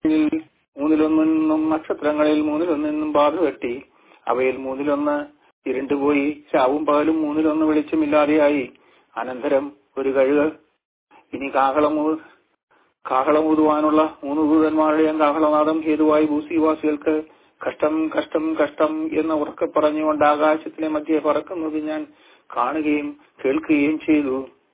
മൂന്നിലൊന്നിൽ നക്ഷത്രങ്ങളിൽ മൂന്നിലൊന്നിന്നും ബാധ വെട്ടി അവയിൽ മൂന്നിലൊന്ന് ഇരുണ്ടുപോയി ചാവും പകലും മൂന്നിലൊന്ന് വെളിച്ചമില്ലാതെയായി അനന്തരം ഒരു കഴുക ഇനി കാഹളമൂ കാഹളമൂതുവാനുള്ള മൂന്ന് ദൂതന്മാരുടെയും കാഹളനാദം ഹേതുവായി ഭൂസിവാസികൾക്ക് കഷ്ടം കഷ്ടം കഷ്ടം എന്ന് ഉറക്കെ പറഞ്ഞുകൊണ്ട് ആകാശത്തിലെ മധ്യേ പറക്കുന്നത് ഞാൻ കാണുകയും കേൾക്കുകയും ചെയ്തു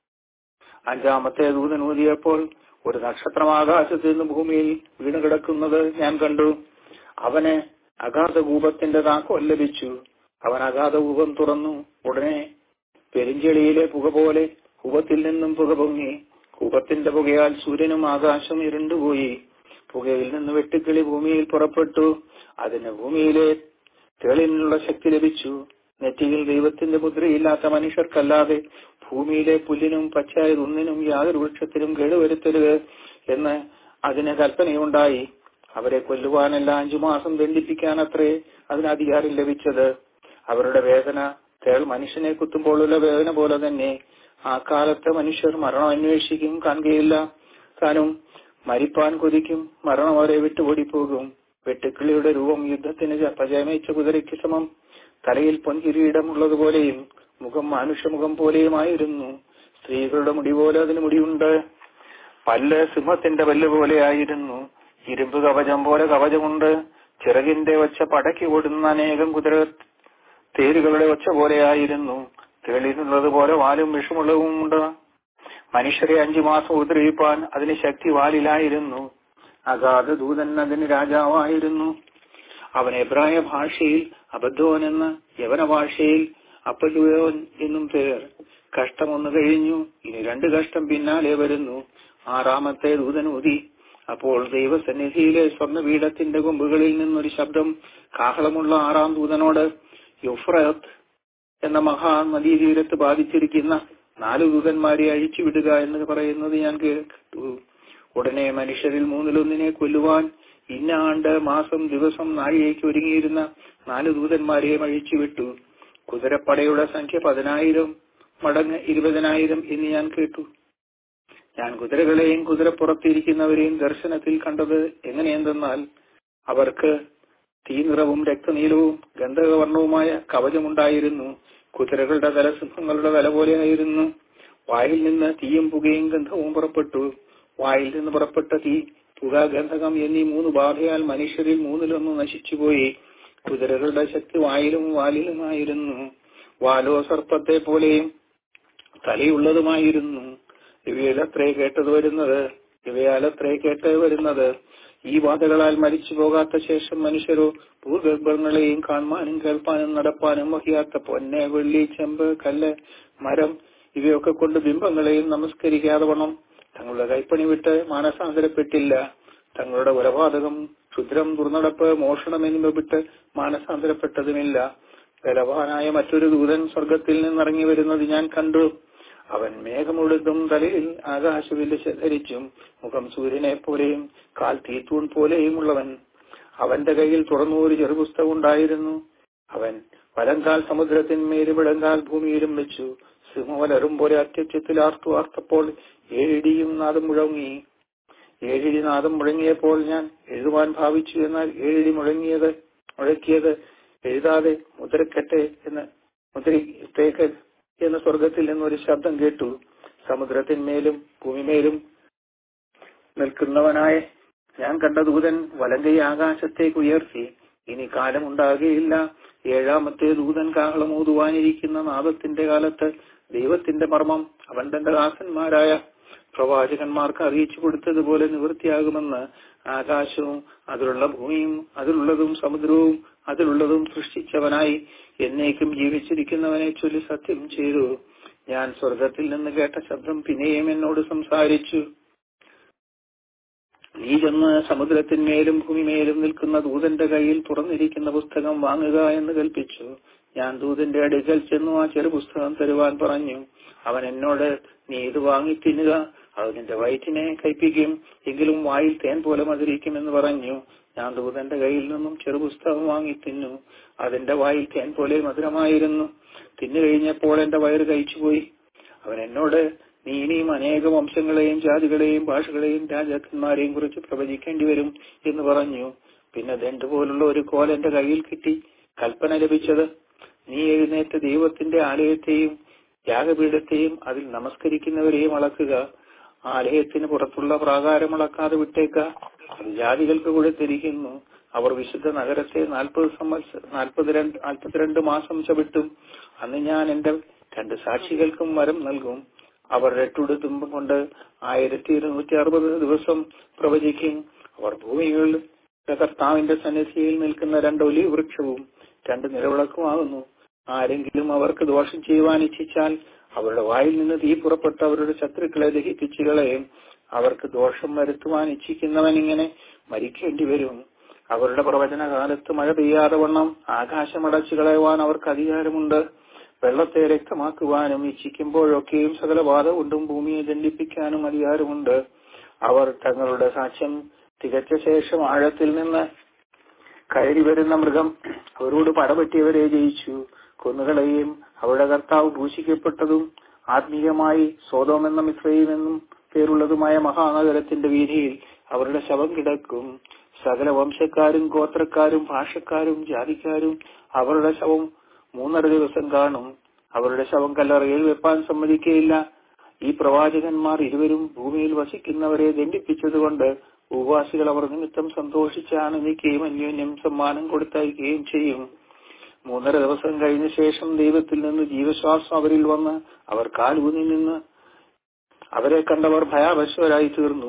അഞ്ചാമത്തെ ദൂതൻ ഊതിയപ്പോൾ ഒരു നക്ഷത്രം ആകാശത്ത് നിന്ന് ഭൂമിയിൽ വീണ് കിടക്കുന്നത് ഞാൻ കണ്ടു അവന് അഗാധകൂപത്തിന്റെ താക്കോൽ ലഭിച്ചു അവൻ അഗാധകൂപം തുറന്നു ഉടനെ പെരിഞ്ചെളിയിലെ പുക പോലെ കൂപത്തിൽ നിന്നും പുക പൊങ്ങി കൂപത്തിന്റെ പുകയാൽ സൂര്യനും ആകാശം ഇരുണ്ടുപോയി പുകയിൽ നിന്ന് വെട്ടുക്കിളി ഭൂമിയിൽ പുറപ്പെട്ടു അതിന് ഭൂമിയിലെ തേളിനുള്ള ശക്തി ലഭിച്ചു നെറ്റിയിൽ ദൈവത്തിന്റെ മുദ്രയില്ലാത്ത മനുഷ്യർക്കല്ലാതെ ഭൂമിയിലെ പുല്ലിനും പച്ചായതൊന്നിനും യാതൊരു വൃക്ഷത്തിനും കേടുവരുത്തരുത് എന്ന് അതിന് കൽപ്പനയുണ്ടായി അവരെ കൊല്ലുവാനല്ല അഞ്ചു മാസം ദണ്ഡിപ്പിക്കാനത്രേ അതിന് അധികാരം ലഭിച്ചത് അവരുടെ വേദന തേൾ മനുഷ്യനെ കുത്തുമ്പോഴുള്ള വേദന പോലെ തന്നെ ആ കാലത്ത് മനുഷ്യർ മരണം അന്വേഷിക്കും കാണുകയില്ല താനും മരിപ്പാൻ കൊതിക്കും മരണം അവരെ വിട്ടുപോടിപ്പോകും വെട്ടുക്കിളിയുടെ രൂപം യുദ്ധത്തിന് പജയമേച്ച കുതിരയ്ക്ക് സമം തലയിൽ പൊൻകിരീടമുള്ളതുപോലെയും മുഖം മാനുഷ്യമുഖം പോലെയുമായിരുന്നു സ്ത്രീകളുടെ മുടി പോലെ അതിന് മുടിയുണ്ട് പല്ല് സിംഹത്തിന്റെ പല്ല് പോലെയായിരുന്നു ഇരുമ്പ് കവചം പോലെ കവചമുണ്ട് ചിറകിന്റെ ഒച്ച പടക്കി ഓടുന്ന അനേകം കുതിര തേരുകളുടെ ഒച്ച പോലെയായിരുന്നു തെളിയുന്നത് പോലെ വാലും വിഷമുള്ളതും ഉണ്ട് മനുഷ്യരെ അഞ്ചു മാസം ഉപദ്രവിപ്പാൻ അതിന് ശക്തി വാലിലായിരുന്നു അഗാധ ദൂതൻ അതിന് രാജാവായിരുന്നു അവൻ എബ്രായ ഭാഷയിൽ അബദ്ധോൻ എന്ന യവന ഭാഷയിൽ അപ്പലുയോൻ എന്നും പേർ കഷ്ടമൊന്നു കഴിഞ്ഞു ഇനി രണ്ട് കഷ്ടം പിന്നാലെ വരുന്നു ആറാമത്തെ ദൂതൻ ഊതി അപ്പോൾ ദൈവസന്നിധിയിലെ സ്വർണ്ണപീഠത്തിന്റെ കൊമ്പുകളിൽ നിന്നൊരു ശബ്ദം കാഹളമുള്ള ആറാം ദൂതനോട് യുഫ്രത്ത് എന്ന മഹാനദീ തീരത്ത് ബാധിച്ചിരിക്കുന്ന നാല് ദൂതന്മാരെ അഴിച്ചുവിടുക എന്ന് പറയുന്നത് ഞാൻ കേട്ടു ഉടനെ മനുഷ്യരിൽ മൂന്നിലൊന്നിനെ കൊല്ലുവാൻ ഇന്ന ആണ്ട് മാസം ദിവസം നാഴികയ്ക്ക് ഒരുങ്ങിയിരുന്ന നാല് ദൂതന്മാരെയും അഴിച്ചുവിട്ടു കുതിരപ്പടയുടെ സംഖ്യ പതിനായിരം മടങ്ങ് ഇരുപതിനായിരം എന്ന് ഞാൻ കേട്ടു ഞാൻ കുതിരകളെയും കുതിരപ്പുറത്തിരിക്കുന്നവരെയും ദർശനത്തിൽ കണ്ടത് എങ്ങനെയെന്തെന്നാൽ അവർക്ക് തീനിറവും രക്തനീലവും ഗന്ധകവർണവുമായ കവചമുണ്ടായിരുന്നു കുതിരകളുടെ തല സിംഹങ്ങളുടെ തല പോലെയായിരുന്നു വായിൽ നിന്ന് തീയും പുകയും ഗന്ധവും പുറപ്പെട്ടു വായിൽ നിന്ന് പുറപ്പെട്ട തീ പുക ഗന്ധകം എന്നീ മൂന്ന് ബാധയാൽ മനുഷ്യരിൽ മൂന്നിലൊന്ന് നശിച്ചുപോയി കുതിരകളുടെ ശക്തി വായിലും വാലിലുമായിരുന്നു വാലോ സർപ്പത്തെ പോലെയും തലയുള്ളതുമായിരുന്നു ഇവയിലത്രേ കേട്ടത് വരുന്നത് ഇവയാലത്രേ കേട്ട് വരുന്നത് ഈ വാതകളാൽ മരിച്ചു പോകാത്ത ശേഷം മനുഷ്യരോ ഭൂഗർഭങ്ങളെയും കാണുവാനും കേൾപ്പാനും നടപ്പാനും വഹിയാത്ത പൊന്നെ വെള്ളി ചെമ്പ് കല്ല് മരം ഇവയൊക്കെ കൊണ്ട് ബിംബങ്ങളെയും നമസ്കരിക്കാതെ വണ്ണം തങ്ങളുടെ കൈപ്പണി വിട്ട് മാനസാന്തരപ്പെട്ടില്ല തങ്ങളുടെ കൊലപാതകം ക്ഷുദ്രം ദുർനടപ്പ് മോഷണം എന്നിവ വിട്ട് മാനസാന്തരപ്പെട്ടതുമില്ല ബലവാനായ മറ്റൊരു ദൂതൻ സ്വർഗത്തിൽ നിന്നിറങ്ങി വരുന്നത് ഞാൻ കണ്ടു അവൻ മേഘമുഴുതും തലയിൽ ആകാശവില്ല് ധരിച്ചും മുഖം സൂര്യനെ പോലെയും കാൽ തീത്തൂൺ പോലെയും ഉള്ളവൻ അവന്റെ കയ്യിൽ തുറന്നു ഒരു ചെറുപുസ്തകം ഉണ്ടായിരുന്നു അവൻ വലങ്കാൽ സമുദ്രത്തിന്മേലും ഇടങ്കാൽ ഭൂമിയിലും വെച്ചു സിംഹവലറും പോലെ അത്യുച്ചത്തിൽ ആർത്തു ആർത്തപ്പോൾ ഏഴിടിയും നാദം മുഴങ്ങി ഏഴിടി നാദം മുഴങ്ങിയപ്പോൾ ഞാൻ എഴുതുവാൻ ഭാവിച്ചു എന്നാൽ ഏഴിടി മുഴങ്ങിയത് മുഴക്കിയത് എഴുതാതെ മുദ്രക്കെട്ടെ എന്ന് മുദ്രത്തേക്ക് എന്ന സ്വർഗത്തിൽ നിന്നൊരു ശബ്ദം കേട്ടു സമുദ്രത്തിന്മേലും ഭൂമിമേലും നിൽക്കുന്നവനായ ഞാൻ കണ്ട ദൂതൻ വലങ്കൈ ആകാശത്തേക്ക് ഉയർത്തി ഇനി കാലമുണ്ടാകുകയില്ല ഏഴാമത്തെ ദൂതൻ കാഹളമൂതുവാനിരിക്കുന്ന നാദത്തിന്റെ കാലത്ത് ദൈവത്തിന്റെ മർമ്മം അവൻ തന്റെ ദാസന്മാരായ പ്രവാചകന്മാർക്ക് അറിയിച്ചു കൊടുത്തതുപോലെ നിവൃത്തിയാകുമെന്ന് ആകാശവും അതിലുള്ള ഭൂമിയും അതിലുള്ളതും സമുദ്രവും അതിലുള്ളതും സൃഷ്ടിച്ചവനായി എന്നേക്കും ജീവിച്ചിരിക്കുന്നവനെ ചൊല്ലി സത്യം ചെയ്തു ഞാൻ സ്വർഗത്തിൽ നിന്ന് കേട്ട ശബ്ദം പിന്നെയും എന്നോട് സംസാരിച്ചു നീ ചെന്ന് സമുദ്രത്തിന്മേലും ഭൂമിമേലും നിൽക്കുന്ന ദൂതന്റെ കയ്യിൽ തുറന്നിരിക്കുന്ന പുസ്തകം വാങ്ങുക എന്ന് കൽപ്പിച്ചു ഞാൻ ദൂതന്റെ അടുക്കൽ ചെന്നു ആ ചെറു പുസ്തകം തരുവാൻ പറഞ്ഞു അവൻ എന്നോട് നീ ഇത് വാങ്ങി തിന്നുക അത് നിന്റെ വയറ്റിനെ കയ്പിക്കും എങ്കിലും വായിൽ തേൻ പോലെ മധുരിക്കും എന്ന് പറഞ്ഞു ഞാൻ ദൂതന്റെ കയ്യിൽ നിന്നും ചെറു പുസ്തകം വാങ്ങി തിന്നു അതിന്റെ വായിൽ തേൻ പോലെ മധുരമായിരുന്നു തിന്നു കഴിഞ്ഞപ്പോൾ എന്റെ വയറ് കഴിച്ചുപോയി അവൻ എന്നോട് നീ ഇനിയും അനേക വംശങ്ങളെയും ജാതികളെയും ഭാഷകളെയും രാജാക്കന്മാരെയും കുറിച്ച് പ്രവചിക്കേണ്ടി വരും എന്ന് പറഞ്ഞു പിന്നെ ദണ്ട് പോലുള്ള ഒരു കോൽ എന്റെ കയ്യിൽ കിട്ടി കൽപ്പന ലഭിച്ചത് നീ എഴുന്നേറ്റ് ദൈവത്തിന്റെ ആലയത്തെയും യാഗപീഠത്തെയും അതിൽ നമസ്കരിക്കുന്നവരെയും അളക്കുക ആലയത്തിന് പുറത്തുള്ള പ്രാകാരം അളക്കാതെ വിട്ടേക്ക അത് ജാതികൾക്ക് കൊടുത്തിരിക്കുന്നു അവർ വിശുദ്ധ നഗരത്തെ നാൽപ്പത് സംവത്സ നാൽപ്പത്തിരണ്ട് നാൽപ്പത്തിരണ്ട് മാസം ചവിട്ടും അന്ന് ഞാൻ എന്റെ രണ്ട് സാക്ഷികൾക്കും വരം നൽകും അവർ രട്ടുടുത്തുമ്പം കൊണ്ട് ആയിരത്തി ഇരുന്നൂറ്റി അറുപത് ദിവസം പ്രവചിക്കും അവർ ഭൂമികളിൽ കർത്താവിന്റെ സന്നിധിയിൽ നിൽക്കുന്ന രണ്ട് ഒലി വൃക്ഷവും രണ്ട് നിലവിളക്കുമാകുന്നു ആരെങ്കിലും അവർക്ക് ദോഷം ചെയ്യുവാൻ ഇച്ഛിച്ചാൽ അവരുടെ വായിൽ നിന്ന് തീ പുറപ്പെട്ട് അവരുടെ ശത്രുക്കളെ ദഹിപ്പിച്ചു കളയും അവർക്ക് ദോഷം വരുത്തുവാൻ ഇച്ഛിക്കുന്നവൻ ഇങ്ങനെ മരിക്കേണ്ടി വരും അവരുടെ പ്രവചന കാലത്ത് മഴ പെയ്യാതെ വണ്ണം ആകാശം അടച്ചു കളയുവാൻ അവർക്ക് അധികാരമുണ്ട് വെള്ളത്തെ രക്തമാക്കുവാനും ഇച്ഛിക്കുമ്പോഴൊക്കെയും സകല ബാധ കൊണ്ടും ഭൂമിയെ ദണ്ഡിപ്പിക്കാനും അധികാരമുണ്ട് അവർ തങ്ങളുടെ സാക്ഷ്യം തികച്ച ശേഷം ആഴത്തിൽ നിന്ന് കയറി വരുന്ന മൃഗം അവരോട് പടപറ്റിയവരെ ജയിച്ചു കൊന്നുകളയും അവരുടെ കർത്താവ് ഭൂഷിക്കപ്പെട്ടതും ആത്മീയമായി സോതോം എന്ന മിശ്രയും എന്നും പേരുള്ളതുമായ മഹാനഗരത്തിന്റെ വീതിയിൽ അവരുടെ ശവം കിടക്കും സകല വംശക്കാരും ഗോത്രക്കാരും ഭാഷക്കാരും ജാതിക്കാരും അവരുടെ ശവം മൂന്നര ദിവസം കാണും അവരുടെ ശവം കല്ലറയിൽ വെപ്പാൻ സമ്മതിക്കുകയില്ല ഈ പ്രവാചകന്മാർ ഇരുവരും ഭൂമിയിൽ വസിക്കുന്നവരെ ദണ്ഡിപ്പിച്ചതുകൊണ്ട് ഭൂവാസികൾ അവർ നിമിത്തം സന്തോഷിച്ച് ആനന്ദിക്കുകയും അന്യോന്യം സമ്മാനം കൊടുത്തയക്കുകയും ചെയ്യും മൂന്നര ദിവസം കഴിഞ്ഞ ശേഷം ദൈവത്തിൽ നിന്ന് ജീവശ്വാസം അവരിൽ വന്ന് അവർ കാലൂന്നി നിന്ന് അവരെ കണ്ടവർ ഭയാവശരായി തീർന്നു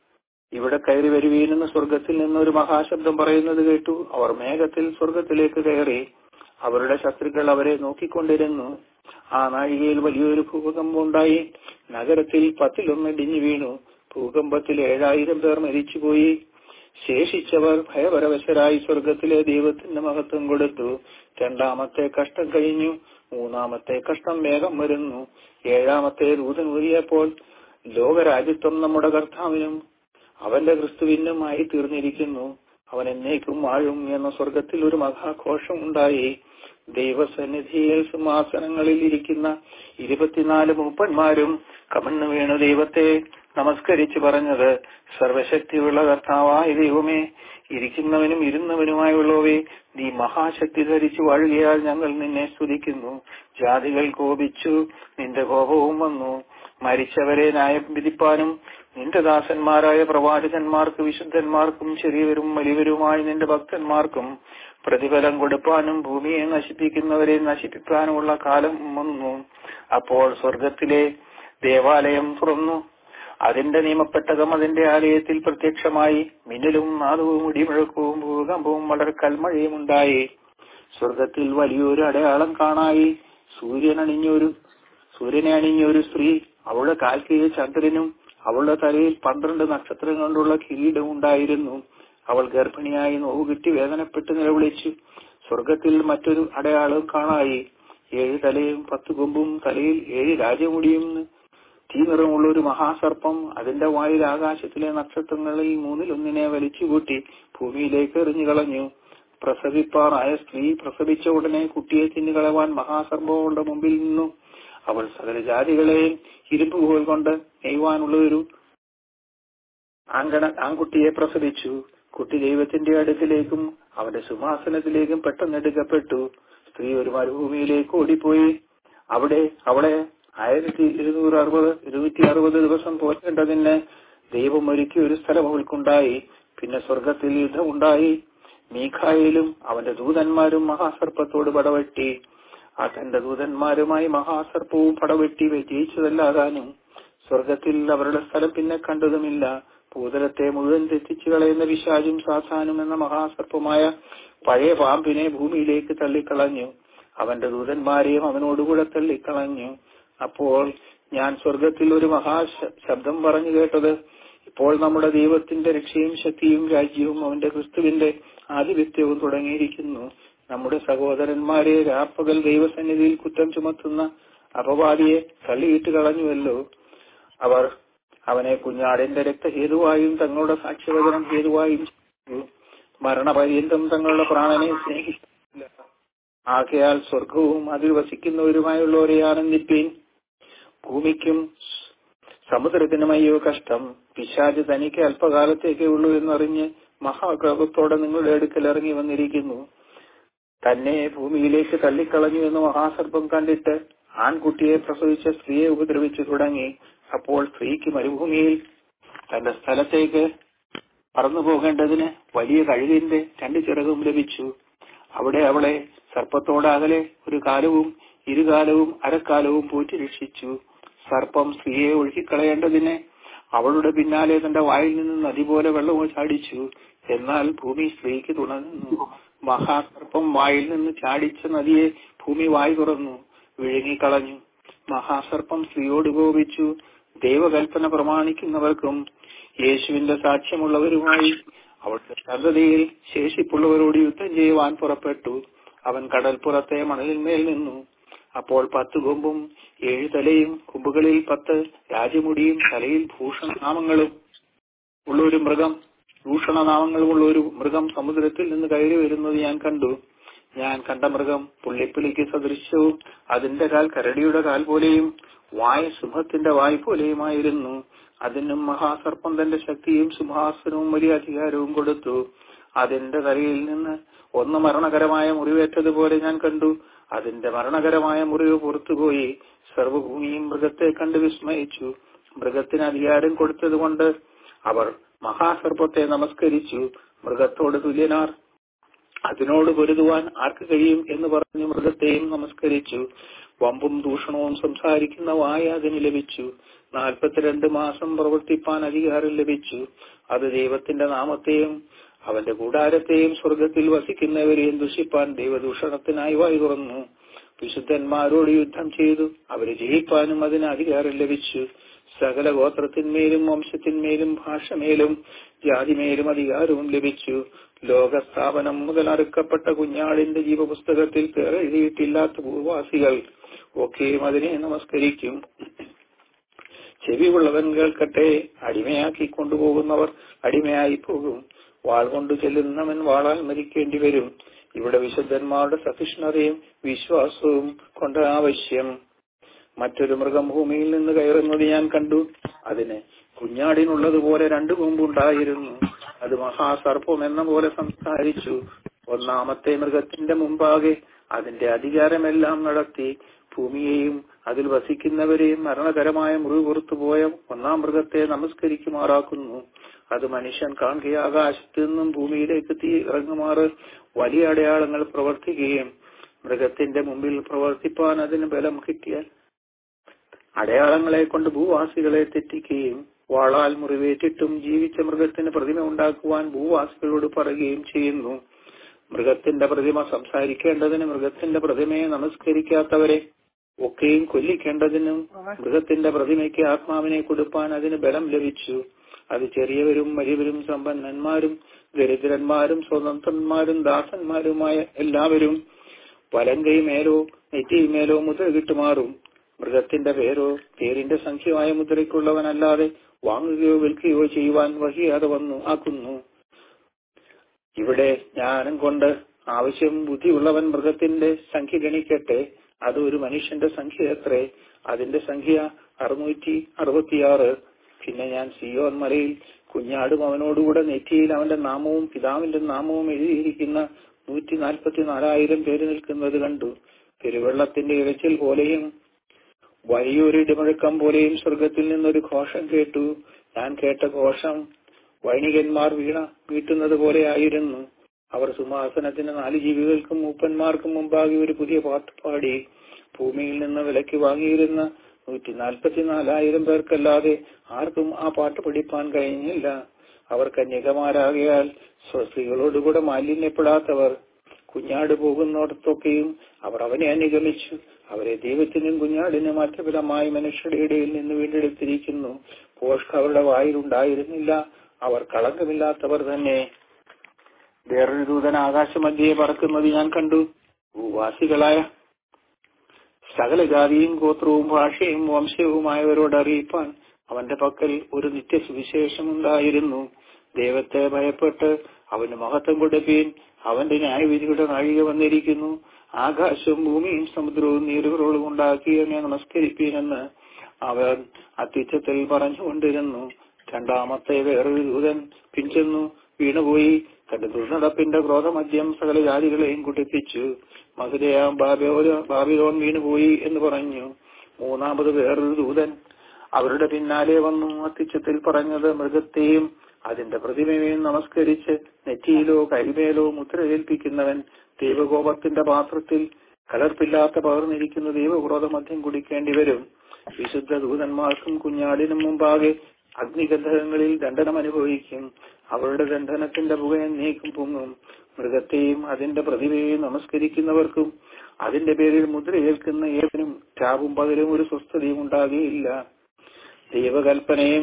ഇവിടെ കയറി വരുവീനെന്ന് സ്വർഗത്തിൽ നിന്ന് ഒരു മഹാശബ്ദം പറയുന്നത് കേട്ടു അവർ മേഘത്തിൽ സ്വർഗത്തിലേക്ക് കയറി അവരുടെ ശത്രുക്കൾ അവരെ നോക്കിക്കൊണ്ടിരുന്നു ആ നാഴികയിൽ വലിയൊരു ഭൂകമ്പം ഉണ്ടായി നഗരത്തിൽ പത്തിലൊന്ന് ഇടിഞ്ഞു വീണു ഭൂകമ്പത്തിൽ ഏഴായിരം പേർ മരിച്ചുപോയി ശേഷിച്ചവർ ഭയപരവശരായി സ്വർഗത്തിലെ ദൈവത്തിന്റെ മഹത്വം കൊടുത്തു രണ്ടാമത്തെ കഷ്ടം കഴിഞ്ഞു മൂന്നാമത്തെ കഷ്ടം വേഗം വരുന്നു ഏഴാമത്തെ ദൂതൻ ഊതിയപ്പോൾ ലോകരാജ്യത്വം നമ്മുടെ കർത്താവിനും അവന്റെ ക്രിസ്തുവിനുമായി തീർന്നിരിക്കുന്നു അവൻ എന്നേക്കും വാഴും എന്ന സ്വർഗത്തിൽ ഒരു മഹാഘോഷം ഉണ്ടായി ദൈവസന്നിധിയിൽ സിംഹാസനങ്ങളിൽ ഇരിക്കുന്ന ഇരുപത്തിനാല് മൂപ്പന്മാരും കമന്നു വീണു ദൈവത്തെ നമസ്കരിച്ചു പറഞ്ഞത് സർവശക്തിയുള്ള കർത്താവായ ദൈവമേ ഇരിക്കുന്നവനും ഇരുന്നവനുമായുള്ളവേ നീ മഹാശക്തി ധരിച്ചു വാഴുകയാൽ ഞങ്ങൾ നിന്നെ സ്തുതിക്കുന്നു ജാതികൾ കോപിച്ചു നിന്റെ കോപവും വന്നു മരിച്ചവരെ ന്യായം വിധിപ്പാനും നിന്റെ ദാസന്മാരായ പ്രവാചകന്മാർക്ക് വിശുദ്ധന്മാർക്കും ചെറിയവരും വലിയവരുമായ നിന്റെ ഭക്തന്മാർക്കും പ്രതിഫലം കൊടുപ്പാനും ഭൂമിയെ നശിപ്പിക്കുന്നവരെ നശിപ്പിക്കാനുമുള്ള കാലം വന്നു അപ്പോൾ സ്വർഗത്തിലെ ദേവാലയം തുറന്നു അതിന്റെ നിയമപ്പെട്ടകം അതിന്റെ ആലയത്തിൽ പ്രത്യക്ഷമായി മിന്നലും നാദവും ഇടിമുഴക്കവും ഭൂകമ്പവും വളരെ കൽമഴയും ഉണ്ടായി സ്വർഗത്തിൽ വലിയൊരു അടയാളം കാണായി സൂര്യൻ അണിഞ്ഞൊരു സൂര്യനെ അണിഞ്ഞൊരു സ്ത്രീ അവളുടെ കാൽക്കീഴ് ചന്ദ്രനും അവളുടെ തലയിൽ പന്ത്രണ്ട് നക്ഷത്രം കൊണ്ടുള്ള കിരീടം ഉണ്ടായിരുന്നു അവൾ ഗർഭിണിയായി നോവ് കിട്ടി വേദനപ്പെട്ട് നിലവിളിച്ചു സ്വർഗത്തിൽ മറ്റൊരു അടയാളം കാണായി ഏഴ് തലയും പത്ത് കൊമ്പും തലയിൽ ഏഴ് രാജമുടിയും തീ നിറമുള്ള ഒരു മഹാസർപ്പം അതിന്റെ വായിൽ ആകാശത്തിലെ നക്ഷത്രങ്ങളിൽ മൂന്നിലൊന്നിനെ വലിച്ചുകൂട്ടി ഭൂമിയിലേക്ക് എറിഞ്ഞു കളഞ്ഞു പ്രസവിപ്പാറായ സ്ത്രീ പ്രസവിച്ച ഉടനെ കുട്ടിയെ തിന്നുകളവാൻ മഹാസർപ്പങ്ങളുടെ മുമ്പിൽ നിന്നു അവൾ സകല ജാതികളെയും ഇരുമ്പുകോൽ കൊണ്ട് നെയ്യുവാനുള്ള ഒരു ആങ്കണ ആൺകുട്ടിയെ പ്രസവിച്ചു കുട്ടി ദൈവത്തിന്റെ അടുക്കിലേക്കും അവന്റെ സിംഹാസനത്തിലേക്കും പെട്ടെന്നെടുക്കപ്പെട്ടു സ്ത്രീ ഒരു മരുഭൂമിയിലേക്ക് ഓടിപ്പോയി അവിടെ അവളെ ആയിരത്തി ഇരുന്നൂറ് അറുപത് ഇരുന്നൂറ്റി അറുപത് ദിവസം പോറ്റേണ്ടതിന് ദൈവം ഒരുക്കിയ ഒരു സ്ഥലം അവൾക്കുണ്ടായി പിന്നെ സ്വർഗത്തിൽ യുദ്ധമുണ്ടായി മീഖായിലും അവന്റെ ദൂതന്മാരും മഹാസർപ്പത്തോട് പടവെട്ടി ആ തന്റെ ദൂതന്മാരുമായി മഹാസർപ്പവും പടവെട്ടി വിജയിച്ചതല്ലാതാനും സ്വർഗത്തിൽ അവരുടെ സ്ഥലം പിന്നെ കണ്ടതുമില്ല ഭൂതലത്തെ മുഴുവൻ തെറ്റിച്ചു കളയുന്ന വിശാചും സാധാനും എന്ന മഹാസർപ്പമായ പഴയ പാമ്പിനെ ഭൂമിയിലേക്ക് തള്ളിക്കളഞ്ഞു അവന്റെ ദൂതന്മാരെയും അവനോടുകൂടെ തള്ളിക്കളഞ്ഞു അപ്പോൾ ഞാൻ സ്വർഗത്തിൽ ഒരു മഹാ ശബ്ദം പറഞ്ഞു കേട്ടത് ഇപ്പോൾ നമ്മുടെ ദൈവത്തിന്റെ രക്ഷയും ശക്തിയും രാജ്യവും അവന്റെ ക്രിസ്തുവിന്റെ ആധിപത്യവും തുടങ്ങിയിരിക്കുന്നു നമ്മുടെ സഹോദരന്മാരെ രാപ്പകൽ ദൈവസന്നിധിയിൽ കുറ്റം ചുമത്തുന്ന അപവാദിയെ തള്ളിയിട്ട് കളഞ്ഞുവല്ലോ അവർ അവനെ കുഞ്ഞാടിന്റെ രക്തഹേതുവായും തങ്ങളുടെ സാക്ഷ്യവചനം ഹേതുവായും ചെയ്തു മരണപര്യന്തം തങ്ങളുടെ പ്രാണനെ സ്നേഹിച്ചില്ല ആകയാൽ സ്വർഗവും അതിൽ വസിക്കുന്നവരുമായുള്ളവരെ ആനന്ദിപ്പീൻ ഭൂമിക്കും സമുദ്രത്തിനും അയ്യോ കഷ്ടം പിശാജ് തനിക്ക് അല്പകാലത്തേക്കേ ഉള്ളൂ എന്നറിഞ്ഞ് മഹാക്രോധത്തോടെ നിങ്ങളുടെ അടുക്കൽ ഇറങ്ങി വന്നിരിക്കുന്നു തന്നെ ഭൂമിയിലേക്ക് തള്ളിക്കളഞ്ഞു എന്ന് മഹാസർപ്പം കണ്ടിട്ട് ആൺകുട്ടിയെ പ്രസവിച്ച സ്ത്രീയെ ഉപദ്രവിച്ചു തുടങ്ങി അപ്പോൾ സ്ത്രീക്ക് മരുഭൂമിയിൽ തന്റെ സ്ഥലത്തേക്ക് പറന്നു പോകേണ്ടതിന് വലിയ കഴുകിന്റെ രണ്ട് ചിറകും ലഭിച്ചു അവിടെ അവളെ സർപ്പത്തോട് അകലെ ഒരു കാലവും ഇരുകാലവും അരക്കാലവും പോറ്റി രക്ഷിച്ചു സർപ്പം സ്ത്രീയെ ഒഴുക്കിക്കളയേണ്ടതിന് അവളുടെ പിന്നാലെ തന്റെ വായിൽ നിന്ന് നദി പോലെ വെള്ളം ചാടിച്ചു എന്നാൽ ഭൂമി സ്ത്രീക്ക് തുണങ്ങുന്നു മഹാസർപ്പം വായിൽ നിന്ന് ചാടിച്ച നദിയെ ഭൂമി വായി തുറന്നു വിഴുങ്ങിക്കളഞ്ഞു മഹാസർപ്പം സ്ത്രീയോട് കോപിച്ചു ദൈവകൽപ്പന പ്രമാണിക്കുന്നവർക്കും യേശുവിന്റെ സാക്ഷ്യമുള്ളവരുമായി അവളുടെ സന്തതിയിൽ ശേഷിപ്പുള്ളവരോട് യുദ്ധം ചെയ്യുവാൻ പുറപ്പെട്ടു അവൻ കടൽപ്പുറത്തെ മണലിന്മേൽ നിന്നു അപ്പോൾ പത്ത് കൊമ്പും ഏഴ് തലയും കൊമ്പുകളിൽ പത്ത് രാജമുടിയും തലയിൽ ഭൂഷണനാമങ്ങളും ഉള്ള ഒരു മൃഗം ഭൂഷണനാമങ്ങളുമുള്ള ഒരു മൃഗം സമുദ്രത്തിൽ നിന്ന് കയറി വരുന്നത് ഞാൻ കണ്ടു ഞാൻ കണ്ട മൃഗം പുള്ളിപ്പിളിക്ക് സദൃശ്യവും അതിന്റെ കാൽ കരടിയുടെ കാൽ പോലെയും വായ സിംഹത്തിന്റെ വായ് പോലെയുമായിരുന്നു അതിനും മഹാസർപ്പം തന്റെ ശക്തിയും സിംഹാസനവും വലിയ അധികാരവും കൊടുത്തു അതിന്റെ തലയിൽ നിന്ന് ഒന്ന് മരണകരമായ മുറിവേറ്റതുപോലെ ഞാൻ കണ്ടു അതിന്റെ മരണകരമായ മുറിവ് പുറത്തുപോയി സർവഭൂമിയും മൃഗത്തെ കണ്ട് വിസ്മയിച്ചു മൃഗത്തിന് അധികാരം കൊടുത്തതുകൊണ്ട് അവർ മഹാസർപ്പത്തെ നമസ്കരിച്ചു മൃഗത്തോട് തുല്യനാർ അതിനോട് പൊരുതുവാൻ ആർക്ക് കഴിയും എന്ന് പറഞ്ഞ് മൃഗത്തെയും നമസ്കരിച്ചു വമ്പും ദൂഷണവും സംസാരിക്കുന്ന വായ അതിന് ലഭിച്ചു നാൽപ്പത്തിരണ്ട് മാസം പ്രവർത്തിപ്പാൻ അധികാരം ലഭിച്ചു അത് ദൈവത്തിന്റെ നാമത്തെയും അവന്റെ കൂടാരത്തെയും സ്വർഗത്തിൽ വസിക്കുന്നവരെയും ദുഷിപ്പാൻ ദൈവദൂഷണത്തിനായി വായി തുറന്നു വിശുദ്ധന്മാരോട് യുദ്ധം ചെയ്തു അവരെ ജയിപ്പാനും അതിന് അധികാരം ലഭിച്ചു സകല ഗോത്രത്തിന്മേലും വംശത്തിന്മേലും ഭാഷമേലും ജാതിമേലും അധികാരവും ലഭിച്ചു ലോകസ്ഥാപനം മുതൽ അറുക്കപ്പെട്ട കുഞ്ഞാടിന്റെ ജീവപുസ്തകത്തിൽ പേർ എഴുതിയിട്ടില്ലാത്ത ഭൂവാസികൾ ഒക്കെയും അതിനെ നമസ്കരിക്കും ചെവിയുള്ളവൻ കേൾക്കട്ടെ അടിമയാക്കി കൊണ്ടുപോകുന്നവർ അടിമയായി പോകും വാൾ കൊണ്ടു ചെല്ലുന്നവൻ വാളാൽ മരിക്കേണ്ടി വരും ഇവിടെ വിശുദ്ധന്മാരുടെ സഹിഷ്ണുതയും വിശ്വാസവും കൊണ്ട് ആവശ്യം മറ്റൊരു മൃഗം ഭൂമിയിൽ നിന്ന് കയറുന്നത് ഞാൻ കണ്ടു അതിന് കുഞ്ഞാടിനുള്ളതുപോലെ രണ്ടു കൊമ്പുണ്ടായിരുന്നു അത് മഹാസർപ്പം എന്ന പോലെ സംസാരിച്ചു ഒന്നാമത്തെ മൃഗത്തിന്റെ മുമ്പാകെ അതിന്റെ അധികാരമെല്ലാം നടത്തി ഭൂമിയെയും അതിൽ വസിക്കുന്നവരെയും മരണകരമായ മുറിവ് പുറത്തുപോയ ഒന്നാം മൃഗത്തെ നമസ്കരിക്കുമാറാക്കുന്നു അത് മനുഷ്യൻ കാണുക ആകാശത്ത് നിന്നും ഭൂമിയിലേക്ക് തീ ഇറങ്ങുമാറ് വലിയ അടയാളങ്ങൾ പ്രവർത്തിക്കുകയും മൃഗത്തിന്റെ മുമ്പിൽ പ്രവർത്തിപ്പാൻ അതിന് ബലം കിട്ടിയാൽ അടയാളങ്ങളെ കൊണ്ട് ഭൂവാസികളെ തെറ്റിക്കുകയും വാളാൽ മുറിവേറ്റിട്ടും ജീവിച്ച മൃഗത്തിന് പ്രതിമ ഉണ്ടാക്കുവാൻ ഭൂവാസികളോട് പറയുകയും ചെയ്യുന്നു മൃഗത്തിന്റെ പ്രതിമ സംസാരിക്കേണ്ടതിന് മൃഗത്തിന്റെ പ്രതിമയെ നമസ്കരിക്കാത്തവരെ ഒക്കെയും കൊല്ലിക്കേണ്ടതിനും മൃഗത്തിന്റെ പ്രതിമയ്ക്ക് ആത്മാവിനെ കൊടുപ്പാൻ അതിന് ബലം ലഭിച്ചു അത് ചെറിയവരും വലിയവരും സമ്പന്നന്മാരും ദരിദ്രന്മാരും സ്വതന്ത്രന്മാരും ദാസന്മാരുമായ എല്ലാവരും വലങ്കൈ മേലോ നെറ്റിമേലോ മുദ്ര കിട്ടുമാറും മൃഗത്തിന്റെ പേരോ പേരിന്റെ സംഖ്യമായ മുദ്രയ്ക്കുള്ളവനല്ലാതെ വാങ്ങുകയോ വിൽക്കുകയോ ചെയ്യുവാൻ വഹിയാതെ വന്നു ആക്കുന്നു ഇവിടെ ജ്ഞാനം കൊണ്ട് ആവശ്യം ബുദ്ധിയുള്ളവൻ മൃഗത്തിന്റെ സംഖ്യ ഗണിക്കട്ടെ അത് ഒരു മനുഷ്യന്റെ സംഖ്യ എത്രേ അതിന്റെ സംഖ്യ അറുന്നൂറ്റി അറുപത്തിയാറ് പിന്നെ ഞാൻ സിയോൻ മലയിൽ കുഞ്ഞാടും അവനോടുകൂടെ നെറ്റിയിൽ അവന്റെ നാമവും പിതാവിന്റെ നാമവും എഴുതിയിരിക്കുന്ന നൂറ്റി നാൽപ്പത്തി നാലായിരം പേര് നിൽക്കുന്നത് കണ്ടു പെരുവെള്ളത്തിന്റെ ഇഴച്ചിൽ പോലെയും വലിയൊരു ഇടിമുഴക്കം പോലെയും സ്വർഗത്തിൽ നിന്നൊരു ഘോഷം കേട്ടു ഞാൻ കേട്ട ഘോഷം വൈണികന്മാർ വീണ വീട്ടുന്നത് പോലെ ആയിരുന്നു അവർ സിംഹാസനത്തിന് നാല് ജീവികൾക്കും മൂപ്പന്മാർക്കും മുമ്പാകെ ഒരു പുതിയ പാട്ട് പാടി ഭൂമിയിൽ നിന്ന് വിലയ്ക്ക് വാങ്ങിയിരുന്ന നൂറ്റി നാൽപ്പത്തിനാലായിരം പേർക്കല്ലാതെ ആർക്കും ആ പാട്ട് പഠിപ്പാൻ കഴിഞ്ഞില്ല അവർ കന്യകമാരാകയാൽ സ്വസ്ത്രീകളോടുകൂടെ മാലിന്യപ്പെടാത്തവർ കുഞ്ഞാട് പോകുന്നിടത്തൊക്കെയും അവർ അവനെ അനുഗമിച്ചു അവരെ ദൈവത്തിനും കുഞ്ഞാടിനും മറ്റഫലമായി മനുഷ്യരുടെ ഇടയിൽ നിന്ന് വീണ്ടെടുത്തിരിക്കുന്നു പോഷ്ക അവരുടെ വായിലുണ്ടായിരുന്നില്ല അവർ കളങ്കമില്ലാത്തവർ തന്നെ വേറൊരു ദൂതൻ ആകാശമധ്യയെ പറക്കുന്നത് ഞാൻ കണ്ടു ഭൂവാസികളായ സകല ജാതിയും ഗോത്രവും ഭാഷയും വംശവുമായവരോട് അറിയിപ്പാൻ അവന്റെ പക്കൽ ഒരു നിത്യസുവിശേഷം ഉണ്ടായിരുന്നു ദൈവത്തെ ഭയപ്പെട്ട് അവന് മഹത്വം കൊടുപ്പീൻ അവന്റെ ന്യായവിധിയുടെ നാഴിക വന്നിരിക്കുന്നു ആകാശവും ഭൂമിയും സമുദ്രവും നീരുകളോടും ഉണ്ടാക്കിയവനെ നമസ്കരിപ്പീനെന്ന് അവൻ അത്യുച്ചത്തിൽ പറഞ്ഞുകൊണ്ടിരുന്നു രണ്ടാമത്തെ വേറൊരു ദൂതൻ പിഞ്ചെന്നു വീണുപോയി തന്റെ ദുർനടപ്പിന്റെ ക്രോധമദ്യം സകല ജാതികളെയും കുട്ടിപ്പിച്ചു മധുരയാം ബാബിലോൻ ബാബിലോൺ വീണുപോയി എന്ന് പറഞ്ഞു മൂന്നാമത് വേറൊരു ദൂതൻ അവരുടെ പിന്നാലെ വന്നു അത്യുച്ചത്തിൽ പറഞ്ഞത് മൃഗത്തെയും അതിന്റെ പ്രതിമയെയും നമസ്കരിച്ച് നെറ്റിയിലോ കൈമേലോ മുദ്രയേൽപ്പിക്കുന്നവൻ ദൈവകോപത്തിന്റെ പാത്രത്തിൽ കലർപ്പില്ലാത്ത പകർന്നിരിക്കുന്ന ദൈവക്രോധമദ്യം കുടിക്കേണ്ടി വരും വിശുദ്ധ ദൂതന്മാർക്കും കുഞ്ഞാടിനും മുമ്പാകെ അഗ്നിഗന്ധകങ്ങളിൽ ദണ്ഡനം അനുഭവിക്കും അവരുടെ ദണ്ഡനത്തിന്റെ പുക എന്നേക്കും പൊങ്ങും മൃഗത്തെയും അതിന്റെ പ്രതിഭയെയും നമസ്കരിക്കുന്നവർക്കും അതിന്റെ പേരിൽ മുദ്രയേൽക്കുന്ന ഏവനും രാവും പകലും ഒരു സ്വസ്ഥതയും ഉണ്ടാകുകയില്ല ദൈവകൽപ്പനയും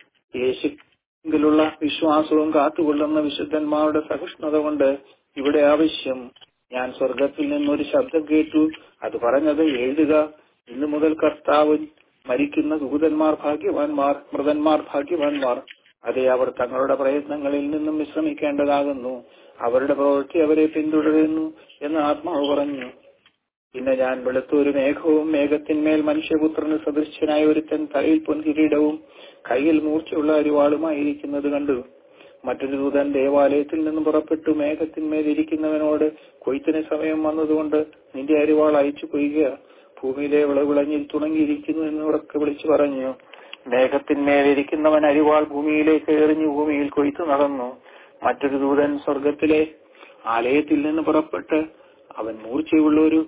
യേശുവിലുള്ള വിശ്വാസവും കാത്തുകൊള്ളുന്ന വിശുദ്ധന്മാരുടെ സഹിഷ്ണുത കൊണ്ട് ഇവിടെ ആവശ്യം ഞാൻ സ്വർഗത്തിൽ നിന്നൊരു ശബ്ദം കേട്ടു അത് പറഞ്ഞത് എഴുതുക ഇന്നു മുതൽ കർത്താവ് മരിക്കുന്ന ദൂതന്മാർ ഭാഗ്യവാന്മാർ മൃതന്മാർ ഭാഗ്യവാന്മാർ അതെ അവർ തങ്ങളുടെ പ്രയത്നങ്ങളിൽ നിന്നും വിശ്രമിക്കേണ്ടതാകുന്നു അവരുടെ പ്രവൃത്തി അവരെ പിന്തുടരുന്നു എന്ന് ആത്മാവ് പറഞ്ഞു പിന്നെ ഞാൻ വെളുത്തൊരു മേഘവും മേഘത്തിന്മേൽ മനുഷ്യപുത്രന് സദൃശ്യനായ ഒരുത്തൻ തലയിൽ പൊൻകിരീടവും കയ്യിൽ മൂർച്ചയുള്ള അരിവാളുമായിരിക്കുന്നത് കണ്ടു മറ്റൊരു ദൂതൻ ദേവാലയത്തിൽ നിന്നും പുറപ്പെട്ടു മേഘത്തിന്മേൽ ഇരിക്കുന്നവനോട് കൊയ്ത്തിന് സമയം വന്നതുകൊണ്ട് നിന്റെ അരിവാൾ അയച്ചു കൊയ്യുക ഭൂമിയിലെ വിളവിളഞ്ഞിൽ തുടങ്ങിയിരിക്കുന്നു എന്ന് ഉറക്കെ വിളിച്ചു പറഞ്ഞു മേഘത്തിന്മേൽ ഇരിക്കുന്നവൻ അരിവാൾ ഭൂമിയിലേക്ക് എറിഞ്ഞു ഭൂമിയിൽ കൊയ്ത്തു നടന്നു മറ്റൊരു ദൂതൻ സ്വർഗത്തിലെ ആലയത്തിൽ നിന്ന് പുറപ്പെട്ട് അവൻ മൂർച്ചയുള്ള ഒരു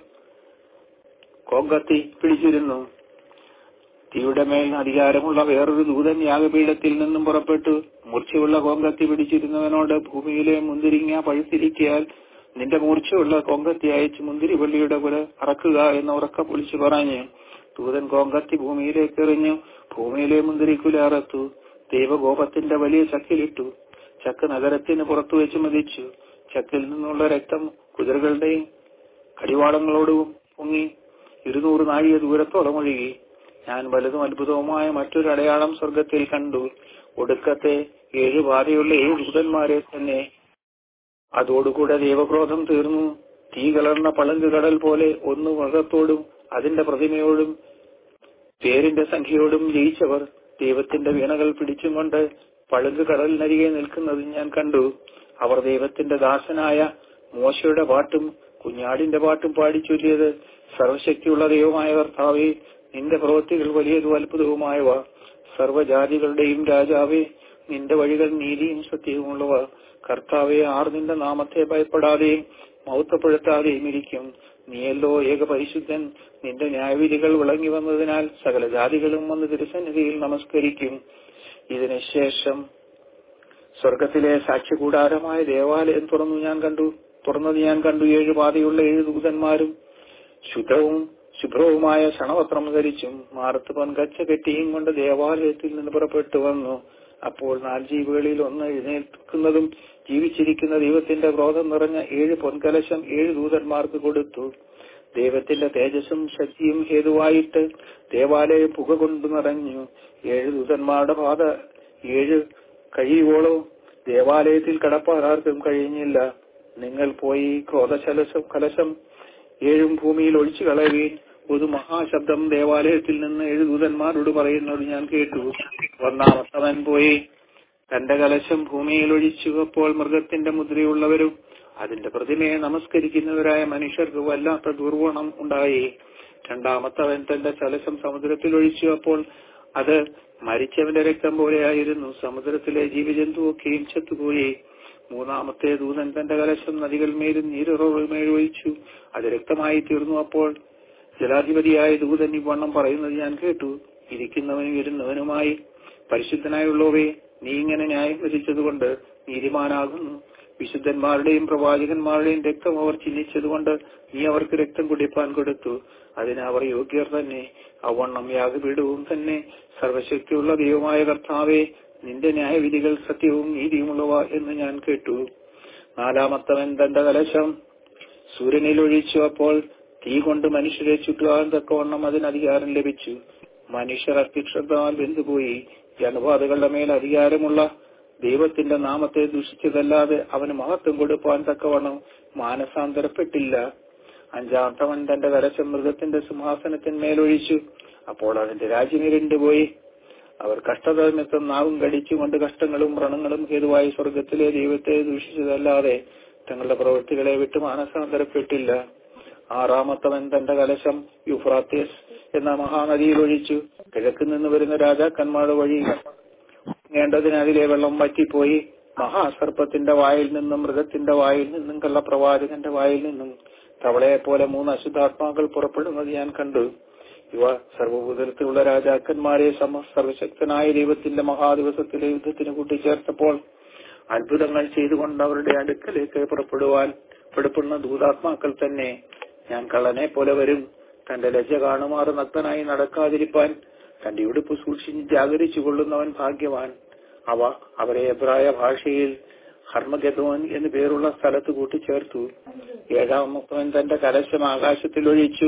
കോങ്കത്തി പിടിച്ചിരുന്നു തീയുടെ മേൽ അധികാരമുള്ള വേറൊരു ദൂതൻ യാഗപീഠത്തിൽ നിന്നും പുറപ്പെട്ടു മൂർച്ചയുള്ള കോങ്കത്തി പിടിച്ചിരുന്നവനോട് ഭൂമിയിലെ മുന്തിരിങ്ങ പഴുത്തിരിക്കിയാൽ നിന്റെ മൂർച്ചയുള്ള കോങ്കത്തി അയച്ച് മുന്തിരിവള്ളിയുടെ പുര അറക്കുക എന്ന് ഉറക്കം വിളിച്ചു പറഞ്ഞു ദൂതൻ കോങ്കത്തി ഭൂമിയിലേക്ക് എറിഞ്ഞു ഭൂമിയിലെ മുന്തിരിക്കുല അറത്തു ദൈവകോപത്തിന്റെ വലിയ ചക്കിലിട്ടു ചക്ക് നഗരത്തിന് പുറത്തു വെച്ച് മതിച്ചു ചക്കിൽ നിന്നുള്ള രക്തം കുതിരകളുടെയും കടിവാളങ്ങളോടും പൊങ്ങി ഇരുന്നൂറ് നാഴിക ദൂരത്തോളം ഒഴുകി ഞാൻ വലുതും അത്ഭുതവുമായ മറ്റൊരു അടയാളം സ്വർഗത്തിൽ കണ്ടു ഒടുക്കത്തെ ഏഴ് ബാധയുള്ള ഏഴ് ദൂതന്മാരെ തന്നെ അതോടുകൂടെ ദൈവക്രോധം തീർന്നു തീ കലർന്ന പളുങ്ക് കടൽ പോലെ ഒന്ന് മൃഗത്തോടും അതിന്റെ പ്രതിമയോടും പേരിന്റെ സംഖ്യയോടും ജയിച്ചവർ ദൈവത്തിന്റെ വീണകൾ പിടിച്ചും കൊണ്ട് പളുങ്ക് കടലിനരികെ നിൽക്കുന്നത് ഞാൻ കണ്ടു അവർ ദൈവത്തിന്റെ ദാസനായ മോശയുടെ പാട്ടും കുഞ്ഞാടിന്റെ പാട്ടും പാടിച്ചൊല്ലിയത് സർവശക്തിയുള്ള ദൈവമായ കർത്താവേ നിന്റെ പ്രവൃത്തികൾ വലിയതും അത്ഭുതവുമായവ സർവ്വജാതികളുടെയും രാജാവേ നിന്റെ വഴികൾ നീതിയും സത്യവുമുള്ളവ കർത്താവെ ആർ നിന്റെ നാമത്തെ ഭയപ്പെടാതെയും മൗത്തപ്പെടുത്താതെയും ഇരിക്കും നീയല്ലോ ഏക പരിശുദ്ധൻ നിന്റെ ന്യായവിധികൾ വിളങ്ങി വന്നതിനാൽ സകല ജാതികളും വന്ന് തിരുസന്നിധിയിൽ നമസ്കരിക്കും ഇതിനു ശേഷം സ്വർഗത്തിലെ സാക്ഷ്യകൂടാരമായ ദേവാലയം തുറന്നു ഞാൻ കണ്ടു തുറന്നത് ഞാൻ കണ്ടു ഏഴ് പാതയുള്ള ഏഴ് ദൂതന്മാരും ശുദ്ധവും ശുഭ്രവുമായ ക്ഷണവസ്ത്രം ധരിച്ചും മാറത്ത് പൊൻകച്ച കെട്ടിയും കൊണ്ട് ദേവാലയത്തിൽ നിന്ന് പുറപ്പെട്ടു വന്നു അപ്പോൾ നാല് ജീവികളിൽ ഒന്ന് എഴുന്നേൽക്കുന്നതും ജീവിച്ചിരിക്കുന്ന ദൈവത്തിന്റെ ക്രോധം നിറഞ്ഞ ഏഴ് പൊൻകലശം ഏഴ് ദൂതന്മാർക്ക് കൊടുത്തു ദൈവത്തിന്റെ തേജസ്സും ശക്തിയും ഹേതുവായിട്ട് ദേവാലയം പുക കൊണ്ടു നിറഞ്ഞു ഏഴ് ദൂതന്മാരുടെ പാത ഏഴ് കഴിയുവോളവും ദേവാലയത്തിൽ കടപ്പാൻ ആർക്കും കഴിഞ്ഞില്ല നിങ്ങൾ പോയി ക്രോധശലശം കലശം ഏഴും ഭൂമിയിൽ ഒഴിച്ചു കളയുകയും ഒരു മഹാശബ്ദം ദേവാലയത്തിൽ നിന്ന് ഏഴ് ദൂതന്മാരോട് പറയുന്നത് ഞാൻ കേട്ടു ഒന്നാമത്തവൻ പോയി തന്റെ കലശം ഭൂമിയിൽ ഒഴിച്ചു അപ്പോൾ മൃഗത്തിന്റെ മുദ്രയുള്ളവരും അതിന്റെ പ്രതിമയെ നമസ്കരിക്കുന്നവരായ മനുഷ്യർക്ക് വല്ലാത്ത ദുർവണം ഉണ്ടായി രണ്ടാമത്തവൻ തന്റെ കലശം സമുദ്രത്തിൽ ഒഴിച്ചു അപ്പോൾ അത് മരിച്ചവന്റെ രക്തം പോലെയായിരുന്നു സമുദ്രത്തിലെ ജീവജന്തുവൊക്കെയും ചത്തുപോയി മൂന്നാമത്തെ ദൂതൻ തന്റെ കലശം നദികൾ മേലും നീരുറവുകൾ ഒഴിച്ചു അത് രക്തമായി തീർന്നു അപ്പോൾ ജലാധിപതിയായ ദൂതൻ ഇവണ്ണം പറയുന്നത് ഞാൻ കേട്ടു ഇരിക്കുന്നവനും ഇരുന്നവനുമായി പരിശുദ്ധനായുള്ളവേ നീ ഇങ്ങനെ ന്യായം വിധിച്ചതുകൊണ്ട് നീതിമാനാകുന്നു വിശുദ്ധന്മാരുടെയും പ്രവാചകന്മാരുടെയും രക്തം അവർ ചിഹ്നിച്ചതുകൊണ്ട് നീ അവർക്ക് രക്തം കുടിപ്പാൻ കൊടുത്തു അതിന് അവർ യോഗ്യർ തന്നെ അവണ്ണം യാഗപീഠവും തന്നെ സർവശക്തിയുള്ള ദൈവമായ കർത്താവെ നിന്റെ ന്യായവിധികൾ സത്യവും നീതിയുമുള്ളവ എന്ന് ഞാൻ കേട്ടു നാലാമത്തവൻ തന്റെ കലശം സൂര്യനിൽ ഒഴിച്ചു അപ്പോൾ തീ കൊണ്ട് മനുഷ്യരെ ചുറ്റുവാൻ തക്കവണ്ണം അതിന് അധികാരം ലഭിച്ചു മനുഷ്യർ അത്യക്ഷത്താൽ വെന്തുപോയി ജനബാധകളുടെ മേൽ അധികാരമുള്ള ദൈവത്തിന്റെ നാമത്തെ ദൂഷിച്ചതല്ലാതെ അവന് മഹത്വം കൊടുപ്പാൻ തക്കവണ്ണം മാനസാന്തരപ്പെട്ടില്ല അഞ്ചാമത്തവൻ തന്റെ കലശം മൃഗത്തിന്റെ സിംഹാസനത്തിന്മേലൊഴിച്ചു അപ്പോൾ അതിന്റെ രാജ്യം ഇരുണ്ടുപോയി അവർ കഷ്ടത നിമിത്തം നാവും കടിച്ചുകൊണ്ട് കഷ്ടങ്ങളും വ്രണങ്ങളും ഹേതുവായി സ്വർഗത്തിലെ ദൈവത്തെ ദൂഷിച്ചതല്ലാതെ തങ്ങളുടെ പ്രവൃത്തികളെ വിട്ട് മാനസാന്തരപ്പെട്ടില്ല ആറാമത്തവൻ തന്റെ കലശം യുഫ്രാത്തേസ് എന്ന മഹാനദിയിൽ ഒഴിച്ചു കിഴക്ക് നിന്ന് വരുന്ന രാജാക്കന്മാരുടെ വഴി നീണ്ടതിന് അതിലെ വെള്ളം വറ്റിപ്പോയി മഹാസർപ്പത്തിന്റെ വായിൽ നിന്നും മൃഗത്തിന്റെ വായിൽ നിന്നും കള്ളപ്രവാചകന്റെ വായിൽ നിന്നും തവളയെ പോലെ മൂന്ന് അശുദ്ധാത്മാക്കൾ പുറപ്പെടുന്നത് ഞാൻ കണ്ടു ഇവ സർവഭൂതലത്തിലുള്ള രാജാക്കന്മാരെ സമ സർവശക്തനായ ദൈവത്തിന്റെ മഹാദിവസത്തിലെ യുദ്ധത്തിന് കൂട്ടിച്ചേർത്തപ്പോൾ അത്ഭുതങ്ങൾ ചെയ്തുകൊണ്ട് അവരുടെ അടുക്കലേക്ക് പുറപ്പെടുവാൻ പെടുപ്പെടുന്ന ദൂതാത്മാക്കൾ തന്നെ ഞാൻ കള്ളനെ പോലെ വരും തന്റെ ലജ്ജ കാണുമാറ് നഗ്നനായി നടക്കാതിരിപ്പാൻ തന്റെ ഉടുപ്പ് സൂക്ഷിച്ച് ജാഗരിച്ചു കൊള്ളുന്നവൻ ഭാഗ്യവാൻ അവ അവരെ എബ്രായ ഭാഷയിൽ ഹർമഗതോൻ എന്നു പേരുള്ള സ്ഥലത്ത് കൂട്ടിച്ചേർത്തു ഏഴാമത്തവൻ തന്റെ കലശം ആകാശത്തിൽ ഒഴിച്ചു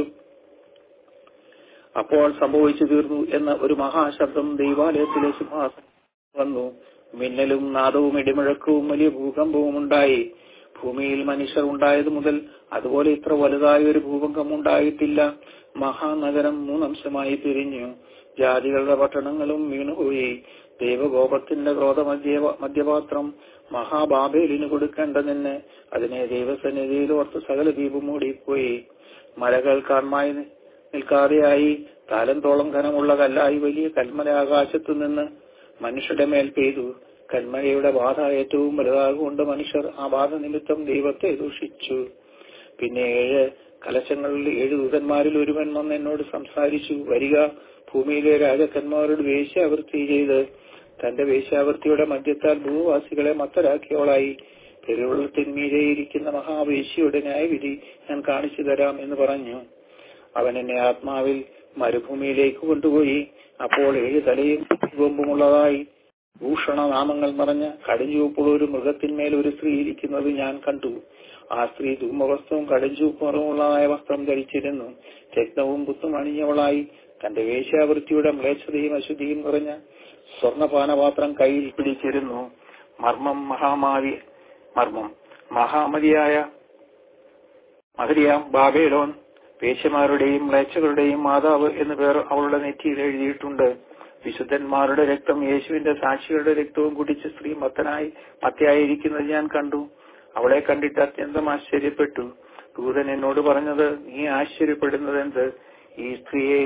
അപ്പോൾ സംഭവിച്ചു തീർന്നു എന്ന ഒരു മഹാശബ്ദം ദൈവാലയത്തിലെ സിംഹാസനം വന്നു മിന്നലും നാദവും ഇടിമുഴക്കവും വലിയ ഭൂകമ്പവും ഉണ്ടായി ഭൂമിയിൽ മനുഷ്യർ ഉണ്ടായത് മുതൽ അതുപോലെ ഇത്ര വലുതായ ഒരു ഭൂകമ്പം ഉണ്ടായിട്ടില്ല മഹാനഗരം മൂന്നംശമായി പിരിഞ്ഞു ജാതികളുടെ പട്ടണങ്ങളും വീണുപോയി ദൈവകോപത്തിന്റെ ക്രോധ മധ്യ മധ്യപാത്രം മഹാബാബേലിന് കൊടുക്കേണ്ടതിന് അതിനെ ദൈവസന്നിധിയിൽ ഓർത്ത് സകല ദീപം മൂടിപ്പോയി മലകൾ കാൺമായി നിൽക്കാതെയായി താലന്തോളം ഘനമുള്ള കല്ലായി വലിയ കൽമല ആകാശത്തു നിന്ന് മനുഷ്യരുടെ മേൽ പെയ്തു കന്മഴയുടെ ബാധ ഏറ്റവും വലുതാകൊണ്ട് മനുഷ്യർ ആ ബാധ നിമിത്തം ദൈവത്തെ ദൂഷിച്ചു പിന്നെ ഏഴ് കലശങ്ങളിൽ ഏഴ് ദൂതന്മാരിൽ ഒരുവൻ വന്ന് എന്നോട് സംസാരിച്ചു വരിക ഭൂമിയിലെ രാജക്കന്മാരോട് വേശ്യാവൃത്തി ചെയ്ത് തന്റെ വേശ്യാവൃത്തിയുടെ മധ്യത്താൽ ഭൂവാസികളെ മത്തരാക്കിയോളായി പെരുവെള്ളത്തിന്മീതെ ഇരിക്കുന്ന മഹാവേശിയുടെ ന്യായവിധി ഞാൻ കാണിച്ചു തരാം എന്ന് പറഞ്ഞു അവൻ എന്നെ ആത്മാവിൽ മരുഭൂമിയിലേക്ക് കൊണ്ടുപോയി അപ്പോൾ ഏഴ് തലയും കൊമ്പുമുള്ളതായി ഭൂഷണനാമങ്ങൾ നിറഞ്ഞ കടിഞ്ചുവപ്പുള്ള ഒരു മൃഗത്തിന്മേൽ ഒരു സ്ത്രീ ഇരിക്കുന്നത് ഞാൻ കണ്ടു ആ സ്ത്രീ ധൂമവസ്ത്രവും കടിഞ്ചുവപ്പുറമുള്ളതായ വസ്ത്രം ധരിച്ചിരുന്നു രക്തവും പുത്തും അണിഞ്ഞവളായി തന്റെ വേശ്യാവൃത്തിയുടെ മ്ലേച്ഛതയും അശുദ്ധിയും നിറഞ്ഞ സ്വർണപാനപാത്രം കയ്യിൽ പിടിച്ചിരുന്നു മർമ്മം മഹാമാവി മർമ്മം മഹാമതിയായ മഹരിയാം ബാബേലോൻ വേശ്യമാരുടെയും മ്ലേച്ഛകളുടെയും മാതാവ് എന്ന് പേർ അവളുടെ നെറ്റിയിൽ എഴുതിയിട്ടുണ്ട് വിശുദ്ധന്മാരുടെ രക്തം യേശുവിന്റെ സാക്ഷികളുടെ രക്തവും കുടിച്ച് സ്ത്രീ മത്തനായി മത്തയായിരിക്കുന്നത് ഞാൻ കണ്ടു അവളെ കണ്ടിട്ട് അത്യന്തം ആശ്ചര്യപ്പെട്ടു ദൂതൻ എന്നോട് പറഞ്ഞത് നീ ആശ്ചര്യപ്പെടുന്നത് എന്ത് ഈ സ്ത്രീയെ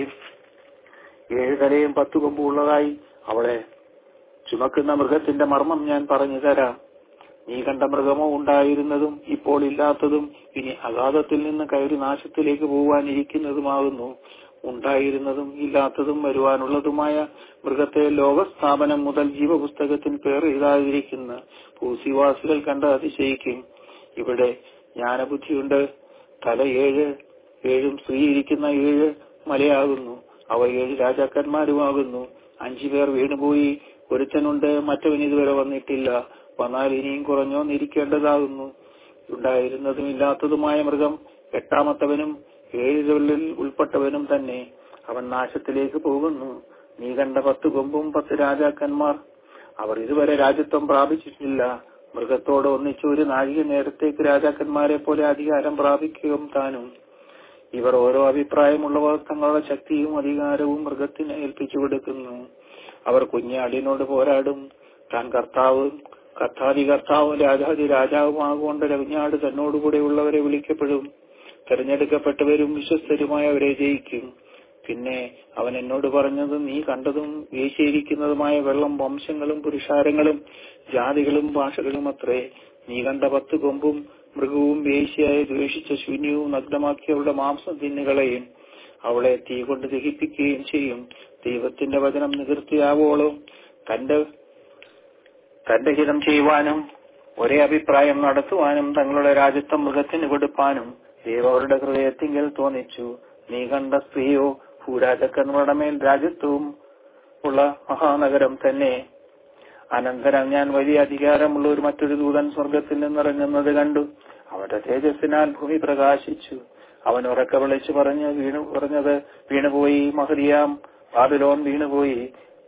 ഏഴ് തലയും പത്തു കൊമ്പുള്ളതായി അവളെ ചുമക്കുന്ന മൃഗത്തിന്റെ മർമ്മം ഞാൻ പറഞ്ഞു തരാം നീ കണ്ട മൃഗമോ ഉണ്ടായിരുന്നതും ഇപ്പോൾ ഇല്ലാത്തതും ഇനി അഗാധത്തിൽ നിന്ന് കയറി നാശത്തിലേക്ക് പോവാനിരിക്കുന്നതുമാകുന്നു ഉണ്ടായിരുന്നതും ഇല്ലാത്തതും വരുവാനുള്ളതുമായ മൃഗത്തെ ലോകസ്ഥാപനം മുതൽ ജീവപുസ്തകത്തിൽ പേർ എഴുതാതിരിക്കുന്ന ഭൂസിവാസികൾ കണ്ട് അതിശയിക്കും ഇവിടെ ജ്ഞാനബുദ്ധിയുണ്ട് തല ഏഴ് ഏഴും സ്ത്രീ ഇരിക്കുന്ന ഏഴ് മലയാകുന്നു അവ ഏഴ് രാജാക്കന്മാരുമാകുന്നു അഞ്ചു പേർ വീണുപോയി ഒരുത്തനുണ്ട് മറ്റവൻ ഇതുവരെ വന്നിട്ടില്ല വന്നാൽ ഇനിയും കുറഞ്ഞോന്നിരിക്കേണ്ടതാകുന്നു ഉണ്ടായിരുന്നതും ഇല്ലാത്തതുമായ മൃഗം എട്ടാമത്തവനും ഏഴുകളിൽ ഉൾപ്പെട്ടവനും തന്നെ അവൻ നാശത്തിലേക്ക് പോകുന്നു നീ കണ്ട പത്ത് കൊമ്പും പത്ത് രാജാക്കന്മാർ അവർ ഇതുവരെ രാജ്യത്വം പ്രാപിച്ചിട്ടില്ല മൃഗത്തോട് ഒന്നിച്ച് ഒരു നാഴിക നേരത്തേക്ക് രാജാക്കന്മാരെ പോലെ അധികാരം പ്രാപിക്കുകയും താനും ഇവർ ഓരോ അഭിപ്രായമുള്ളവർ തങ്ങളുടെ ശക്തിയും അധികാരവും മൃഗത്തിന് ഏൽപ്പിച്ചു കൊടുക്കുന്നു അവർ കുഞ്ഞാടിനോട് പോരാടും താൻ കർത്താവ് കർത്താതി കർത്താവും രാജാതി രാജാവുമാകൊണ്ട് കുഞ്ഞാട് തന്നോടുകൂടെ ഉള്ളവരെ വിളിക്കപ്പെടും തെരഞ്ഞെടുക്കപ്പെട്ടവരും വിശ്വസ്തരുമായവരെ ജയിക്കും പിന്നെ അവൻ എന്നോട് പറഞ്ഞത് നീ കണ്ടതും വീശിയിരിക്കുന്നതുമായ വെള്ളം വംശങ്ങളും പുരുഷാരങ്ങളും ജാതികളും ഭാഷകളും അത്രേ നീ കണ്ട പത്ത് കൊമ്പും മൃഗവും വേശ്യയായി ദ്വേഷിച്ച ശൂന്യവും നഗ്നമാക്കിയവളുടെ മാംസം തിന്നുകളയും അവളെ തീ കൊണ്ട് ദഹിപ്പിക്കുകയും ചെയ്യും ദൈവത്തിന്റെ വചനം നിവൃത്തിയാവോളം തന്റെ തന്റെ ഹിതം ചെയ്യുവാനും ഒരേ അഭിപ്രായം നടത്തുവാനും തങ്ങളുടെ രാജ്യത്വം മൃഗത്തിന് കൊടുപ്പാനും ദൈവം അവരുടെ ഹൃദയത്തിങ്കൽ തോന്നിച്ചു നീ കണ്ട സ്ത്രീയോ ഭൂരാജക്കന്മാരുടെ മേൽ രാജ്യത്വവും ഉള്ള മഹാനഗരം തന്നെ അനന്തരം ഞാൻ വലിയ അധികാരമുള്ള ഒരു മറ്റൊരു ദൂതൻ സ്വർഗത്തിൽ നിന്നിറങ്ങുന്നത് കണ്ടു അവന്റെ തേജസ്സിനാൽ ഭൂമി പ്രകാശിച്ചു അവൻ ഉറക്ക വിളിച്ചു പറഞ്ഞ് വീണു പറഞ്ഞത് വീണുപോയി മഹരിയാം ബാബിലോൺ വീണുപോയി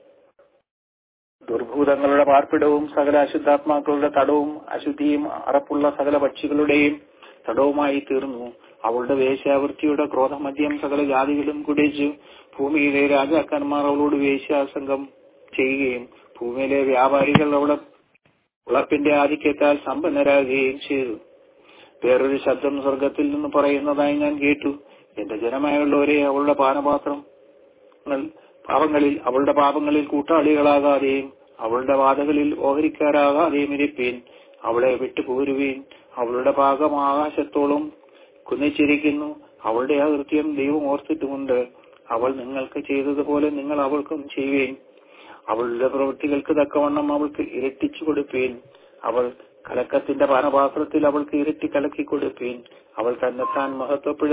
ദുർഭൂതങ്ങളുടെ പാർപ്പിടവും സകല അശുദ്ധാത്മാക്കളുടെ തടവും അശുദ്ധിയും അറപ്പുള്ള സകല പക്ഷികളുടെയും തടവുമായി തീർന്നു അവളുടെ വേശ്യാവൃത്തിയുടെ ക്രോധമദ്യം സകല ജാതികളും കുടിച്ചു ഭൂമിയിലെ രാജാക്കന്മാർ അവളോട് വേശ്യാസംഗം ചെയ്യുകയും ഭൂമിയിലെ വ്യാപാരികൾ അവളെ ഉളപ്പിന്റെ ആധിക്യത്താൽ സമ്പന്നരാകുകയും ചെയ്തു വേറൊരു ശബ്ദം സ്വർഗത്തിൽ നിന്ന് പറയുന്നതായി ഞാൻ കേട്ടു എന്റെ ജനമായുള്ളവരെ അവളുടെ പാനപാത്രം പാപങ്ങളിൽ അവളുടെ പാപങ്ങളിൽ കൂട്ടാളികളാകാതെയും അവളുടെ വാതകളിൽ ഓഹരിക്കാരാകാതെയും ഇരിപ്പീൻ അവളെ വിട്ടുപോരുവീൻ അവളുടെ പാകം ആകാശത്തോളം കുന്നിച്ചിരിക്കുന്നു അവളുടെ അകൃത്യം ദൈവം ഓർത്തിട്ടുമുണ്ട് അവൾ നിങ്ങൾക്ക് ചെയ്തതുപോലെ നിങ്ങൾ അവൾക്കും ചെയ്യുവേൻ അവളുടെ പ്രവൃത്തികൾക്ക് തക്കവണ്ണം അവൾക്ക് ഇരട്ടിച്ചു കൊടുപ്പീൻ അവൾ കലക്കത്തിന്റെ പാനപാത്രത്തിൽ അവൾക്ക് ഇരട്ടി കലക്കി കൊടുപ്പീൻ അവൾ തന്നെത്താൻ മഹത്വപ്പെടു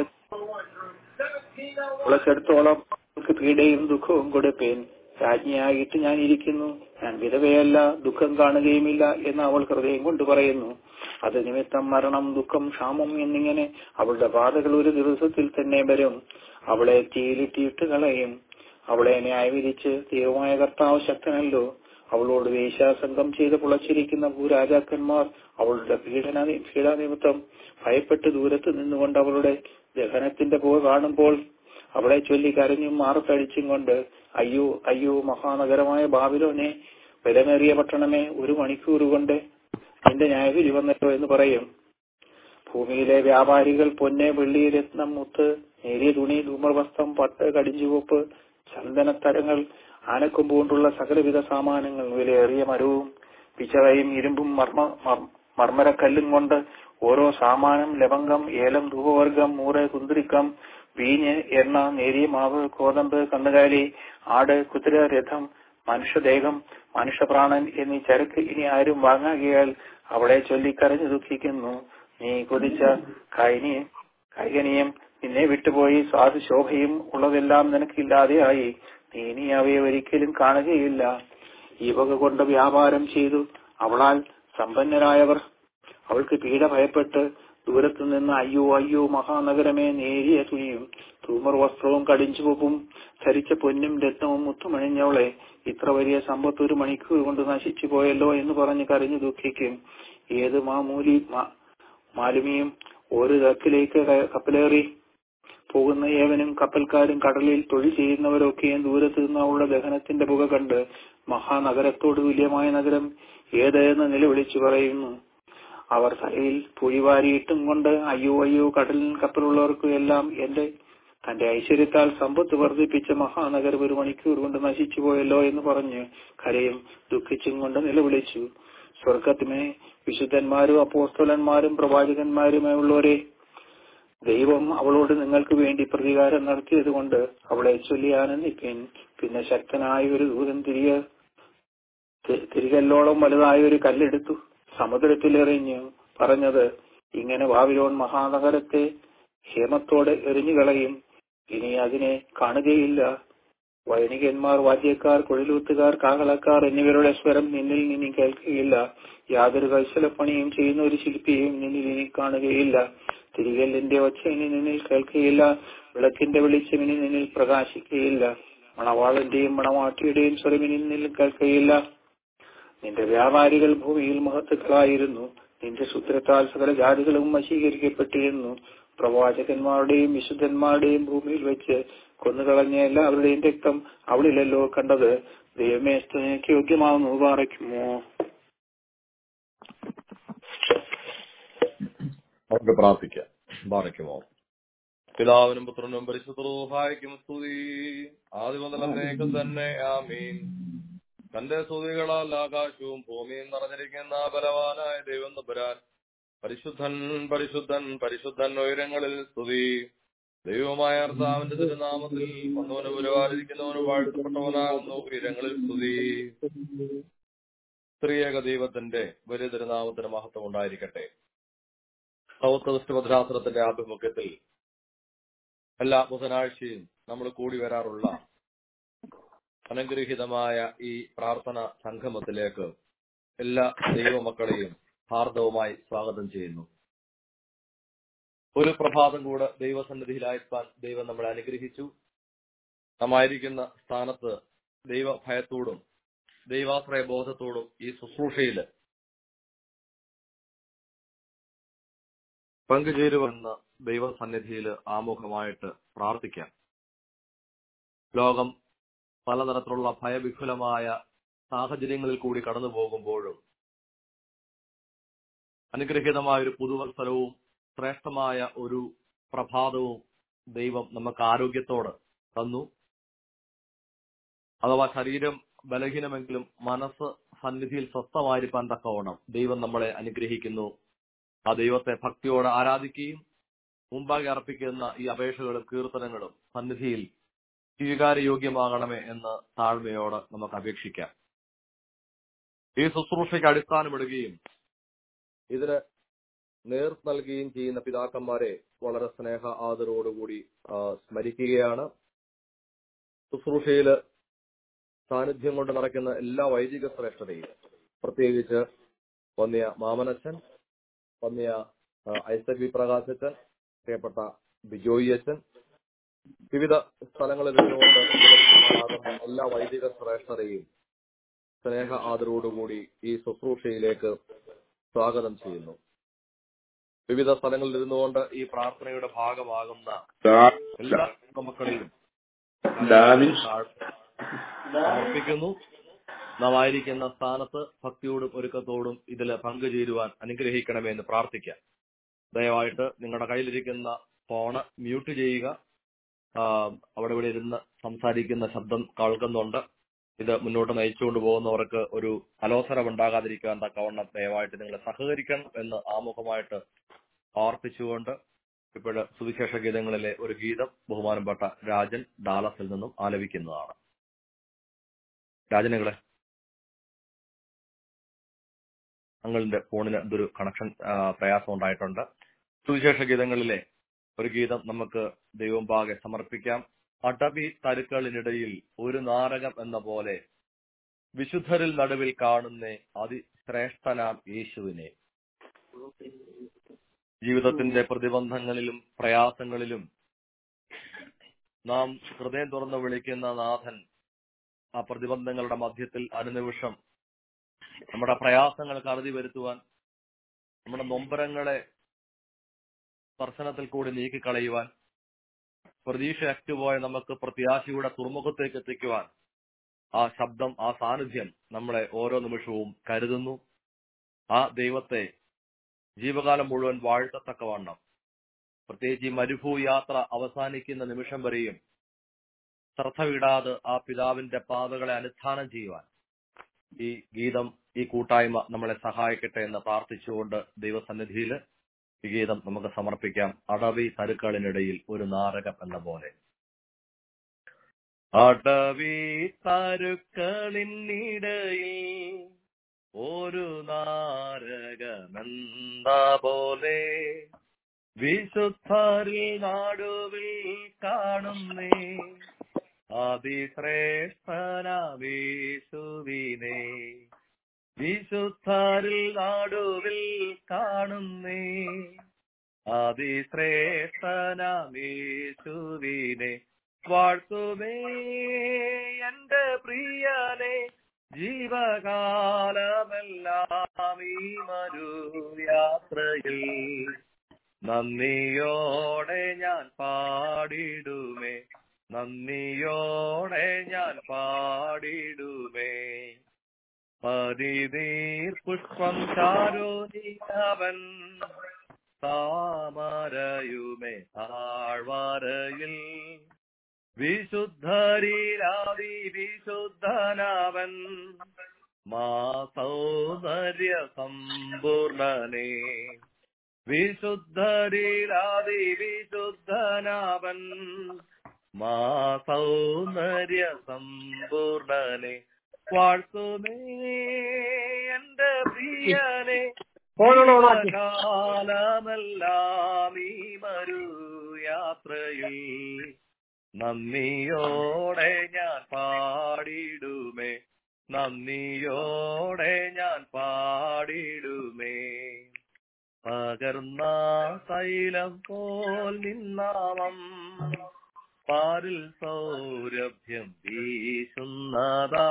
ഉളച്ചെടുത്തോളം അവൾക്ക് പീഡയും ദുഃഖവും കൊടുപ്പേൻ രാജ്ഞിയായിട്ട് ഞാൻ ഇരിക്കുന്നു ഞാൻ വിധവയല്ല ദുഃഖം കാണുകയുമില്ല എന്ന് അവൾ ഹൃദയം കൊണ്ട് പറയുന്നു അത് നിമിത്തം മരണം ദുഃഖം ക്ഷാമം എന്നിങ്ങനെ അവളുടെ ബാധകൾ ഒരു ദിവസത്തിൽ തന്നെ വരും അവളെ തീയിലിട്ടിട്ട് കളയും അവളെ ന്യായവിധിച്ച് ദൈവമായ കർത്താവ് ശക്തനല്ലോ അവളോട് വേശ്യാസംഗം ചെയ്ത് പുളച്ചിരിക്കുന്ന ഭൂരാജാക്കന്മാർ അവളുടെ പീഡന പീഡാനിമിത്തം ഭയപ്പെട്ട് ദൂരത്ത് നിന്നുകൊണ്ട് അവളുടെ ദഹനത്തിന്റെ പുക കാണുമ്പോൾ അവളെ ചൊല്ലി കരഞ്ഞും മാറത്തടിച്ചും കൊണ്ട് അയ്യോ അയ്യോ മഹാനഗരമായ ബാബിലോനെ ബലമേറിയ പട്ടണമേ ഒരു മണിക്കൂർ കൊണ്ട് നിന്റെ ന്യായവിധി വന്നല്ലോ എന്ന് പറയും ഭൂമിയിലെ വ്യാപാരികൾ പൊന്നെ വെള്ളി രത്നം മുത്ത് നേരിയ തുണി ധൂമർവസ്ത്രം പട്ട് കടിഞ്ചുവപ്പ് ചന്ദനത്തരങ്ങൾ ആനക്കൊമ്പ് കൊണ്ടുള്ള സകലവിധ സാമാനങ്ങൾ വിലയേറിയ മരവും പിച്ചവയും ഇരുമ്പും മർമ്മ മർമ്മരക്കല്ലും കൊണ്ട് ഓരോ സാമാനം ലവംഗം ഏലം ധൂപവർഗം മൂറ് കുന്തിരിക്കം വീഞ്ഞ് എണ്ണ നേരിയ മാവ് കോതമ്പ് കന്നുകാലി ആട് കുതിര രഥം മനുഷ്യദേഹം മനുഷ്യപ്രാണൻ എന്നീ ചരക്ക് ഇനി ആരും വാങ്ങാകിയാൽ അവളെ ചൊല്ലി കരഞ്ഞു ദുഃഖിക്കുന്നു നീ കൊതിച്ച കൈനിയും കൈകനിയും നിന്നെ വിട്ടുപോയി സ്വാദു ശോഭയും ഉള്ളതെല്ലാം നിനക്കില്ലാതെയായി നീ ഇനി അവയെ ഒരിക്കലും കാണുകയില്ല ഈ വക കൊണ്ട് വ്യാപാരം ചെയ്തു അവളാൽ സമ്പന്നരായവർ അവൾക്ക് പീഡ ഭയപ്പെട്ട് ദൂരത്തു നിന്ന് അയ്യോ അയ്യോ മഹാനഗരമേ നേരിയ തുണിയും തൂമർ വസ്ത്രവും കടിഞ്ചുവപ്പും ധരിച്ച പൊന്നും രത്നവും മുത്തുമണിഞ്ഞവളെ ഇത്ര വലിയ സമ്പത്ത് ഒരു മണിക്കൂർ കൊണ്ട് നശിച്ചു പോയല്ലോ എന്ന് പറഞ്ഞ് കരഞ്ഞു ദുഃഖിക്കും ഏത് മാമൂലി മാലുമിയും ഒരു തക്കിലേക്ക് കപ്പലേറി പോകുന്ന ഏവനും കപ്പൽക്കാരും കടലിൽ തൊഴിൽ ചെയ്യുന്നവരൊക്കെയും ദൂരത്ത് നിന്ന് അവളുടെ ദഹനത്തിന്റെ പുക കണ്ട് മഹാനഗരത്തോട് തുല്യമായ നഗരം ഏതെന്ന് നിലവിളിച്ചു പറയുന്നു അവർ തലയിൽ പുഴിവാരിയിട്ടും കൊണ്ട് അയ്യോ അയ്യോ കടലിൽ കപ്പലുള്ളവർക്കും എല്ലാം എന്റെ തന്റെ ഐശ്വര്യത്താൽ സമ്പത്ത് വർദ്ധിപ്പിച്ച മഹാനഗരം ഒരു മണിക്കൂർ കൊണ്ട് നശിച്ചു പോയല്ലോ എന്ന് പറഞ്ഞ് കരയും ദുഃഖിച്ചും കൊണ്ട് നിലവിളിച്ചു സ്വർഗത്തിമേ വിശുദ്ധന്മാരും അപ്പോസ്തലന്മാരും പ്രവാചകന്മാരുമായുള്ളവരെ ദൈവം അവളോട് നിങ്ങൾക്ക് വേണ്ടി പ്രതികാരം നടത്തിയത് കൊണ്ട് അവളെ ചൊല്ലി ആനന്ദിപ്പിൻ പിന്നെ ശക്തനായ ഒരു ദൂതൻ തിരികെ തിരികല്ലോളം വലുതായ ഒരു കല്ലെടുത്തു സമുദ്രത്തിലെറിഞ്ഞു പറഞ്ഞത് ഇങ്ങനെ വാവിലോൺ മഹാനഗരത്തെ ഹേമത്തോടെ എറിഞ്ഞു കളയും ഇനി അതിനെ കാണുകയില്ല വൈണികന്മാർ വാദ്യക്കാർ കുഴലൂത്തുകാർ കാഹളക്കാർ എന്നിവരുടെ സ്വരം നിന്നിൽ നിന്നും കേൾക്കുകയില്ല യാതൊരു കൗശലപ്പണിയും ചെയ്യുന്ന ഒരു ശില്പിയും നിന്നിൽ ഇനി കാണുകയില്ല തിരികല്ലിന്റെ ഒച്ച ഇനി നിന്നിൽ കേൾക്കുകയില്ല വിളക്കിന്റെ വെളിച്ചം ഇനി നിന്നിൽ പ്രകാശിക്കുകയില്ല മണവാളന്റെയും മണവാട്ടിയുടെയും സ്വരം ഇനി നിന്നിൽ കേൾക്കുകയില്ല നിന്റെ വ്യാപാരികൾ ഭൂമിയിൽ മഹത്തുക്കളായിരുന്നു നിന്റെ സൂത്രത്താൽ സകല ജാതികളും വശീകരിക്കപ്പെട്ടിരുന്നു പ്രവാചകന്മാരുടെയും വിശുദ്ധന്മാരുടെയും ഭൂമിയിൽ വെച്ച് കൊന്നുകളഞ്ഞ എല്ലാവരുടെയും രക്തം അവളിലല്ലോ കണ്ടത് ദൈവമേ സ്തുതിക്ക് യോഗ്യമാവുന്നു പാറയ്ക്കുമോ നമുക്ക് പ്രാർത്ഥിക്കാം ബാറയ്ക്കുമോ പിതാവിനും പുത്രനും പരിശുദ്ധഹായിക്കും സ്തുതി ആദ്യ മുതലേക്കും തന്നെ ആമീൻ തന്റെ സ്തുതികളാൽ ആകാശവും ഭൂമിയും നിറഞ്ഞിരിക്കുന്ന ബലവാനായ ദൈവം നമ്പുരാൻ പരിശുദ്ധൻ പരിശുദ്ധൻ പരിശുദ്ധൻ ഉയരങ്ങളിൽ സ്തുതി ദൈവമായ അർത്താവിന്റെ തിരുനാമത്തിൽ വന്നവന് പുരവാരിക്കുന്നവന് വാഴ്ത്തപ്പെട്ടവനാകുന്നു ഉയരങ്ങളിൽ സ്തുതി സ്ത്രീയേക ദൈവത്തിന്റെ വലിയ തിരുനാമത്തിന് മഹത്വം ഉണ്ടായിരിക്കട്ടെ സൗത്ത് ഭദ്രാസനത്തിന്റെ ആഭിമുഖ്യത്തിൽ എല്ലാ ബുധനാഴ്ചയും നമ്മൾ കൂടി വരാറുള്ള അനുഗ്രഹീതമായ ഈ പ്രാർത്ഥന സംഗമത്തിലേക്ക് എല്ലാ ദൈവമക്കളെയും ഹാർദവുമായി സ്വാഗതം ചെയ്യുന്നു ഒരു പ്രഭാതം കൂടെ ദൈവസന്നിധിയിലായിരിക്കാൻ ദൈവം നമ്മളെ അനുഗ്രഹിച്ചു നമ്മായിരിക്കുന്ന സ്ഥാനത്ത് ദൈവഭയത്തോടും ദൈവാശ്രയ ബോധത്തോടും ഈ ശുശ്രൂഷയിൽ പങ്കുചേരുമെന്ന് ദൈവസന്നിധിയിൽ ആമുഖമായിട്ട് പ്രാർത്ഥിക്കാം ലോകം പലതരത്തിലുള്ള ഭയവിഹുലമായ സാഹചര്യങ്ങളിൽ കൂടി കടന്നു പോകുമ്പോഴും അനുഗ്രഹീതമായ ഒരു പുതുവത്സരവും ശ്രേഷ്ഠമായ ഒരു പ്രഭാതവും ദൈവം നമുക്ക് ആരോഗ്യത്തോട് തന്നു അഥവാ ശരീരം ബലഹീനമെങ്കിലും മനസ്സ് സന്നിധിയിൽ സ്വസ്ഥമായിരിക്കാൻ തക്കവണ്ണം ദൈവം നമ്മളെ അനുഗ്രഹിക്കുന്നു ആ ദൈവത്തെ ഭക്തിയോടെ ആരാധിക്കുകയും മുമ്പാകെ അർപ്പിക്കുന്ന ഈ അപേക്ഷകളും കീർത്തനങ്ങളും സന്നിധിയിൽ സ്വീകാര്യയോഗ്യമാകണമേ എന്ന് താഴ്മയോട് നമുക്ക് അപേക്ഷിക്കാം ഈ ശുശ്രൂഷയ്ക്ക് അടിസ്ഥാനമിടുകയും ഇതിന് നേർ നൽകുകയും ചെയ്യുന്ന പിതാക്കന്മാരെ വളരെ സ്നേഹ ആദരവോടുകൂടി ആ, സ്മരിക്കുകയാണ് ശുശ്രൂഷയില് സാന്നിധ്യം കൊണ്ട് നടക്കുന്ന എല്ലാ വൈദിക ശ്രേഷ്ഠതയും പ്രത്യേകിച്ച് വന്നിയ മാമനച്ചൻ വന്നിയ ആ, ഐസക് വി പ്രകാശച്ചൻ പ്രിയപ്പെട്ട ബിജോയി അച്ഛൻ വിവിധ സ്ഥലങ്ങളിൽ നിന്നുകൊണ്ട് ഇതിലെത്തുന്ന എല്ലാ വൈദിക ശ്രേഷ്ഠതയും സ്നേഹ ആദരവോടുകൂടി ഈ ശുശ്രൂഷയിലേക്ക് സ്വാഗതം ചെയ്യുന്നു വിവിധ സ്ഥലങ്ങളിൽ ഇരുന്നുകൊണ്ട് ഈ പ്രാർത്ഥനയുടെ ഭാഗമാകുന്ന എല്ലാ മക്കളെയും ഡാവിൻ സമർപ്പിക്കുന്നു നാം ആയിരിക്കുന്ന സ്ഥാനത്ത് ഭക്തിയോടും ഒരുക്കത്തോടും ഇതിൽ പങ്കുചേരുവാൻ അനുഗ്രഹിക്കണമേ എന്ന് പ്രാർത്ഥിക്കാം ദയവായിട്ട് നിങ്ങളുടെ കയ്യിലിരിക്കുന്ന ഫോണ് മ്യൂട്ട് ചെയ്യുക ആ, അവിടെ ഇവിടെ ഇരുന്ന് സംസാരിക്കുന്ന ശബ്ദം കേൾക്കുന്നുണ്ട് ഇത് മുന്നോട്ട് നയിച്ചുകൊണ്ട് പോകുന്നവർക്ക് ഒരു അലോസരം ഉണ്ടാകാതിരിക്കാൻ തക്കവണ്ണം ദയവായിട്ട് നിങ്ങൾ സഹകരിക്കണം എന്ന് ആമുഖമായിട്ട് ഓർപ്പിച്ചുകൊണ്ട് ഇപ്പോൾ സുവിശേഷ ഗീതങ്ങളിലെ ഒരു ഗീതം ബഹുമാനപ്പെട്ട രാജൻ ഡാലസിൽ നിന്നും ആലപിക്കുന്നതാണ് രാജനുകളെ തങ്ങളുടെ ഫോണിന് എന്തൊരു കണക്ഷൻ പ്രയാസം ഉണ്ടായിട്ടുണ്ട് സുവിശേഷ ഗീതങ്ങളിലെ ഒരു ഗീതം നമുക്ക് ദൈവം പാകെ സമർപ്പിക്കാം അടവി തരുക്കളിനിടയിൽ ഒരു നാരകം എന്ന പോലെ വിശുദ്ധരിൽ നടുവിൽ കാണുന്ന അതിശ്രേഷ്ഠനാം യേശുവിനെ ജീവിതത്തിന്റെ പ്രതിബന്ധങ്ങളിലും പ്രയാസങ്ങളിലും നാം ഹൃദയം തുറന്ന് വിളിക്കുന്ന നാഥൻ ആ പ്രതിബന്ധങ്ങളുടെ മധ്യത്തിൽ അനുനിമിഷം നമ്മുടെ പ്രയാസങ്ങൾക്ക് അറുതി വരുത്തുവാൻ നമ്മുടെ നൊമ്പരങ്ങളെ സ്പർശനത്തിൽ കൂടി നീക്കിക്കളയുവാൻ പ്രതീക്ഷ അറ്റുപോയ നമുക്ക് പ്രത്യാശയുടെ തുറമുഖത്തേക്ക് എത്തിക്കുവാൻ ആ ശബ്ദം ആ സാന്നിധ്യം നമ്മളെ ഓരോ നിമിഷവും കരുതുന്നു ആ ദൈവത്തെ ജീവകാലം മുഴുവൻ വാഴ്ത്തത്തക്കവണ്ണം പ്രത്യേകിച്ച് ഈ മരുഭൂ യാത്ര അവസാനിക്കുന്ന നിമിഷം വരെയും ശ്രദ്ധ വിടാതെ ആ പിതാവിന്റെ പാതകളെ അനുഷ്ഠാനം ചെയ്യുവാൻ ഈ ഗീതം ഈ കൂട്ടായ്മ നമ്മളെ സഹായിക്കട്ടെ എന്ന് പ്രാർത്ഥിച്ചുകൊണ്ട് ദൈവസന്നിധിയിൽ ഈ ഗീതം നമുക്ക് സമർപ്പിക്കാം അടവി തരുക്കളിനിടയിൽ ഒരു നാരകം എന്ന പോലെ അടവി തരുക്കളിനിടയിൽ ഒരു നാരകമെന്ന പോലെ വിശുദ്ധരിൽ നാടുവിൽ കാണുന്നേ അതിശ്രേഷ്ഠനീശുവിനെ വിശുദ്ധരിൽ നാടുവിൽ കാണുന്നേ അതിശ്രേഷ്ഠനീശുവിനെ വാഴ്ത്തുമേ എന്റെ പ്രിയനെ ജീവകാലമെല്ലാം ഈ മരു യാത്രയിൽ നന്ദിയോടെ ഞാൻ പാടിടുമേ നന്ദിയോടെ ഞാൻ പാടിടുമേ പതിനീർ പുഷ്പം ചാരോനിയവൻ താമരയുമേ താഴ്വരയിൽ വിശുദ്ധരീരാതി വിശുദ്ധനവൻ മാ സൗന്ദര്യ സമ്പൂർണനെ വിശുദ്ധരീരാതി വിശുദ്ധനവൻ മാ സൗന്ദര്യ സമ്പൂർണനെ വാഴ്ത്തുമേ എന്റെ പ്രിയനെ കാലമെല്ലാം ഈ മരു യാത്രയിൽ നന്ദിയോടെ ഞാൻ പാടിടുമേ നന്ദിയോടെ ഞാൻ പാടിടുമേ പകർന്ന തൈലം പോൽ നിന്നാമം പാരിൽ സൗരഭ്യം വീശുന്നതാ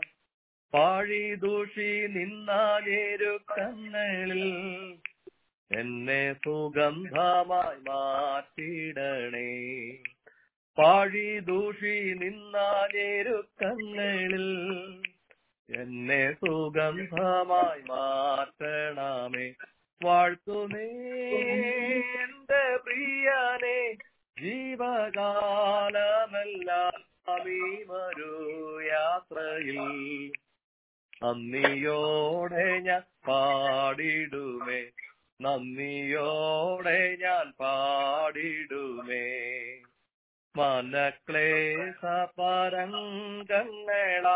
പാഴി ദൂഷി നിന്നാലേരു കണ്ണളിൽ എന്നെ സുഗന്ധമായി മാറ്റിടണേ പാഴി ദൂഷി നിന്ന ഞെരുക്കങ്ങളിൽ എന്നെ സുഗന്ധമായി മാറ്റണമേ വാഴ്ത്തുമേ എന്റെ പ്രിയനെ ജീവകാലമെല്ലാം ഈ ഒരു യാത്രയിൽ നന്ദിയോടെ ഞാൻ പാടിടുമേ നന്ദിയോടെ ഞാൻ പാടിടുമേ മനക്ലേശ പരങ്കങ്ങളാ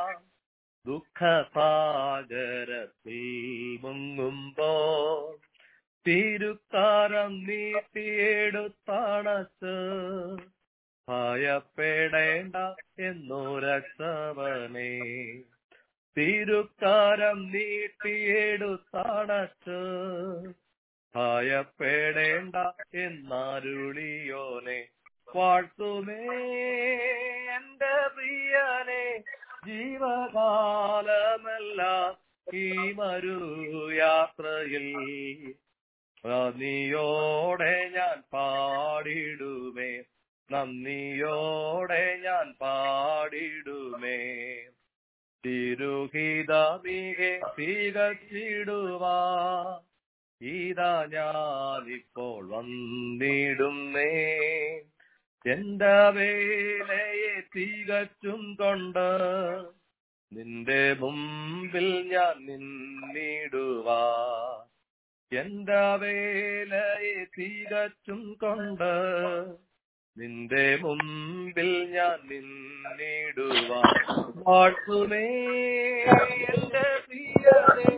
ദുഃഖസാഗരത്തിൽ മുങ്ങുമ്പോൾ തിരുക്കാരം നീട്ടിയെടുത്തണച്ച് ഭയപ്പെടേണ്ട എന്നു രക്ഷവനേ തിരുക്കാരം നീട്ടിയെടുത്തണച്ച് ഭയപ്പെടേണ്ട എന്നരുളിയോനെ വാഴ്ത്തുമേ എന്റെ പ്രിയനെ ജീവകാലമെല്ലാം ഈ മരു യാത്രയിൽ നന്ദിയോടെ ഞാൻ പാടിടുമേ നന്ദിയോടെ ഞാൻ പാടിടുമേ തിരുഹിതമികെ തികച്ചിടുവാ ഇതാ ഞാനിപ്പോൾ വന്നിടുന്നേ എന്റെ വേലയെ തികച്ചും കൊണ്ട് നിന്റെ മുമ്പിൽ ഞാൻ നിന്നിടുവാ എന്റെ വേലയെ തികച്ചും കൊണ്ട് നിന്റെ മുമ്പിൽ ഞാൻ നിന്നിടുവാ വാഴ്ത്തുമേ എന്റെ പ്രിയനെ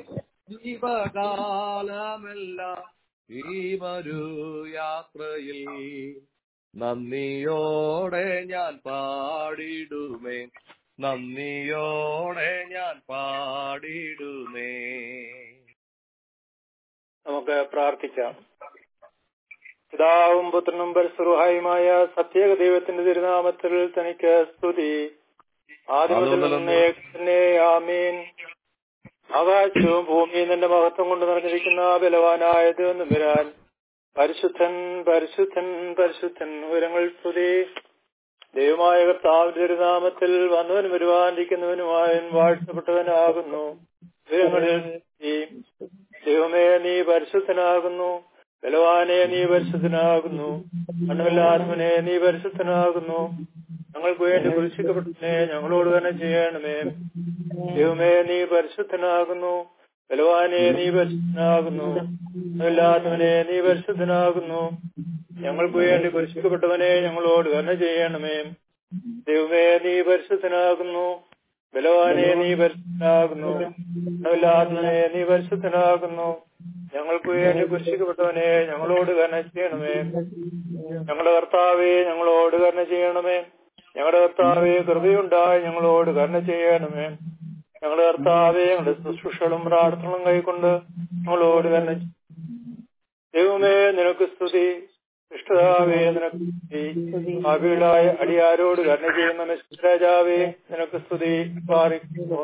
ജീവകാലമെല്ലാം ഈ ഒരു യാത്രയിൽ നന്ദിയോടെ ഞാൻ പാടിടുമേ നന്ദിയോടെ ഞാൻ പാടിടുമേ നമുക്ക് പ്രാർത്ഥിക്കാം പിതാവും പുത്രനും പരസ്പരഹായുമായ സത്യേക ദൈവത്തിന്റെ തിരുനാമത്തിൽ തനിക്ക് സ്തുതി ആദ്യം തന്നെ ആമീൻ ആകാശവും ഭൂമിയും നിന്റെ മഹത്വം കൊണ്ട് നിറഞ്ഞിരിക്കുന്ന ബലവാനായത് എന്ന് വരാൻ പരിശുദ്ധൻ പരിശുദ്ധൻ പരിശുദ്ധൻ ഉയരങ്ങൾ സ്തുതി ദൈവമായ കർത്താവിന്റെ തിരുനാമത്തിൽ വന്നവനും വരുവാനിരിക്കുന്നവനുമായൻ വാഴ്ത്തപ്പെട്ടവനാകുന്നു ഉയരങ്ങളിൽ സ്തുതി. ദൈവമേ നീ പരിശുദ്ധനാകുന്നു ബലവാനെ നീ പരിശുദ്ധനാകുന്നു കണ്ണുമില്ലാത്തവനെ നീ പരിശുദ്ധനാകുന്നു ഞങ്ങൾക്ക് വേണ്ടി കുരിശിക്കപ്പെട്ടനെ ഞങ്ങളോട് തന്നെ ചെയ്യണമേ ദൈവമേ നീ പരിശുദ്ധനാകുന്നു ബലവാനെ നീ പരിശുദ്ധനാകുന്നു കണ്ണുമില്ലാത്തവനെ നീ പരിശുദ്ധനാകുന്നു ഞങ്ങൾക്ക് വേണ്ടി കുരിശിക്കപ്പെട്ടവനെ ഞങ്ങളോട് തന്നെ ചെയ്യണമേ ദൈവമേ നീ പരിശുദ്ധനാകുന്നു ബലവാനെ നീ പരിശുദ്ധനാകുന്നു കണ്ണുമില്ലാത്തവനെ നീ പരിശുദ്ധനാകുന്നു ഞങ്ങൾക്ക് വേണ്ടി കുരിശിക്കപ്പെട്ടവനെ ഞങ്ങളോട് കരുണ ചെയ്യണമേ ഞങ്ങളുടെ കർത്താവെ ഞങ്ങളോട് കരുണ ചെയ്യണമേ ഞങ്ങളുടെ കർത്താവെ കൃപയുണ്ടായി ഞങ്ങളോട് കരുണ ചെയ്യണമേ ഞങ്ങളുടെ കർത്താവെ ഞങ്ങളുടെ ശുശ്രൂഷകളും പ്രാർത്ഥനകളും കൈക്കൊണ്ട് ഞങ്ങളോട് കരുണ ചെയ്യണമേ. ദൈവമേ നിനക്ക് സ്തുതി ഇഷ്ടതാവേ നിനക്ക് സ്തുതി ഭാവികളായ അടിയാരോട് കരുണ ചെയ്യുന്ന മിശ്രാജാവേ നിനക്ക് സ്തുതി പാറിക്കുന്നു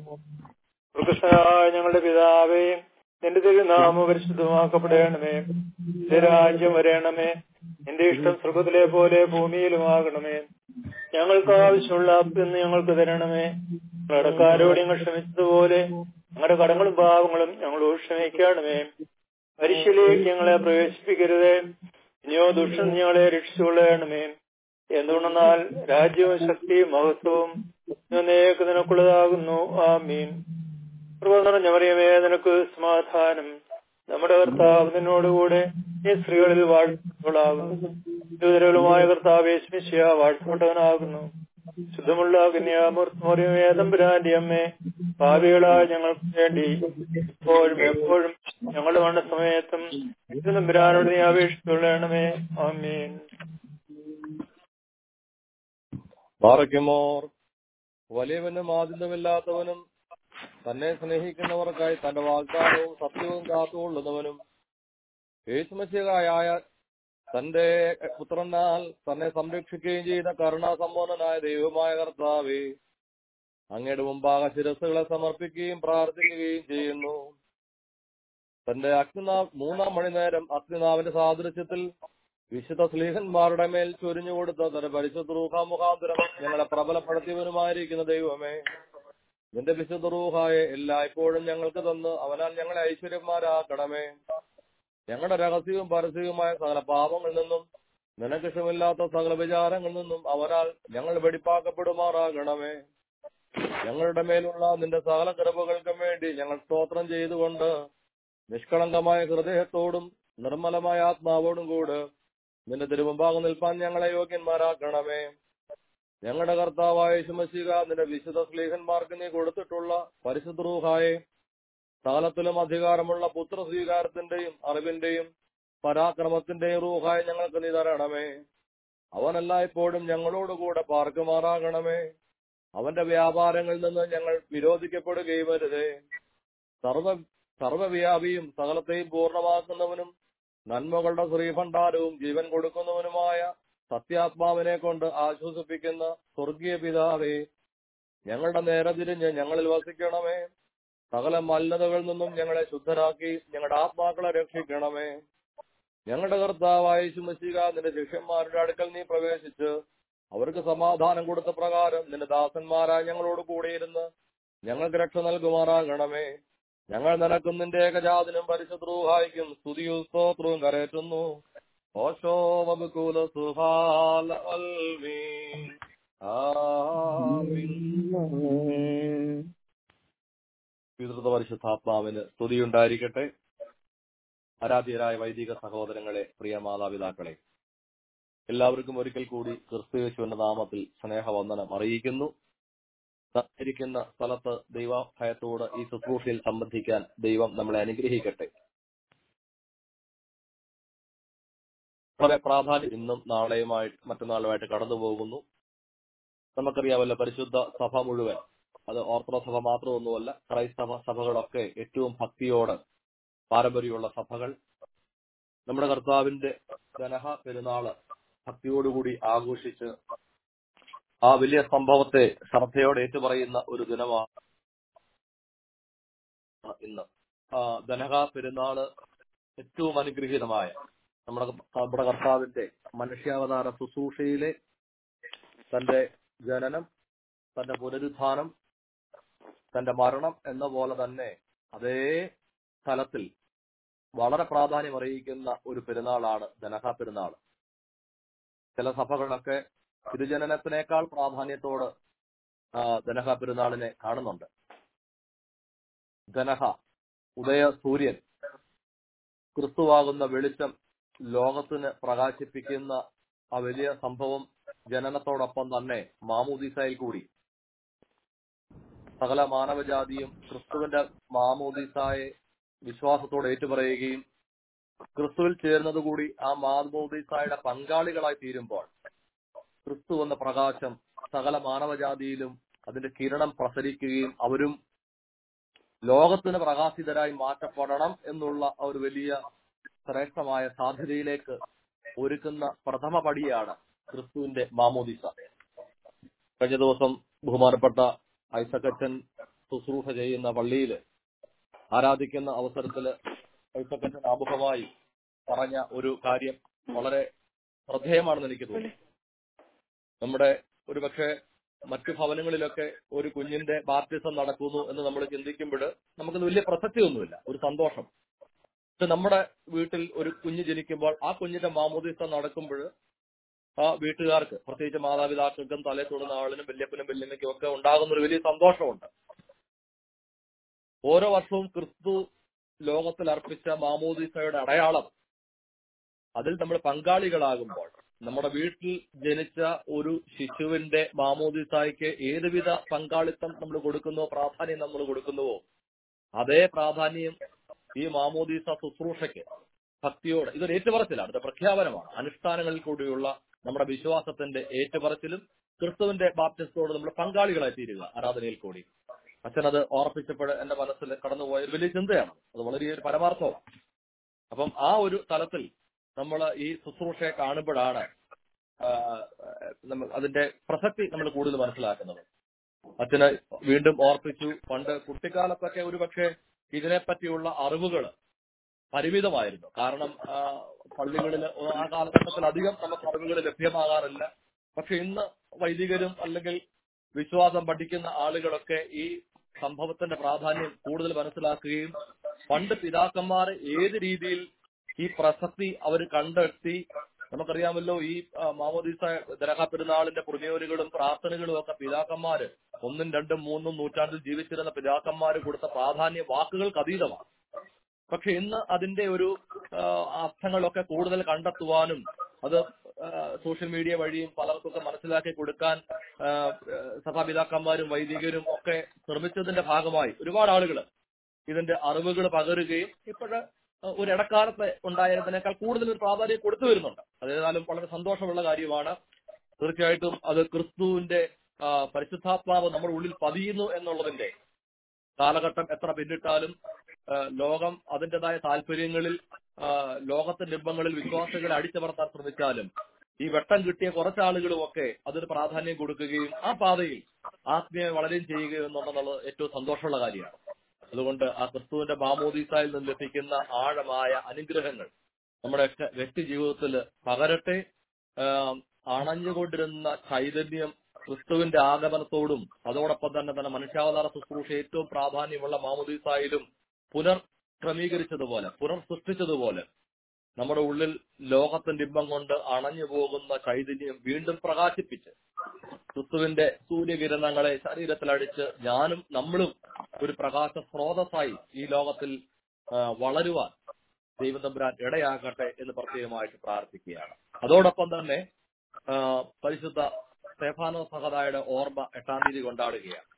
കൃഷ്ണനായ ഞങ്ങളുടെ പിതാവേ നിന്റെ തിരുനാമം പരിശുദ്ധമാക്കപ്പെടണമേ നിന്റെ രാജ്യം വരേണമേ നിന്റെ ഇഷ്ടം സ്വർഗത്തിലെ പോലെ ഭൂമിയിലുമാകണമേ ഞങ്ങൾക്ക് ആവശ്യമുള്ള അപ്പെന്ന് ഞങ്ങൾക്ക് തരണമേ കടക്കാരോട് ഞങ്ങൾ ക്ഷമിച്ചതുപോലെ ഞങ്ങളുടെ കടങ്ങളും പാവങ്ങളും ഞങ്ങളോട് ക്ഷമിക്കണമേ പരിശീലേക്ക് ഞങ്ങളെ പ്രവേശിപ്പിക്കരുതേ ഇനിയോ ദുഷ്ടം ഞങ്ങളെ രക്ഷിച്ചുകൊള്ളണമേ എന്തുകൊണ്ടെന്നാൽ രാജ്യവും ശക്തിയും മഹത്വവും നിനക്ക് നിനക്കുള്ളതാകുന്നു ആമീൻ കൃപ നിറഞ്ഞ മറിയമേ നിനക്ക് സമാധാനം നമ്മുടെ കർത്താവ് നിന്നോടുകൂടെ ഈ സ്ത്രീകളിൽ വാഴ്ത്തപ്പെടാകുന്നു ദുതരകളുമായ കർത്താവ് യേശുമിശിയ വാഴ്ത്തപ്പെട്ടവനാകുന്നു ശുദ്ധമുള്ള കന്യാമൂർത്തിമറിയമേ തമ്പുരാന്റെ അമ്മേ ഭാവികളായ ഞങ്ങൾക്ക് വേണ്ടി ഇപ്പോഴും എപ്പോഴും ഞങ്ങളുടെ മണ്ണ സമയത്തും ഇത് തമ്പുരാനോട് നീ അപേക്ഷിച്ചുകൊള്ളണമേ ആമീൻ പാറയ്ക്കുമോർ വലിയവനും ആദിന്യമില്ലാത്തവനും തന്നെ സ്നേഹിക്കുന്നവർക്കായി തന്റെ വാഗ്ദാനവും സത്യവും കാത്തുകൊള്ളുന്നവനും യേശുമശികായ തന്റെ പുത്രനാൽ തന്നെ സംരക്ഷിക്കുകയും ചെയ്ത കരുണാസമ്പന്നനായ ദൈവമായ കർത്താവേ അങ്ങയുടെ മുമ്പാകെ ശിരസ്സുകളെ സമർപ്പിക്കുകയും പ്രാർത്ഥിക്കുകയും ചെയ്യുന്നു തന്റെ അഗ്നിനാ മൂന്നാം മണിനേരം അഗ്നിനാവിന്റെ സാദൃശ്യത്തിൽ വിശുദ്ധ സ്ലീഹന്മാരുടെ മേൽ ചൊരിഞ്ഞു കൊടുത്ത തന്റെ പരിശുദ്ധ റൂഹ മുഖാന്തരം ഞങ്ങളെ പ്രബലപ്പെടുത്തിയവനുമായിരിക്കുന്ന ദൈവമേ നിന്റെ വിശുദ്ധ റൂഹായെ എല്ലായ്പ്പോഴും ഞങ്ങൾക്ക് തന്ന് അവനാൽ ഞങ്ങളെ ഐശ്വര്യന്മാരാക്കണമേ ഞങ്ങളുടെ രഹസ്യവും പരസ്യവുമായ സകല പാപങ്ങളിൽ നിന്നും നിനക്കിഷ്ടമില്ലാത്ത സകല വിചാരങ്ങളിൽ നിന്നും അവനാൽ ഞങ്ങൾ വെടിപ്പാക്കപ്പെടുമാറാകണമേ ഞങ്ങളുടെ മേലുള്ള നിന്റെ സകല കൃപകൾക്കും വേണ്ടി ഞങ്ങൾ സ്തോത്രം ചെയ്തുകൊണ്ട് നിഷ്കളങ്കമായ ഹൃദയത്തോടും നിർമ്മലമായ ആത്മാവോടും കൂടെ നിന്റെ തിരുമുമ്പാകെ നിൽപ്പാൻ ഞങ്ങളെ യോഗ്യന്മാരാക്കണമേ ഞങ്ങളുടെ കർത്താവായ ശുമശിക നിന്റെ വിശുദ്ധ സ്ലീഹന്മാർക്ക് നീ കൊടുത്തിട്ടുള്ള പരിശുദ്ധ റൂഹായെ സകലത്തിലും അധികാരമുള്ള പുത്ര സ്വീകാരത്തിന്റെയും അറിവിന്റെയും പരാക്രമത്തിന്റെയും റൂഹായി ഞങ്ങൾക്ക് നീ തരണമേ അവനെല്ലായ്പ്പോഴും ഞങ്ങളോടുകൂടെ പാർക്കുമാറാകണമേ അവന്റെ വ്യാപാരങ്ങളിൽ നിന്ന് ഞങ്ങൾ വിരോധിക്കപ്പെടുകയും വരുതേ സർവ സർവവ്യാപിയും സകലത്തെയും പൂർണ്ണമാക്കുന്നവനും നന്മകളുടെ ശ്രീഭണ്ഡാരവും ജീവൻ കൊടുക്കുന്നവനുമായ സത്യാത്മാവിനെ കൊണ്ട് ആശ്വസിപ്പിക്കുന്ന സ്വർഗീയ പിതാവേ ഞങ്ങളുടെ നേരെ തിരിഞ്ഞ് ഞങ്ങളിൽ വസിക്കണമേ സകല മലിനതകളിൽ നിന്നും ഞങ്ങളെ ശുദ്ധരാക്കി ഞങ്ങളുടെ ആത്മാക്കളെ രക്ഷിക്കണമേ ഞങ്ങളുടെ കർത്താവായ ശുമശിക നിന്റെ ശിഷ്യന്മാരുടെ അടുക്കൽ നീ പ്രവേശിച്ച് അവർക്ക് സമാധാനം കൊടുത്ത പ്രകാരം നിന്റെ ദാസന്മാരായ ഞങ്ങളോട് കൂടിയിരുന്ന് ഞങ്ങൾക്ക് രക്ഷ നൽകുമാറാകണമേ ഞങ്ങൾ നിനക്കും നിന്റെ ഏകജാതിനും പരിശുദ്രൂഹായിക്കും സ്തുതിയും സ്തോത്രവും കരയറ്റുന്നു ഓശോ വബുകൂല സുഹാല അൽമീൻ ആമീൻ പിതൃത്വ പരിശുദ്ധാത്മാവിന് സ്തുതിയുണ്ടായിരിക്കട്ടെ ആരാധ്യരായ വൈദിക സഹോദരങ്ങളെ പ്രിയ മാതാപിതാക്കളെ എല്ലാവർക്കും ഒരിക്കൽ കൂടി ക്രിസ്തുയേശുവിന്റെ നാമത്തിൽ സ്നേഹവന്ദനം അറിയിക്കുന്നു ഇരിക്കുന്ന സ്ഥലത്ത് ദൈവഭയത്തോട് ഈ ശുശ്രൂഷയിൽ സംബന്ധിക്കാൻ ദൈവം നമ്മളെ അനുഗ്രഹിക്കട്ടെ വളരെ പ്രാധാന്യം ഇന്നും നാളെയുമായിട്ട് മറ്റന്നാളുമായിട്ട് കടന്നു പോകുന്നു നമുക്കറിയാമല്ലോ പരിശുദ്ധ സഭ മുഴുവൻ അത് ഓർത്തഡോക്സ് സഭ മാത്രമൊന്നുമല്ല ക്രൈസ്തവ സഭകളൊക്കെ ഏറ്റവും ഭക്തിയോട് പാരമ്പര്യമുള്ള സഭകൾ നമ്മുടെ കർത്താവിന്റെ ജനഹ പെരുന്നാള് ഭക്തിയോടുകൂടി ആഘോഷിച്ച് ആ വലിയ സംഭവത്തെ ശ്രദ്ധയോടെ ഏറ്റുപറയുന്ന ഒരു ദിനമാണ് ഇന്ന് ആ ധനഹ പെരുന്നാള് ഏറ്റവും അനുഗ്രഹീതമായ നമ്മുടെ നമ്മുടെ കർത്താവിന്റെ മനുഷ്യാവതാര ശുശ്രൂഷയിലെ തന്റെ ജനനം തന്റെ പുനരുത്ഥാനം തന്റെ മരണം എന്ന പോലെ തന്നെ അതേ സ്ഥലത്തിൽ വളരെ പ്രാധാന്യം അറിയിക്കുന്ന ഒരു പെരുന്നാളാണ് ധനഹ പെരുന്നാൾ ചില സഭകളൊക്കെ തിരുജനനത്തിനേക്കാൾ പ്രാധാന്യത്തോട് ധനഹ പെരുന്നാളിനെ കാണുന്നുണ്ട് ധനഹ ഉദയ സൂര്യൻ ക്രിസ്തുവാകുന്ന വെളിച്ചം ലോകത്തിന് പ്രകാശിപ്പിക്കുന്ന ആ വലിയ സംഭവം ജനനത്തോടൊപ്പം തന്നെ മാമൂദീസയിൽ കൂടി സകല മാനവജാതിയും ക്രിസ്തുവിന്റെ മാമോദീസായെ വിശ്വാസത്തോടെ ഏറ്റുപറയുകയും ക്രിസ്തുവിൽ ചേർന്നതുകൂടി ആ മാമോദീസായുടെ പങ്കാളികളായി തീരുമ്പോൾ ക്രിസ്തു എന്ന പ്രകാശം സകല മാനവജാതിയിലും അതിന്റെ കിരണം പ്രസരിക്കുകയും അവരും ലോകത്തിന് പ്രകാശിതരായി മാറ്റപ്പെടണം എന്നുള്ള ഒരു വലിയ ശ്രേഷ്ഠമായ സാധ്യതയിലേക്ക് ഒരുക്കുന്ന പ്രഥമ പടിയാണ് ക്രിസ്തുവിന്റെ മാമോദിസ കഴിഞ്ഞ ദിവസം ബഹുമാനപ്പെട്ട ഐസക്കച്ചൻ ശുശ്രൂഷ ചെയ്യുന്ന പള്ളിയിൽ ആരാധിക്കുന്ന അവസരത്തില് ഐസക്കച്ചൻ ആമുഖമായി പറഞ്ഞ ഒരു കാര്യം വളരെ ശ്രദ്ധേയമാണെന്ന് എനിക്ക് തോന്നി നമ്മുടെ ഒരുപക്ഷെ മറ്റു ഭവനങ്ങളിലൊക്കെ ഒരു കുഞ്ഞിന്റെ ബാപ്റ്റിസം നടക്കുന്നു എന്ന് നമ്മൾ ചിന്തിക്കുമ്പോൾ നമുക്കൊന്ന് വലിയ പ്രസക്തിയൊന്നുമില്ല ഒരു സന്തോഷം പക്ഷെ നമ്മുടെ വീട്ടിൽ ഒരു കുഞ്ഞ് ജനിക്കുമ്പോൾ ആ കുഞ്ഞിന്റെ മാമോദിസ നടക്കുമ്പോൾ ആ വീട്ടുകാർക്ക് പ്രത്യേകിച്ച് മാതാപിതാക്കൾക്കും തലേ തൊടുന്ന ആളിനും വല്യപ്പനും വല്യമ്മയ്ക്കും ഒക്കെ ഉണ്ടാകുന്ന ഒരു വലിയ സന്തോഷമുണ്ട് ഓരോ വർഷവും ക്രിസ്തു ലോകത്തിൽ അർപ്പിച്ച മാമോദിസയുടെ അടയാളം അതിൽ നമ്മൾ പങ്കാളികളാകുമ്പോൾ നമ്മുടെ വീട്ടിൽ ജനിച്ച ഒരു ശിശുവിന്റെ മാമോദിസായ്ക്ക് ഏതുവിധ പങ്കാളിത്തം നമ്മൾ കൊടുക്കുന്നുവോ പ്രാധാന്യം നമ്മൾ കൊടുക്കുന്നുവോ അതേ പ്രാധാന്യം ഈ മാമോദീസ ശുശ്രൂഷയ്ക്ക് ഭക്തിയോട് ഇതൊരു ഏറ്റുപറച്ചിലാണ് ഇത് പ്രഖ്യാപനമാണ് അനുഷ്ഠാനങ്ങളിൽ കൂടിയുള്ള നമ്മുടെ വിശ്വാസത്തിന്റെ ഏറ്റുപറച്ചിലും ക്രിസ്തുവിന്റെ ബാപ്റ്റിസ്റ്റോട് നമ്മൾ പങ്കാളികളായി തീരുക ആരാധനയിൽ കൂടി അച്ഛൻ അത് ഓർപ്പിച്ചപ്പോൾ എന്റെ മനസ്സിൽ കടന്നുപോയ ഒരു വലിയ ചിന്തയാണ് അത് വളരെ ഒരു പരമാർത്ഥമാണ് അപ്പം ആ ഒരു തലത്തിൽ നമ്മൾ ഈ ശുശ്രൂഷയെ കാണുമ്പോഴാണ് അതിന്റെ പ്രസക്തി നമ്മൾ കൂടുതൽ മനസ്സിലാക്കുന്നത് അച്ഛന് വീണ്ടും ഓർപ്പിച്ചു പണ്ട് കുട്ടിക്കാലത്തൊക്കെ ഒരുപക്ഷെ ഇതിനെപ്പറ്റിയുള്ള അറിവുകൾ പരിമിതമായിരുന്നു കാരണം ആ, പള്ളികളിൽ ആ കാലഘട്ടത്തിൽ അധികം നമുക്ക് അറിവുകൾ ലഭ്യമാകാറില്ല പക്ഷെ ഇന്ന് വൈദികരും അല്ലെങ്കിൽ വിശ്വാസം പഠിക്കുന്ന ആളുകളൊക്കെ ഈ സംഭവത്തിന്റെ പ്രാധാന്യം കൂടുതൽ മനസ്സിലാക്കുകയും പണ്ട് പിതാക്കന്മാർ ഏത് രീതിയിൽ ഈ പ്രസക്തി അവർ കണ്ടെത്തി നമുക്കറിയാമല്ലോ ഈ ആ, മാമോദീസ ദരഹ പെരുന്നാളിന്റെ പുണ്യോരുകളും പ്രാർത്ഥനകളും ഒക്കെ പിതാക്കന്മാര് ഒന്നും രണ്ടും മൂന്നും നൂറ്റാണ്ടിൽ ജീവിച്ചിരുന്ന പിതാക്കന്മാര് കൊടുത്ത പ്രാധാന്യ വാക്കുകൾക്ക് അതീതമാണ് പക്ഷെ ഇന്ന് അതിന്റെ ഒരു ആ, അർത്ഥങ്ങളൊക്കെ കൂടുതൽ കണ്ടെത്തുവാനും അത് ആ, സോഷ്യൽ മീഡിയ വഴിയും പലർക്കൊക്കെ മനസ്സിലാക്കി കൊടുക്കാൻ ആ, സഭാപിതാക്കന്മാരും വൈദികരും ഒക്കെ ശ്രമിച്ചതിന്റെ ഭാഗമായി ഒരുപാട് ആളുകൾ ഇതിന്റെ അറിവുകൾ പകരുകയും ഇപ്പോഴ് ഒരു ഇടക്കാലത്ത് ഉണ്ടായതിനേക്കാൾ കൂടുതൽ ഒരു പ്രാധാന്യം കൊടുത്തു വരുന്നുണ്ട് അതേതായാലും വളരെ സന്തോഷമുള്ള കാര്യമാണ് തീർച്ചയായിട്ടും അത് ക്രിസ്തുവിന്റെ ആ, പരിശുദ്ധാത്മാവ് നമ്മുടെ ഉള്ളിൽ പതിയുന്നു എന്നുള്ളതിന്റെ കാലഘട്ടം എത്ര പിന്നിട്ടാലും ആ, ലോകം അതിൻ്റെതായ താല്പര്യങ്ങളിൽ ആ, ലോകത്തിന്റെ ബിംബങ്ങളിൽ വിശ്വാസികളെ അടിച്ചമർത്താൻ ശ്രമിച്ചാലും ഈ വെട്ടം കിട്ടിയ കുറച്ചാളുകളും ഒക്കെ അതിന് പ്രാധാന്യം കൊടുക്കുകയും ആ പാതയിൽ ആത്മീയ വളരെയും ചെയ്യുകയും എന്നുള്ളത് ഏറ്റവും സന്തോഷമുള്ള കാര്യമാണ് അതുകൊണ്ട് ആ ക്രിസ്തുവിന്റെ മാമോദീസായിൽ നിന്ന് ലഭിക്കുന്ന ആഴമായ അനുഗ്രഹങ്ങൾ നമ്മുടെ ഒക്കെ വ്യക്തി ജീവിതത്തിൽ പകരട്ടെ ആം, അണഞ്ഞുകൊണ്ടിരുന്ന ചൈതന്യം ക്രിസ്തുവിന്റെ ആഗമനത്തോടും അതോടൊപ്പം തന്നെ തന്നെ മനുഷ്യാവതാര ശുശ്രൂഷ ഏറ്റവും പ്രാധാന്യമുള്ള മാമോദീസായിലും പുനർ ക്രമീകരിച്ചതുപോലെ പുനർ സൃഷ്ടിച്ചതുപോലെ നമ്മുടെ ഉള്ളിൽ ലോകത്തിന്റെ ഇമ്പം കൊണ്ട് അണഞ്ഞു പോകുന്ന ചൈതന്യം വീണ്ടും പ്രകാശിപ്പിച്ച് ക്രിസ്തുവിന്റെ സൂര്യകിരണങ്ങളെ ശരീരത്തിലടിച്ച് ഞാനും നമ്മളും ഒരു പ്രകാശ സ്രോതസ്സായി ഈ ലോകത്തിൽ ആ, വളരുവാൻ ദൈവം തമ്പുരാൻ ഇടയാകട്ടെ എന്ന് പ്രത്യേകമായിട്ട് പ്രാർത്ഥിക്കുകയാണ് അതോടൊപ്പം തന്നെ ആ, പരിശുദ്ധ സ്തേഫാനോ സഹതായുടെ ഓർമ്മ എട്ടാം തീയതി കൊണ്ടാടുകയാണ്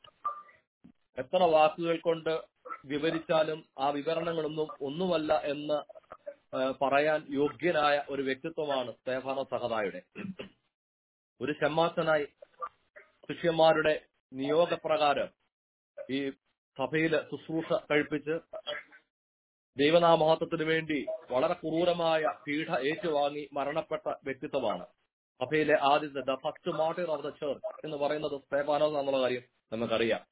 എത്ര വാക്കുകൾ കൊണ്ട് വിവരിച്ചാലും ആ വിവരണങ്ങളൊന്നും ഒന്നുമല്ല എന്ന് ആ, പറയാൻ യോഗ്യനായ ഒരു വ്യക്തിത്വമാണ് സ്തേഫാനോ സഹതായുടെ ഒരു ഷമ്മാസനായി ശിഷ്യന്മാരുടെ നിയോഗപ്രകാരം ഈ സഭയിൽ ശുശ്രൂഷ കഴിപ്പിച്ച് ദൈവനാമഹത്വത്തിന് വേണ്ടി വളരെ ക്രൂരമായ പീഡ ഏറ്റുവാങ്ങി മരണപ്പെട്ട വ്യക്തിത്വമാണ് സഭയിലെ ആദ്യത്തെ the first martyr of the church എന്ന് പറയുന്നത് സ്തേഫാനോസ് എന്നുള്ള കാര്യം നമുക്കറിയാം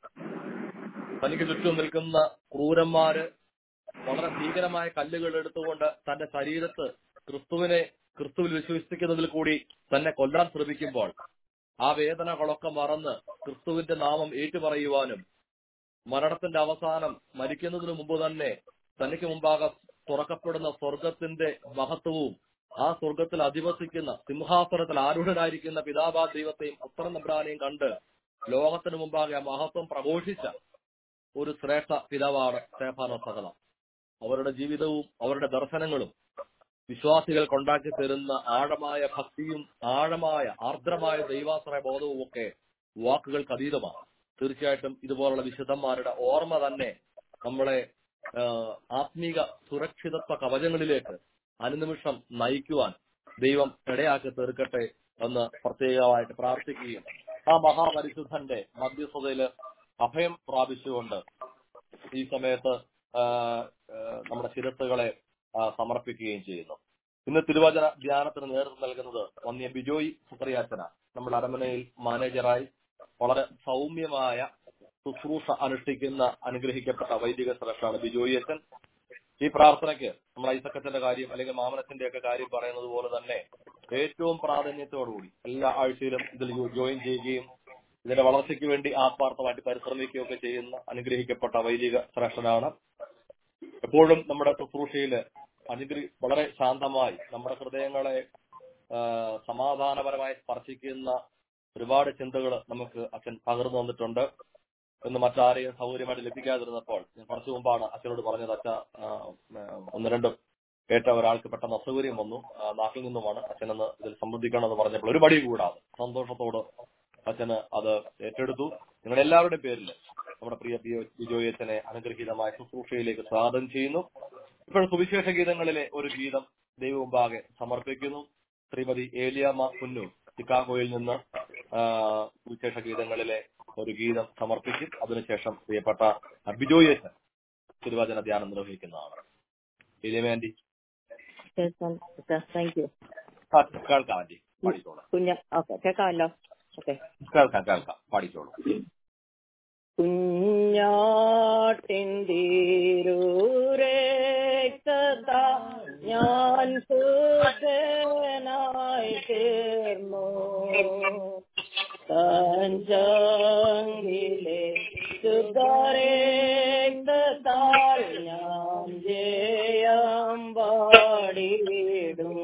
തനിക്ക് ചുറ്റും നിൽക്കുന്ന ക്രൂരന്മാര് വളരെ ഭീകരമായ കല്ലുകൾ എടുത്തുകൊണ്ട് തന്റെ ശരീരത്ത് ക്രിസ്തുവിനെ ക്രിസ്തുവിൽ വിശ്വസിക്കുന്നതിൽ കൂടി തന്നെ കൊല്ലാൻ ശ്രമിക്കുമ്പോൾ ആ വേദനകളൊക്കെ മറന്ന് ക്രിസ്തുവിന്റെ നാമം ഏറ്റുപറയുവാനും മരണത്തിന്റെ അവസാനം മരിക്കുന്നതിന് മുമ്പ് തന്നെ തനിക്ക് മുമ്പാകെ തുറക്കപ്പെടുന്ന സ്വർഗത്തിന്റെ മഹത്വവും ആ സ്വർഗത്തിൽ അധിവസിക്കുന്ന സിംഹാസനത്തിൽ ആരൂഢനായിരിക്കുന്ന പിതാബാ ദൈവത്തെയും പുത്രൻ നബ്രാനെയും കണ്ട് ലോകത്തിന് മുമ്പാകെ ആ മഹത്വം പ്രഘോഷിച്ച ഒരു ശ്രേഷ്ഠ പിതാവാണ് സ്തേഫാനോ സഹല അവരുടെ ജീവിതവും അവരുടെ ദർശനങ്ങളും വിശ്വാസികൾക്ക് ഉണ്ടാക്കി തരുന്ന ആഴമായ ഭക്തിയും ആഴമായ ആർദ്രമായ ദൈവാശ്രയ ബോധവും ഒക്കെ വാക്കുകൾക്ക് അതീതമാണ് തീർച്ചയായിട്ടും ഇതുപോലുള്ള വിശുദ്ധന്മാരുടെ ഓർമ്മ തന്നെ നമ്മളെ ആ, ആത്മീക സുരക്ഷിതത്വ കവചങ്ങളിലേക്ക് അനുനിമിഷം നയിക്കുവാൻ ദൈവം ഇടയാക്കി തീർക്കട്ടെ എന്ന് പ്രത്യേകമായിട്ട് പ്രാർത്ഥിക്കുകയും ആ മഹാപരിശുദ്ധന്റെ മധ്യസ്ഥതയിൽ അഭയം പ്രാപിച്ചുകൊണ്ട് ഈ സമയത്ത് ആ, ആ, നമ്മുടെ ശിരത്തുകളെ ആ, സമർപ്പിക്കുകയും ചെയ്യുന്നു ഇന്ന് തിരുവചന ധ്യാനത്തിന് നേതൃത്വം നൽകുന്നത് വന്യ ബിജോയ് സുപ്രിയാച്ചന നമ്മുടെ അരമനയിൽ മാനേജറായി വളരെ സൗമ്യമായ ശുശ്രൂഷ അനുഷ്ഠിക്കുന്ന അനുഗ്രഹിക്കപ്പെട്ട വൈദിക ശ്രേഷ്ഠാണ് ബിജോയി അച്ഛൻ ഈ പ്രാർത്ഥനയ്ക്ക് നമ്മൾ ഐസക്കത്തിന്റെ കാര്യം അല്ലെങ്കിൽ മാമനത്തിന്റെ ഒക്കെ കാര്യം പറയുന്നത് പോലെ തന്നെ ഏറ്റവും പ്രാധാന്യത്തോടുകൂടി എല്ലാ ആഴ്ചയിലും ഇതിൽ ജോയിൻ ചെയ്യുകയും ഇതിന്റെ വളർച്ചയ്ക്ക് വേണ്ടി ആത്മാർത്ഥമായിട്ട് പരിശ്രമിക്കുകയൊക്കെ ചെയ്യുന്ന അനുഗ്രഹിക്കപ്പെട്ട വൈദിക ശ്രേഷ്ഠനാണ് എപ്പോഴും നമ്മുടെ ശുശ്രൂഷയില് അനുഗ്രഹി വളരെ ശാന്തമായി നമ്മുടെ ഹൃദയങ്ങളെ ആ, സമാധാനപരമായി സ്പർശിക്കുന്ന ഒരുപാട് ചിന്തകൾ നമുക്ക് അച്ഛൻ പകർന്നു തന്നിട്ടുണ്ട് എന്ന് മറ്റാരെയും സൗകര്യമായിട്ട് ലഭിക്കാതിരുന്നപ്പോൾ ഞാൻ കുറച്ചു മുമ്പാണ് അച്ഛനോട് പറഞ്ഞത് അച്ഛ ആ, ആ, ഒന്ന് രണ്ടും കേട്ട ഒരാൾക്ക് പെട്ടെന്ന് അസൗകര്യം വന്നു ആ, നാട്ടിൽ നിന്നുമാണ് അച്ഛനെന്ന് ഇതിൽ സംബന്ധിക്കണമെന്ന് പറഞ്ഞപ്പോൾ ഒരു മടി കൂടാതെ സന്തോഷത്തോട് അച്ഛന് അത് ഏറ്റെടുത്തു നിങ്ങളുടെ എല്ലാവരുടെയും പേരിൽ നമ്മുടെ പ്രിയ ബിയോ- ബിജോയ് അച്ഛനെ അനുഗ്രഹീതമായ ശുശ്രൂഷയിലേക്ക് സ്വാഗതം ചെയ്യുന്നു ഇപ്പോൾ സുവിശേഷ ഗീതങ്ങളിലെ ഒരു ഗീതം ദൈവമുമ്പാകെ സമർപ്പിക്കുന്നു ശ്രീമതി ഏലിയാമ്മ കുന്നു ചിക്കാഗോയിൽ നിന്ന് ആ, സുവിശേഷ ഗീതങ്ങളിലെ ഒരു ഗീതം സമർപ്പിക്കും അതിനുശേഷം പ്രിയപ്പെട്ട ബിജോയ് അച്ഛൻ തിരുവചന ധ്യാനം നിർവഹിക്കുന്നതാണ് ഏലിയമ്മ ആന്റി താങ്ക് യു ആ, കേൾക്കാം ആന്റി പാടിക്കോളാം കുഞ്ഞ ഓക്കെ കേൾക്കാമല്ലോ ഓക്കെ കേൾക്കാം കേൾക്കാം പാടിക്കോളൂ കുഞ്ഞാട്ടിൻ തീരൂരക്ത തീർന്നു തഞ്ചാങ്കിലെ ശുദ്ധരക്തത്താൽ ഞാൻ ജയം പാടിയിടും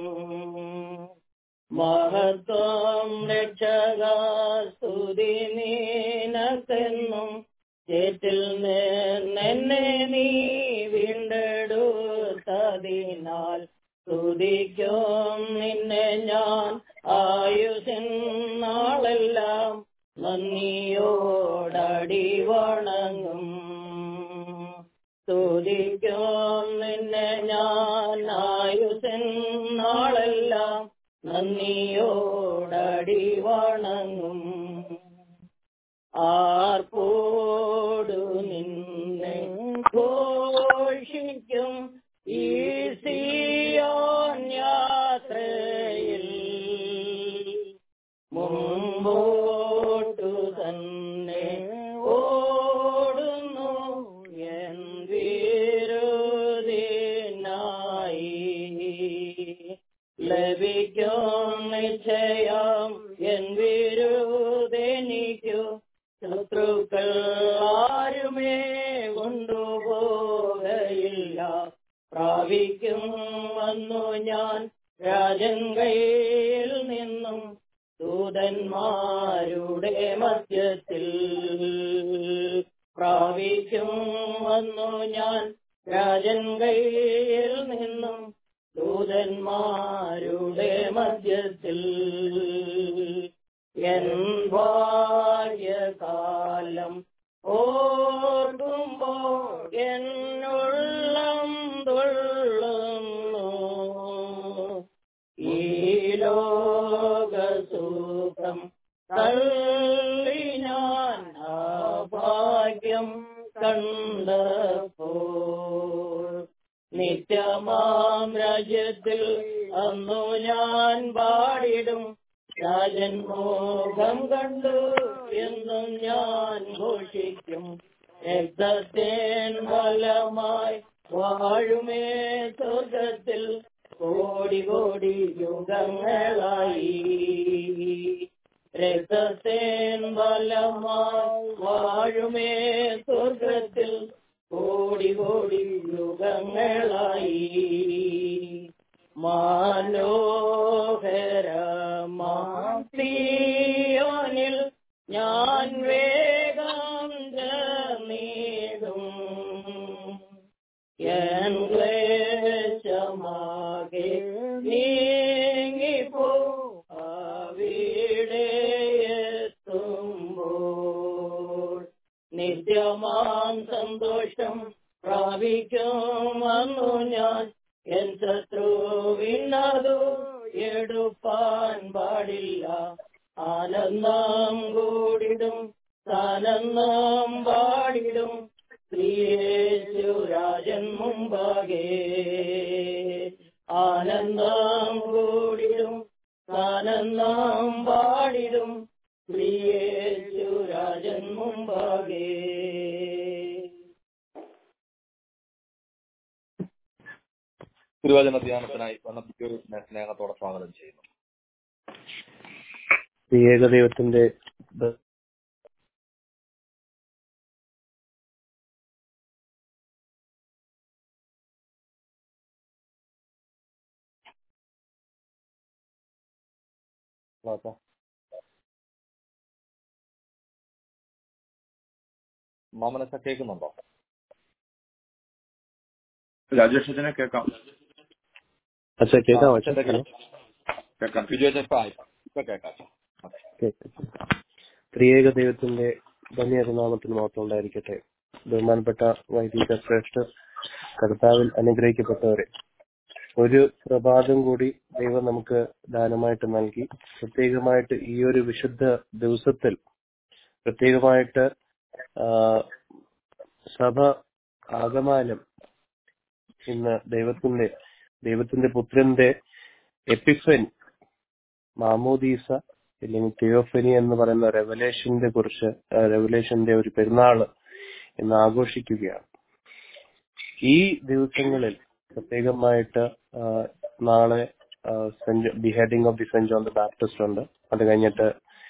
മഹത്വം രക്ഷക സ്തുതി നീനക്കെന്നും ചേറ്റിൽ നിന്നെ നീ വീണ്ടെടുത്തതിനാൽ സ്തുതിക്കും നിന്നെ ഞാൻ ആയുസിൻ നാളെല്ലാം നന്ദിയോടടി വണങ്ങും സ്തുതിക്കും നിന്നെ ഞാൻ ആയുസിൻ നാളെല്ലാം നന്ദിയോടടി വണങ്ങും ആർപ്പോടു നിന്നെ ഘോഷിക്കും ഈ സിയോൻ യാത്രയിൽ മുമ്പോട്ടു തന്നെ ഓടുന്നു എൻ വീരുദിനായി ലഭിക്കും നിശ്ചയം എൻ വിരുദെനിക്കു ശത്രുക്കൾ ആരുമേ കൊണ്ടുപോകയില്ല പ്രാപിക്കും വന്നു ഞാൻ രാജൻ കയ്യിൽ നിന്നും ദൂതന്മാരുടെ മധ്യത്തിൽ പ്രാപിക്കും വന്നു ഞാൻ രാജൻ കയ്യിൽ നിന്നും ദൂതന്മാരുടെ മധ്യത്തിൽ എൻ ഭാഗ്യകാലം ഓർക്കുമ്പോൾ എന്നുള്ളം തുള്ളുന്നു ഈ ലോകസുഖം തള്ളി ഞാൻ ആ ഭാഗ്യം കണ്ടപ്പോൾ നിത്യമാം രാജ്യത്തിൽ അന്നു ഞാൻ പാടിടും രാജൻ മോഹം കണ്ടു എന്നും ഞാൻ ഘോഷിക്കും രക്തത്തേൻ ഫലമായി വാഴുമേ സ്വർഗത്തിൽ കോടി കോടി യുഗങ്ങളായി രക്തത്തേൻ ഫലമായി വാഴുമേ സ്വർഗത്തിൽ കോടി കോടി യുഗങ്ങളായി മനോഹരമായോനിൽ ഞാൻ വേഗം നീടും എൻ ക്ലേശമാകെ നീങ്ങിപ്പോ അവിടെ എത്തുമ്പോൾ നിത്യമാം സന്തോഷം പ്രാപിക്കും വന്നു ഞാൻ എൻ ശത്രുവിനതു എടുപ്പാൻ പാടില്ല ആനന്ദം കൂടിടും ആനന്ദം പാടിടും ശ്രീയേശുരാജൻ മുമ്പാകെ ആനന്ദം കൂടിടും ആനന്ദം പാടിടും ശ്രീയേശുരാജൻ മുമ്പാകെ തിരുവചന ധ്യാനത്തിനായി വന്നപ്പിക്കൊരു സ്നേഹത്തോടെ സ്വാഗതം ചെയ്യുന്നു ഏകദൈവത്തിന്റെ ബ- ക്ലാസ്സാ? മാമനൊക്കെ കേൾക്കുന്നുണ്ടോ രാജേഷ് അച്ഛനെ കേൾക്കാം അച്ഛാ കേൾക്കാമോ ആ, അച്ഛാ അച്ഛൻ്റെ ഹലോ കേൾക്കാം ബിജു അച്ഛൻ ഇപ്പൊ ആയി ഇപ്പൊ കേൾക്കാം കേൾക്കാം ത്രിയേക ദൈവത്തിന്റെ ധന്യനാമത്തിന് മാത്രം ഉണ്ടായിരിക്കട്ടെ ബഹുമാനപ്പെട്ട വൈദിക ശ്രേഷ്ഠ കർത്താവിൽ അനുഗ്രഹിക്കപ്പെട്ടവരെ ഒരു പ്രഭാതം കൂടി ദൈവം നമുക്ക് ദാനമായിട്ട് നൽകി പ്രത്യേകമായിട്ട് ഈ ഒരു വിശുദ്ധ ദിവസത്തിൽ പ്രത്യേകമായിട്ട് ആ, സഭ ആകമാനം ഇന്ന് ദൈവത്തിന്റെ ദൈവത്തിന്റെ പുത്രന്റെ എപ്പിഫൻ മാമോദീസ അല്ലെങ്കിൽ തിയോഫനി എന്ന് പറയുന്ന റെവലേഷന്റെ കുറിച്ച് റെവലേഷന്റെ ഒരു പെരുന്നാള് ഇന്ന് ആഘോഷിക്കുകയാണ് ഈ ദിവസങ്ങളിൽ പ്രത്യേകമായിട്ട് ആ, നാളെ beheading of the saint John the Baptist ഉണ്ട് അത് കഴിഞ്ഞിട്ട്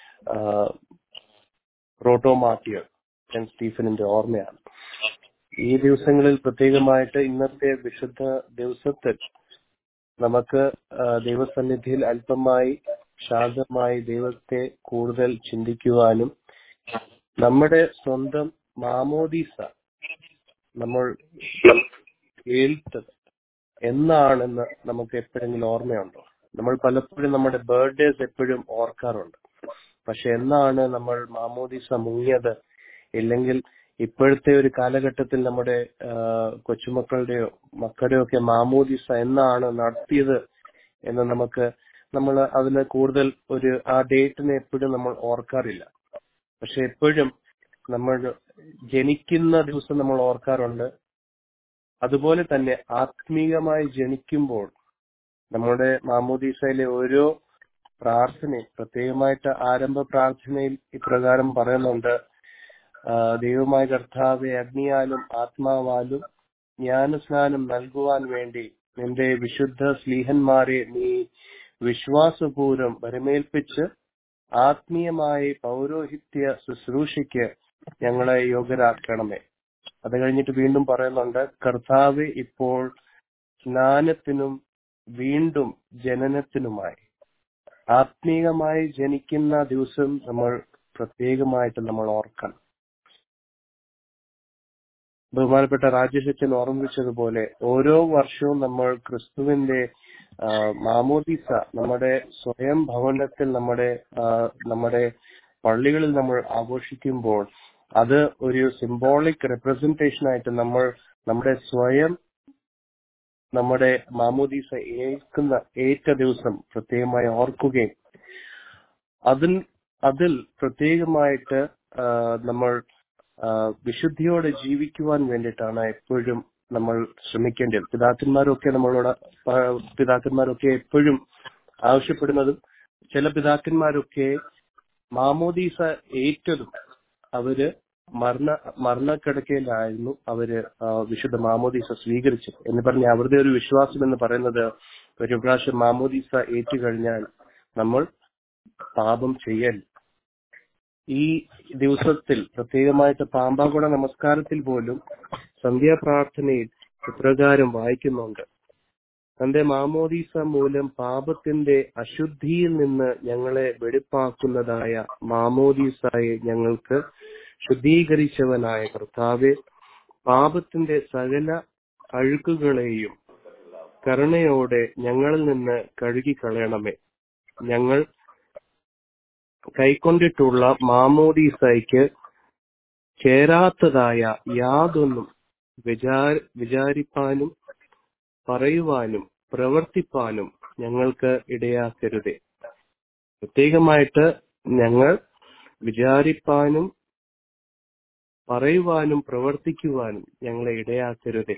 റോട്ടോ മാറ്റിയർ സെന്റ് സ്റ്റീഫനിന്റെ ഓർമ്മയാണ് ഈ ദിവസങ്ങളിൽ പ്രത്യേകമായിട്ട് ഇന്നത്തെ വിശുദ്ധ ദിവസത്തിൽ നമുക്ക് ആ, ദൈവസന്നിധിയിൽ അല്പമായി ശാന്തമായി ദൈവത്തെ കൂടുതൽ ചിന്തിക്കുവാനും നമ്മുടെ സ്വന്തം മാമോദീസ നമ്മൾ കേൾത്തത് എന്നാണെന്ന് നമുക്ക് എപ്പോഴെങ്കിലും ഓർമ്മയുണ്ടോ നമ്മൾ പലപ്പോഴും നമ്മുടെ ബർത്ത്ഡേസ് എപ്പോഴും ഓർക്കാറുണ്ട് പക്ഷെ എന്നാണ് നമ്മൾ മാമോദീസ മുങ്ങിയത് ഇല്ലെങ്കിൽ ഇപ്പോഴത്തെ ഒരു കാലഘട്ടത്തിൽ നമ്മുടെ ആ, കൊച്ചുമക്കളുടെയോ മക്കളുടെയോ ഒക്കെ മാമോദീസ എന്നാണ് നടത്തിയത് എന്ന് നമുക്ക് നമ്മൾ അതിന് കൂടുതൽ ഒരു ആ ഡേറ്റിനെ എപ്പോഴും നമ്മൾ ഓർക്കാറില്ല പക്ഷെ എപ്പോഴും നമ്മൾ ജനിക്കുന്ന ദിവസം നമ്മൾ ഓർക്കാറുണ്ട് അതുപോലെ തന്നെ ആത്മീയമായി ജനിക്കുമ്പോൾ നമ്മുടെ മാമോദീസയിലെ ഓരോ പ്രാർത്ഥനയും പ്രത്യേകമായിട്ട് ആരംഭ പ്രാർത്ഥനയിൽ ഇപ്രകാരം പറയുന്നുണ്ട് ആ, ദൈവമായ കർത്താവെ അഗ്നിയാലും ആത്മാവാലും ജ്ഞാനസ്നാനം നൽകുവാൻ വേണ്ടി നിന്റെ വിശുദ്ധ സ്ലീഹന്മാരെ നീ വിശ്വാസപൂർവ്വം വരമേൽപ്പിച്ച് ആത്മീയമായി പൗരോഹിത്യ ശുശ്രൂഷയ്ക്ക് ഞങ്ങളെ യോഗ്യരാക്കണമേ അത് കഴിഞ്ഞിട്ട് വീണ്ടും പറയുന്നുണ്ട് കർത്താവ് ഇപ്പോൾ സ്നാനത്തിനും വീണ്ടും ജനനത്തിനുമായി ആത്മീയമായി ജനിക്കുന്ന ദിവസം നമ്മൾ പ്രത്യേകമായിട്ട് നമ്മൾ ഓർക്കണം ബഹുമാനപ്പെട്ട രാജേഷ് അച്ഛൻ ഓർമ്മിച്ചതുപോലെ ഓരോ വർഷവും നമ്മൾ ക്രിസ്തുവിന്റെ ആ, മാമോദീസ നമ്മുടെ സ്വയം ഭവനത്തിൽ നമ്മുടെ ആ, നമ്മുടെ പള്ളികളിൽ നമ്മൾ ആഘോഷിക്കുമ്പോൾ അത് ഒരു സിംബോളിക് റെപ്രസെന്റേഷൻ ആയിട്ട് നമ്മൾ നമ്മുടെ സ്വയം നമ്മുടെ മാമോദീസ ഏൽക്കുന്ന ഏറ്റ ദിവസം പ്രത്യേകമായി ഓർക്കുകയും അതിൽ അതിൽ പ്രത്യേകമായിട്ട് ആ, നമ്മൾ ആ, വിശുദ്ധിയോടെ ജീവിക്കുവാൻ വേണ്ടിയിട്ടാണ് എപ്പോഴും നമ്മൾ ശ്രമിക്കേണ്ടത് പിതാക്കന്മാരൊക്കെ നമ്മളോട് ആ, പിതാക്കന്മാരൊക്കെ എപ്പോഴും ആവശ്യപ്പെടുന്നതും ചില പിതാക്കന്മാരൊക്കെ മാമോദീസ ഏറ്റതും അവര് മരണ മരണക്കിടക്കയിലായിരുന്നു അവര് ആ, വിശുദ്ധ മാമോദീസ സ്വീകരിച്ചത് എന്ന് പറഞ്ഞ അവരുടെ ഒരു വിശ്വാസം എന്ന് പറയുന്നത് ഒരു പ്രാവശ്യം മാമോദീസ ഏറ്റുകഴിഞ്ഞാൽ നമ്മൾ പാപം ചെയ്യൽ ഈ ദിവസത്തിൽ പ്രത്യേകമായിട്ട് പാമ്പാകുട നമസ്കാരത്തിൽ പോലും സന്ധ്യാപ്രാർത്ഥനയിൽ ഇപ്രകാരം വായിക്കുന്നുണ്ട് തന്റെ മാമോദീസ മൂലം പാപത്തിന്റെ അശുദ്ധിയിൽ നിന്ന് ഞങ്ങളെ വെടിപ്പാക്കുന്നതായ മാമോദീസായെ ഞങ്ങൾക്ക് ശുദ്ധീകരിച്ചവനായ കർത്താവെ പാപത്തിന്റെ സകല അഴുക്കുകളെയും കരുണയോടെ ഞങ്ങളിൽ നിന്ന് കഴുകിക്കളയണമേ ഞങ്ങൾ കൈക്കൊണ്ടിട്ടുള്ള മാമോദീസയ്ക്ക് ചേരാത്തതായ യാതൊന്നും വിചാര വിചാരിപ്പാനും പറയുവാനും പ്രവർത്തിപ്പാനും ഞങ്ങൾക്ക് ഇടയാക്കരുതേ പ്രത്യേകമായിട്ട് ഞങ്ങൾ വിചാരിപ്പാനും പറയുവാനും പ്രവർത്തിക്കുവാനും ഞങ്ങളെ ഇടയാക്കരുതേ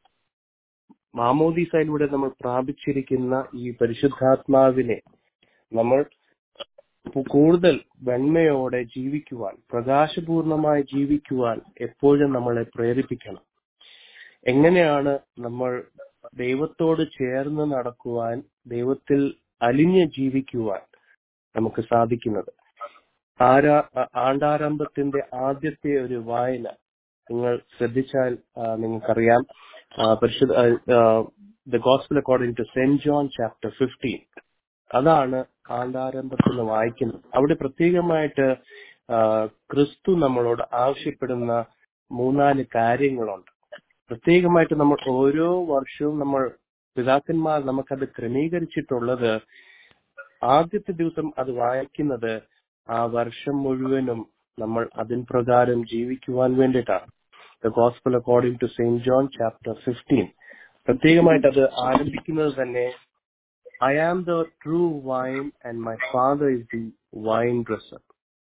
മാമോദീസയിലൂടെ നമ്മൾ പ്രാപിച്ചിരിക്കുന്ന ഈ പരിശുദ്ധാത്മാവിനെ നമ്മൾ കൂടുതൽ വെണ്മയോടെ ജീവിക്കുവാൻ പ്രകാശപൂർണമായി ജീവിക്കുവാൻ എപ്പോഴും നമ്മളെ പ്രേരിപ്പിക്കണം എങ്ങനെയാണ് നമ്മൾ ദൈവത്തോട് ചേർന്ന് നടക്കുവാൻ ദൈവത്തിൽ അലിഞ്ഞ് ജീവിക്കുവാൻ നമുക്ക് സാധിക്കുന്നത് ആരാ ആ- ആണ്ടാരംഭത്തിന്റെ ആദ്യത്തെ ഒരു വായന നിങ്ങൾ ശ്രദ്ധിച്ചാൽ ആ, നിങ്ങൾക്കറിയാം ആ, പരിശുദ്ധ the gospel according to saint John chapter fifteen അതാണ് ആണ്ടാരംഭത്തിൽ വായിക്കുന്നത് അവിടെ പ്രത്യേകമായിട്ട് ആ, ക്രിസ്തു നമ്മളോട് ആവശ്യപ്പെടുന്ന മൂന്നാല് കാര്യങ്ങളുണ്ട് പ്രത്യേകമായിട്ട് നമ്മൾ ഓരോ വർഷവും നമ്മൾ പിതാക്കന്മാർ നമുക്കത് ക്രമീകരിച്ചിട്ടുള്ളത് ആദ്യത്തെ ദിവസം അത് വായിക്കുന്നത് ആ വർഷം മുഴുവനും നമ്മൾ അതിൻ പ്രകാരം ജീവിക്കുവാൻ വേണ്ടിയിട്ടാണ് the gospel according to saint John chapter fifteen പ്രത്യേകമായിട്ട് അത് ആരംഭിക്കുന്നത് തന്നെ I am the true vine and my Father is the vine dresser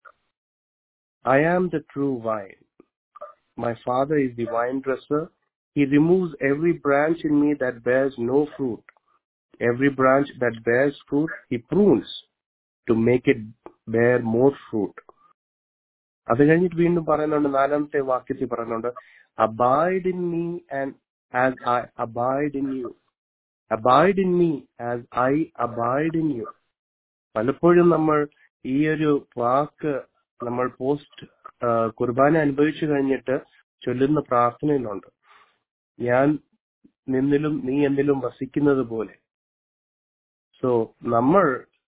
I am the true vine My Father is the vine dresser. He removes every branch in me that bears no fruit. Every branch that bears fruit, He prunes to make it bear more fruit. അത് കഴിഞ്ഞിട്ട് വീണ്ടും പറയുന്നുണ്ട് നാലാമത്തെ വാക്യത്തിൽ പറയുന്നുണ്ട് abide in me and as I abide in you abide in me as I abide in you പലപ്പോഴും നമ്മൾ ഈ ഒരു വാക്ക് നമ്മൾ പോസ്റ്റ് കുർബാന അനുഭവിച്ചു കഴിഞ്ഞിട്ട് ചൊല്ലുന്ന പ്രാർത്ഥനയിലുണ്ട് ഞാൻ നിന്നിലും നീ എന്നിലും വസിക്കുന്നത് പോലെ സോ നമ്മൾ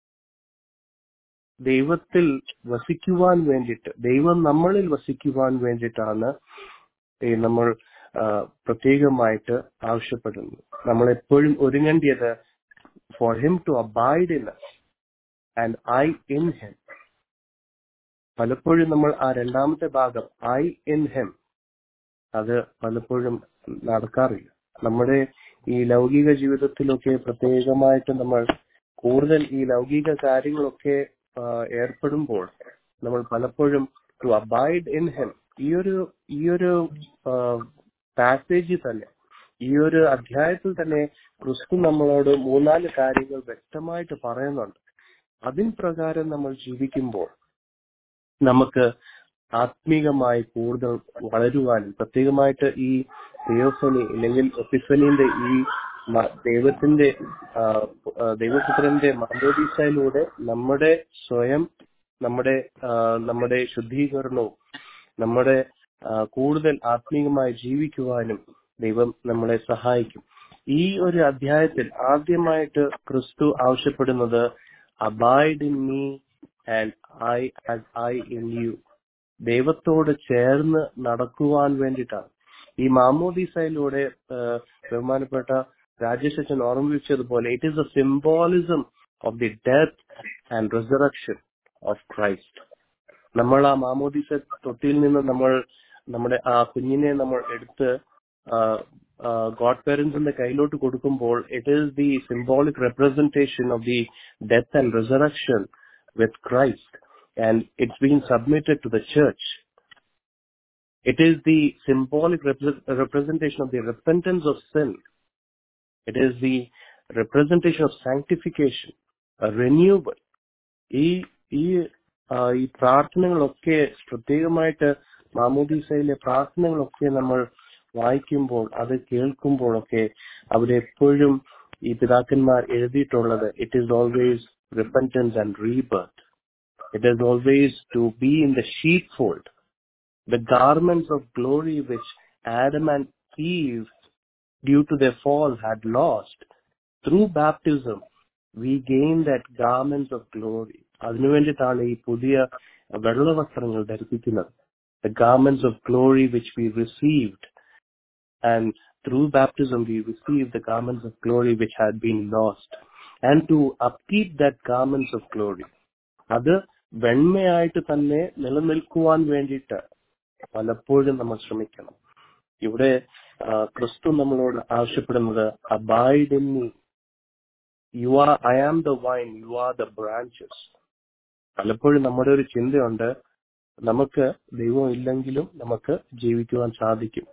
ദൈവത്തിൽ വസിക്കുവാൻ വേണ്ടിയിട്ട് ദൈവം നമ്മളിൽ വസിക്കുവാൻ വേണ്ടിയിട്ടാണ് ഈ നമ്മൾ ആ, പ്രത്യേകമായിട്ട് ആവശ്യപ്പെടുന്നത് നമ്മൾ എപ്പോഴും ഒരുങ്ങേണ്ടത് for him to abide in and I in him പലപ്പോഴും നമ്മൾ ആ രണ്ടാമത്തെ ഭാഗം ഐ ഇൻ ഹിം അത് പലപ്പോഴും നടക്കാറില്ല നമ്മുടെ ഈ ലൗകിക ജീവിതത്തിലൊക്കെ പ്രത്യേകമായിട്ട് നമ്മൾ കൂടുതൽ ഈ ലൗകിക കാര്യങ്ങളൊക്കെ ആ, ഏർപ്പെടുമ്പോൾ നമ്മൾ പലപ്പോഴും ടു അബൈഡ് ഇൻ ഹെം ഈ ഒരു ഈ ഒരു പാസേജിൽ തന്നെ ഈ ഒരു അധ്യായത്തിൽ തന്നെ ക്രിസ്തു നമ്മളോട് മൂന്നാല് കാര്യങ്ങൾ വ്യക്തമായിട്ട് പറയുന്നുണ്ട് അതിൻ പ്രകാരം നമ്മൾ ജീവിക്കുമ്പോൾ നമുക്ക് ആത്മീകമായി കൂടുതൽ വളരുവാനും പ്രത്യേകമായിട്ട് ഈ തിയോഫനി അല്ലെങ്കിൽ എപ്പിഫനിന്റെ ഈ മ- ദൈവത്തിന്റെ ആ, ആ, ദൈവപുത്രന്റെ മാമോദീസയിലൂടെ നമ്മുടെ സ്വയം നമ്മുടെ ആ, നമ്മുടെ ശുദ്ധീകരണവും നമ്മുടെ ആ, കൂടുതൽ ആത്മീകമായി ജീവിക്കുവാനും ദൈവം നമ്മളെ സഹായിക്കും ഈ ഒരു അധ്യായത്തിൽ ആദ്യമായിട്ട് ക്രിസ്തു ആവശ്യപ്പെടുന്നത് abide in me and I as I in you ദൈവത്തോട് ചേർന്ന് നടക്കുവാൻ വേണ്ടിയിട്ടാണ് ഈ മാമോദീസയിലൂടെ ആ, ബഹുമാനപ്പെട്ട രാജേഷ് അച്ഛൻ ഓർമ്മിപ്പിച്ചതുപോലെ it is a symbolism of the death and resurrection of Christ നമ്മൾ ആ മാമോദീസ തൊട്ടിയിൽ നിന്ന് നമ്മൾ നമ്മുടെ ആ കുഞ്ഞിനെ നമ്മൾ എടുത്ത് ഗോഡ് പേരൻസിന്റെ കയ്യിലോട്ട് കൊടുക്കുമ്പോൾ it is the symbolic representation of the death and resurrection with Christ and it's been submitted to the church It is the symbolic repre- representation of the repentance of sin. It is the representation of sanctification, a renewal. ഈ ഈ ആ, ഈ പ്രാർത്ഥനകളൊക്കെ പ്രത്യേകമായിട്ട് മാമോദീസയിലെ പ്രാർത്ഥനകളൊക്കെ നമ്മൾ വായിക്കുമ്പോൾ അത് കേൾക്കുമ്പോഴൊക്കെ അവിടെ എപ്പോഴും ഈ പിതാക്കന്മാർ എഴുതിയിട്ടുള്ളത് it is always repentance and rebirth it is always to be in the sheepfold the garments of glory which Adam and Eve, due to their fall, had lost. Through baptism, we gain that garments of glory. അതിനുവേണ്ടിയിട്ടാണ് ഈ പുതിയ വെള്ളവസ്ത്രങ്ങൾ ധരിപ്പിക്കുന്നത് the garments of glory which we received and through baptism we received the garments of glory which had been lost and to upkeep that garments of glory അത് വെണ്മയായിട്ട് തന്നെ നിലനിൽക്കുവാൻ വേണ്ടിയിട്ട് പലപ്പോഴും നമ്മൾ ശ്രമിക്കണം ഇവിടെ ആ, ക്രിസ്തു നമ്മളോട് ആവശ്യപ്പെടുന്നത് abide in me you are I am the vine you are the branches പലപ്പോഴും നമ്മുടെ ഒരു ചിന്തയുണ്ട് നമുക്ക് ദൈവം ഇല്ലെങ്കിലും നമുക്ക് ജീവിക്കുവാൻ സാധിക്കും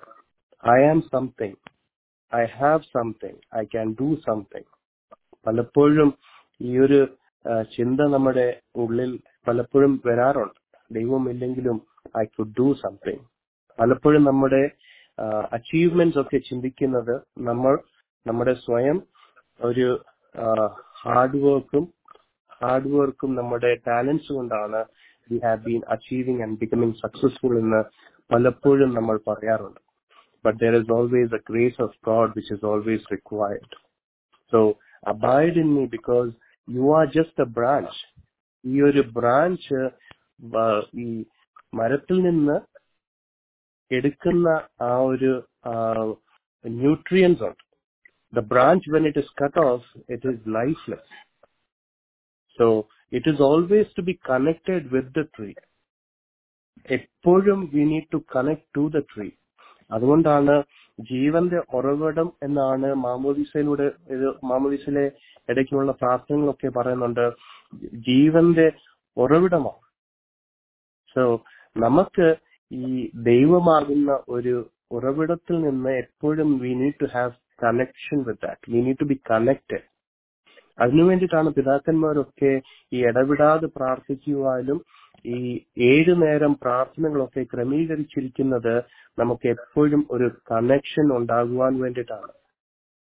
I am something I have something I can do something പലപ്പോഴും ഈ ഒരു ആ, ചിന്ത നമ്മുടെ ഉള്ളിൽ പലപ്പോഴും വരാറുണ്ട് ദൈവമില്ലെങ്കിലും ഐ കുഡ് ഡു സംതിങ് പലപ്പോഴും നമ്മുടെ അച്ചീവ്മെന്റ്സ് ഒക്കെ ചിന്തിക്കുന്നത് നമ്മൾ നമ്മുടെ സ്വയം ഒരു ഹാർഡ് വർക്കും ഹാർഡ് വർക്കും നമ്മുടെ ടാലൻസ് കൊണ്ടാണ് we have been achieving and becoming successful എന്ന് പലപ്പോഴും നമ്മൾ പറയാറുണ്ട് but there is always a grace of God which is always required so abide in me because you are just a branch ഈ ഒരു branch ഈ മരത്തിൽ നിന്ന് എടുക്കുന്ന ആ ഒരു ന്യൂട്രിയൻസ് ഉണ്ട് the branch when it is cut off it is lifeless so it is always to be connected with the tree എപ്പോഴും we need to connect to the tree അതുകൊണ്ടാണ് ജീവന്റെ ഉറവിടം എന്നാണ് മാമോദിസയിലൂടെ ഇത് മാമോദിസയിലെ ഇടയ്ക്കുള്ള പ്രാർത്ഥനകളൊക്കെ പറയുന്നുണ്ട് ജീവന്റെ ഉറവിടമാണ് സോ നമുക്ക് ഈ ദൈവമാകുന്ന ഒരു ഉറവിടത്തിൽ നിന്ന് എപ്പോഴും we need to have connection with that we need to be connected അതിനു വേണ്ടിയിട്ടാണ് പിതാക്കന്മാരൊക്കെ ഈ ഇടവിടാതെ പ്രാർത്ഥിക്കുവാനും ഈ ഏഴു നേരം പ്രാർത്ഥനകളൊക്കെ ക്രമീകരിച്ചിരിക്കുന്നത് നമുക്ക് എപ്പോഴും ഒരു കണക്ഷൻ ഉണ്ടാകുവാൻ വേണ്ടിയിട്ടാണ്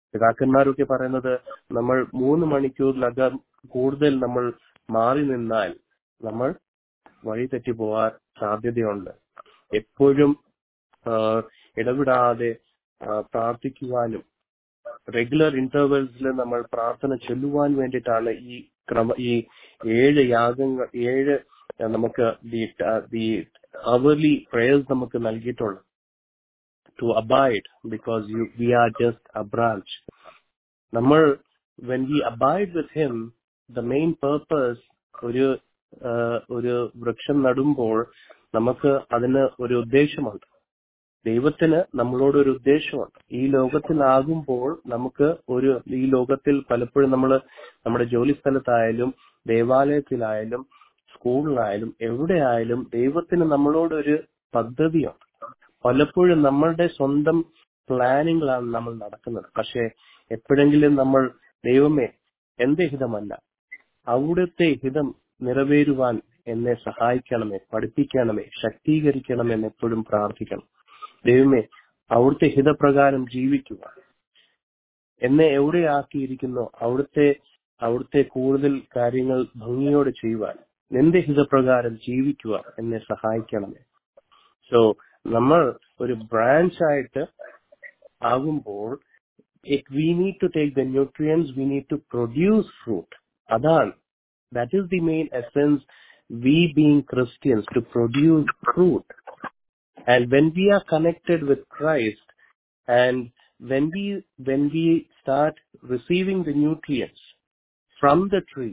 പിതാക്കന്മാരൊക്കെ പറയുന്നത് നമ്മൾ മൂന്ന് മണിക്കൂറിലകം കൂടുതൽ നമ്മൾ മാറി നിന്നാൽ നമ്മൾ വഴി തെറ്റി പോവാൻ സാധ്യതയുണ്ട് എപ്പോഴും ആ, ഇടവിടാതെ ആ, പ്രാർത്ഥിക്കുവാനും റെഗുലർ ഇന്റർവെൽസിൽ നമ്മൾ പ്രാർത്ഥന ചൊല്ലുവാൻ വേണ്ടിയിട്ടാണ് ഈ ക്രമ ഈ ഏഴ് യാഗങ്ങൾ ഏഴ് ആ, നമുക്ക് ദി ദി അവർലി പ്രേയേഴ്സ് നമുക്ക് നൽകിയിട്ടുള്ളത് to abide because you we are just a branch നമ്മൾ when we abide with him the main purpose ഒരു ആ, ഒരു വൃക്ഷം നടുമ്പോൾ നമുക്ക് അതിന് ഒരു ഉദ്ദേശമുണ്ട് ദൈവത്തിന് നമ്മളോട് ഒരു ഉദ്ദേശമുണ്ട് ഈ ലോകത്തിലാകുമ്പോൾ നമുക്ക് ഒരു ഈ ലോകത്തിൽ പലപ്പോഴും നമ്മൾ നമ്മുടെ ജോലി സ്ഥലത്തായാലും ദേവാലയത്തിലായാലും സ്കൂളിലായാലും എവിടെയായാലും ദൈവത്തിന് നമ്മളോടൊരു പദ്ധതിയുണ്ട് പലപ്പോഴും നമ്മളുടെ സ്വന്തം പ്ലാനിങ്ങിലാണ് നമ്മൾ നടക്കുന്നത് പക്ഷെ എപ്പോഴെങ്കിലും നമ്മൾ ദൈവമേ എന്റെ ഹിതമല്ല അവിടുത്തെ ഹിതം നിറവേറുവാൻ എന്നെ സഹായിക്കണമേ പഠിപ്പിക്കണമേ ശക്തീകരിക്കണമേ എന്ന് എപ്പോഴും പ്രാർത്ഥിക്കണം ദൈവമേ അവിടുത്തെ ഹിതപ്രകാരം ജീവിക്കുക എന്നെ എവിടെ ആക്കിയിരിക്കുന്നോ അവിടുത്തെ അവിടുത്തെ കൂടുതൽ കാര്യങ്ങൾ ഭംഗിയോടെ ചെയ്യുവാൻ നിന്റെ ഹിതപ്രകാരം ജീവിക്കുക എന്നെ സഹായിക്കണമേ സോ നമ്മൾ ഒരു ബ്രാഞ്ച് ആയിട്ട് ആകുമ്പോൾ it we need to take the nutrients we need to produce fruit അതാണ് that is the main essence we being Christians to produce fruit and when we are connected with Christ and when we when we start receiving the nutrients from the tree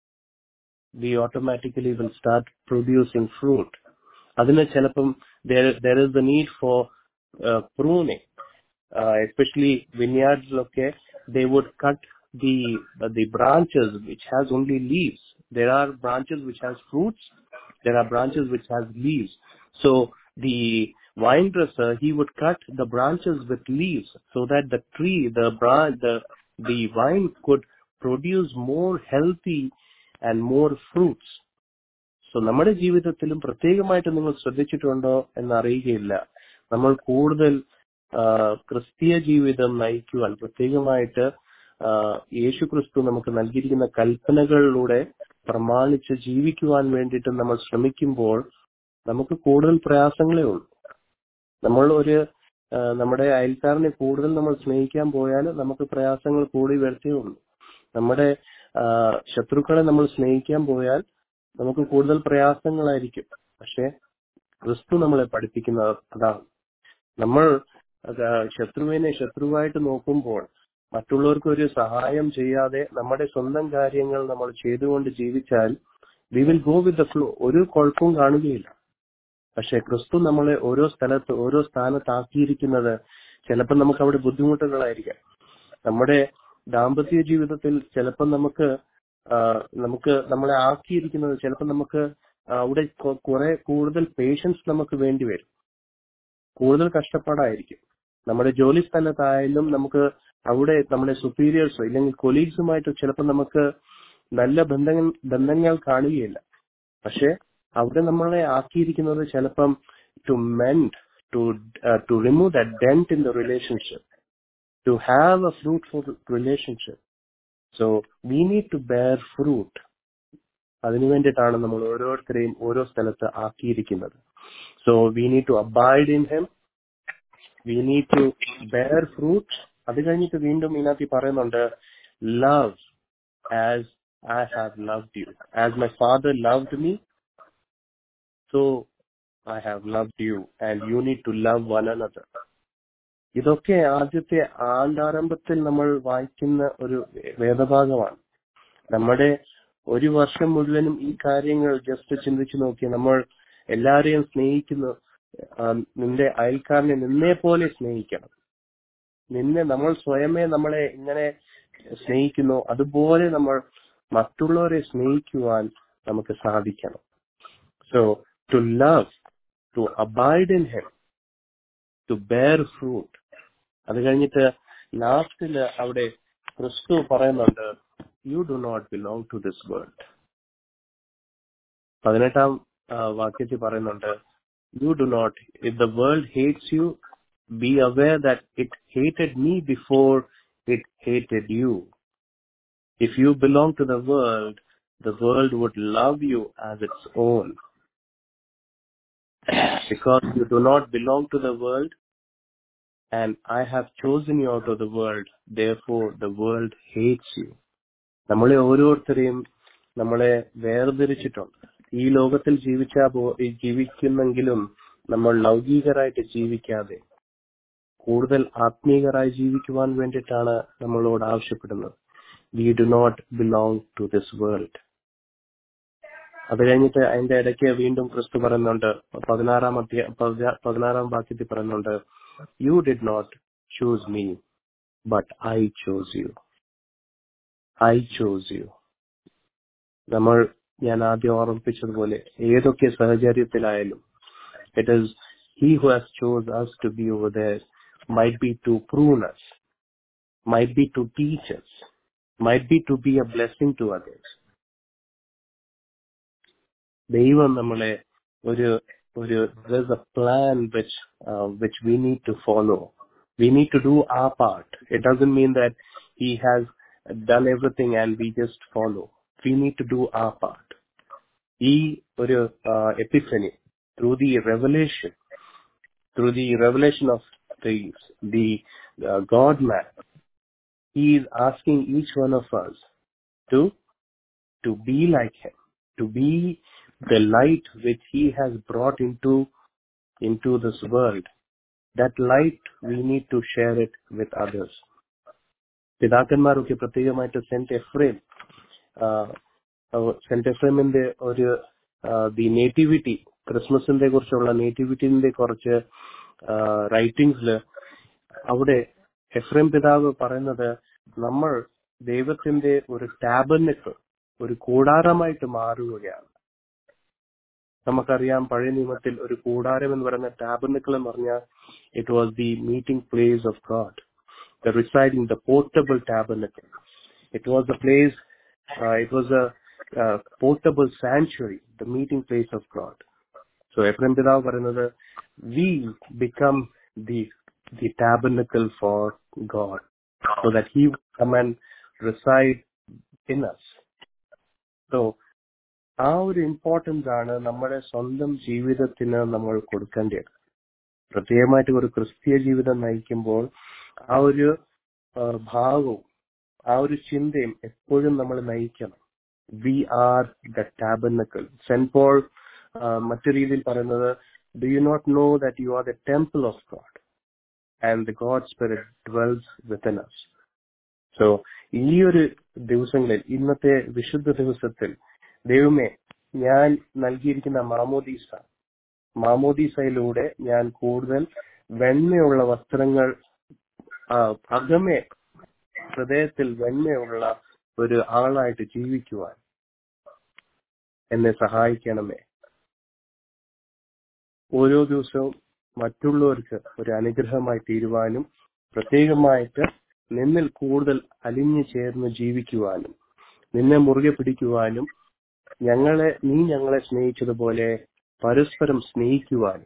we automatically will start producing fruit അതിന് ചിലപ്പം there there is the need for uh, pruning uh, especially vineyards ഒക്കെ they would cut the the branches which has only leaves there are branches which has fruits there are branches which has leaves so the vine dresser he would cut the branches with leaves so that the tree the branch the the vine could produce more healthy and more fruits so നമ്മുടെ ജീവിതത്തിലും പ്രത്യേകമായിട്ട് നിങ്ങൾ ശ്രദ്ധിച്ചിട്ടുണ്ടോ എന്ന് അറിയുകയില്ല നമ്മൾ കൂടുതൽ ആ, ക്രിസ്തീയ ജീവിതം നയിക്കുവാൻ പ്രത്യേകമായിട്ട് ആ, യേശു ക്രിസ്തു നമുക്ക് നൽകിയിരിക്കുന്ന കൽപ്പനകളിലൂടെ പ്രമാണിച്ച് ജീവിക്കുവാൻ വേണ്ടിയിട്ട് നമ്മൾ ശ്രമിക്കുമ്പോൾ നമുക്ക് കൂടുതൽ പ്രയാസങ്ങളേ ഉള്ളൂ നമ്മൾ ഒരു ആ, നമ്മുടെ അയൽക്കാരനെ കൂടുതൽ നമ്മൾ സ്നേഹിക്കാൻ പോയാൽ നമുക്ക് പ്രയാസങ്ങൾ കൂടി വരത്തേ ഉള്ളൂ നമ്മുടെ ആ, ശത്രുക്കളെ നമ്മൾ സ്നേഹിക്കാൻ പോയാൽ നമുക്ക് കൂടുതൽ പ്രയാസങ്ങളായിരിക്കും പക്ഷെ ക്രിസ്തു നമ്മളെ പഠിപ്പിക്കുന്നത് അതാണ് നമ്മൾ അത് ശത്രുവിനെ ശത്രുവായിട്ട് നോക്കുമ്പോൾ മറ്റുള്ളവർക്ക് ഒരു സഹായം ചെയ്യാതെ നമ്മുടെ സ്വന്തം കാര്യങ്ങൾ നമ്മൾ ചെയ്തുകൊണ്ട് ജീവിച്ചാൽ we will go with the flow ഒരു കുഴപ്പവും കാണുകയില്ല പക്ഷെ ക്രിസ്തു നമ്മളെ ഓരോ സ്ഥലത്ത് ഓരോ സ്ഥാനത്താക്കിയിരിക്കുന്നത് ചിലപ്പോൾ നമുക്ക് അവിടെ ബുദ്ധിമുട്ടുകളായിരിക്കാം നമ്മുടെ ദാമ്പത്യ ജീവിതത്തിൽ ചിലപ്പോൾ നമുക്ക് ആ, നമുക്ക് നമ്മളെ ആക്കിയിരിക്കുന്നത് ചിലപ്പോൾ നമുക്ക് അവിടെ കൊ- കുറെ കൂടുതൽ പേഷ്യൻസ് നമുക്ക് വേണ്ടി വരും കൂടുതൽ കഷ്ടപ്പാടായിരിക്കും നമ്മുടെ ജോലി സ്ഥലത്തായാലും നമുക്ക് അവിടെ നമ്മുടെ സുപ്പീരിയേഴ്സോ ഇല്ലെങ്കിൽ കൊലീഗ്സുമായിട്ട് ചിലപ്പോൾ നമുക്ക് നല്ല ബന്ധങ്ങൾ ബന്ധങ്ങൾ കാണുകയില്ല പക്ഷെ അവിടെ നമ്മളെ ആക്കിയിരിക്കുന്നത് ചിലപ്പം to mend to to remove the dent in the relationship to have a fruitful relationship so we need to bear fruit അതിനു വേണ്ടിയിട്ടാണ് നമ്മൾ ഓരോരുത്തരെയും ഓരോ സ്ഥലത്ത് ആക്കിയിരിക്കുന്നത് so we need to abide in him we need to bear fruit അത് കഴിഞ്ഞിട്ട് വീണ്ടും ഇതിനകത്ത് ഈ പറയുന്നുണ്ട് love as I have loved you as my father loved me so I have loved you and you need to love one another ഇതൊക്കെ ആദ്യത്തെ ആണ്ടാരംഭത്തിൽ നമ്മൾ വായിക്കുന്ന ഒരു വേദഭാഗമാണ് നമ്മുടെ ഒരു വർഷം മുഴുവനും ഈ കാര്യങ്ങൾ ജസ്റ്റ് ചിന്തിച്ചു നോക്കി നമ്മൾ എല്ലാരെയും സ്നേഹിക്കുന്നു ആ, നിന്റെ അയൽക്കാരനെ നിന്നെ പോലെ സ്നേഹിക്കണം നിന്നെ നമ്മൾ സ്വയമേ നമ്മളെ ഇങ്ങനെ സ്നേഹിക്കുന്നു അതുപോലെ നമ്മൾ മറ്റുള്ളവരെ സ്നേഹിക്കുവാൻ നമുക്ക് സാധിക്കണം so to love to abide in him to bear fruit അത് കഴിഞ്ഞിട്ട് ലാസ്റ്റില് അവിടെ ക്രിസ്തു പറയുന്നുണ്ട് you do not belong to this world പതിനെട്ടാം ആ, വാക്യത്തിൽ പറയുന്നുണ്ട് you do not if the world hates you be aware that it hated me before it hated you. If you belong to the world, the world would love you as its own. Because you do not belong to the world, and I have chosen you out of the world, therefore the world hates you. നമ്മളെ ഓരോരുത്തരെയും നമ്മളെ വേർതിരിച്ചിട്ടുണ്ട് ഈ ലോകത്തിൽ ജീവിച്ചാ പോ ഈ ജീവിക്കുന്നെങ്കിലും നമ്മൾ ലൗകികരായിട്ട് ജീവിക്കാതെ കൂടുതൽ ആത്മീകരായി ജീവിക്കുവാൻ വേണ്ടിയിട്ടാണ് നമ്മളോട് ആവശ്യപ്പെടുന്നത് we do not belong to this world അത് കഴിഞ്ഞിട്ട് അതിന്റെ ഇടയ്ക്ക് വീണ്ടും ക്രിസ്തു പറയുന്നുണ്ട് പതിനാറാം അധ്യായ പതിനാ- പതിനാറാം വാക്യത്തിൽ പറയുന്നുണ്ട് you did not choose me but I chose you I chose you നമ്മൾ ഞാൻ ആദ്യം ഓർമ്മിപ്പിച്ചതുപോലെ ഏതൊക്കെ സാഹചര്യത്തിലായാലും it is he who has chose us to be over there might be to prune us might be to teach us might be to be a blessing to others ദൈവം നമ്മളെ ഒരു ഒരു there's a plan which uh, which we need to follow we need to do our part it doesn't mean that he has done everything and we just follow we need to do our part ഈ ഒരു epiphany through the revelation through the revelation of the the uh, God man he is asking each one of us to to be like him to be the light which he has brought into into this world that light we need to share it with others പിതാക്കന്മാരൊക്കെ പ്രത്യേകമായിട്ട് saint Ephrem saint എഫ്രേമിന്റെ ഒരു the nativity ക്രിസ്മസിന്റെ കുറിച്ചുള്ള നേറ്റിവിറ്റിന്റെ കുറച്ച് റൈറ്റിംഗ്സിൽ അവിടെ എഫ്രേം പിതാവ് പറയുന്നത് നമ്മൾ ദൈവത്തിന്റെ ഒരു ടാബർനിക്കൽ ഒരു കൂടാരമായിട്ട് മാറുകയാണ് നമുക്കറിയാം പഴയ നിയമത്തിൽ ഒരു കൂടാരം എന്ന് പറയുന്ന ടാബർനിക്കൽ എന്ന് പറഞ്ഞാൽ it was the meeting place of God the residing the portable tabernacle. It was a place, uh, it was a uh, portable sanctuary, the meeting place of God. So Ephraim Pidav പറയുന്നത് we become the the tabernacle for God, so that He will come and reside in us. So ആ ഒരു importance ആണ് നമ്മുടെ സ്വന്തം ജീവിതത്തിന് നമ്മൾ കൊടുക്കേണ്ടത് പ്രത്യേകമായിട്ട് ഒരു ക്രിസ്തീയ ജീവിതം നയിക്കുമ്പോൾ ആ ഒരു ആ, ഭാവവും ആ ഒരു ചിന്തയും എപ്പോഴും നമ്മൾ നയിക്കണം we are the tabernacle saint Paul ആ, മറ്റു രീതിയിൽ പറയുന്നത് do you not know that you are the temple of God and the God spirit dwells within us so ഈ ഒരു ദിവസങ്ങളിൽ ഇന്നത്തെ വിശുദ്ധ ദിവസത്തിൽ ദൈവമേ ഞാൻ നൽകിയിരിക്കുന്ന മാമോദീസ മാമോദീസയിലൂടെ ഞാൻ കൂടുതൽ വെണ്മയുള്ള വസ്ത്രങ്ങൾ ആ, അകമേ ഹൃദയത്തിൽ വെണ്മയുള്ള ഒരു ആളായിട്ട് ജീവിക്കുവാൻ എന്നെ സഹായിക്കണമേ ഓരോ ദിവസവും മറ്റുള്ളവർക്ക് ഒരു അനുഗ്രഹമായി തീരുവാനും പ്രത്യേകമായിട്ട് നിന്നിൽ കൂടുതൽ അലിഞ്ഞു ചേർന്ന് ജീവിക്കുവാനും നിന്നെ മുറുകെ പിടിക്കുവാനും ഞങ്ങളെ നീ ഞങ്ങളെ സ്നേഹിച്ചതുപോലെ പരസ്പരം സ്നേഹിക്കുവാനും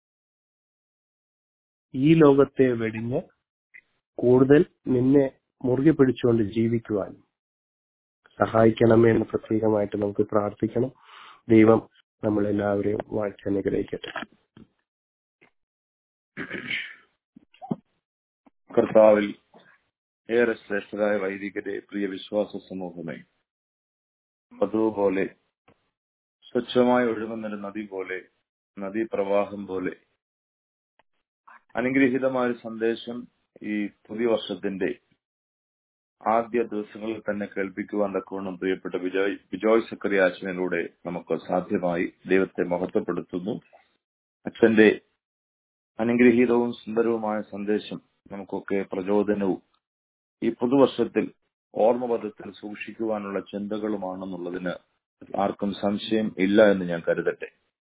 ഈ ലോകത്തെ വെടിഞ്ഞ് കൂടുതൽ നിന്നെ മുറുകെ പിടിച്ചുകൊണ്ട് ജീവിക്കുവാനും സഹായിക്കണമേ എന്ന് പ്രത്യേകമായിട്ട് നമുക്ക് പ്രാർത്ഥിക്കണം ദൈവം നമ്മളെല്ലാവരെയും വാഴ്ച അനുഗ്രഹിക്കട്ടെ കർത്താവിൽ ഏറെ ശ്രേഷ്ഠരായ വൈദികരെ പ്രിയ വിശ്വാസ സമൂഹമേ അതുപോലെ സ്വച്ഛമായി ഒഴുകുന്നൊരു നദി പോലെ നദീപ്രവാഹം പോലെ അനുഗ്രഹീതമായ ഒരു സന്ദേശം ഈ പുതിയ വർഷത്തിന്റെ ആദ്യ ദിവസങ്ങളിൽ തന്നെ കേൾപ്പിക്കുവാൻ തക്കവണ്ണം പ്രിയപ്പെട്ട വിജയ് വിജോയ് സക്കറി അച്ഛനിലൂടെ നമുക്ക് സാധ്യമായി ദൈവത്തെ മഹത്വപ്പെടുത്തുന്നു അച്ഛന്റെ അനുഗ്രഹീതവും സുന്ദരവുമായ സന്ദേശം നമുക്കൊക്കെ പ്രചോദനവും ഈ പുതുവർഷത്തിൽ ഓർമ്മപദത്തിൽ സൂക്ഷിക്കുവാനുള്ള ചിന്തകളുമാണെന്നുള്ളതിന് ആർക്കും സംശയം ഇല്ല എന്ന് ഞാൻ കരുതട്ടെ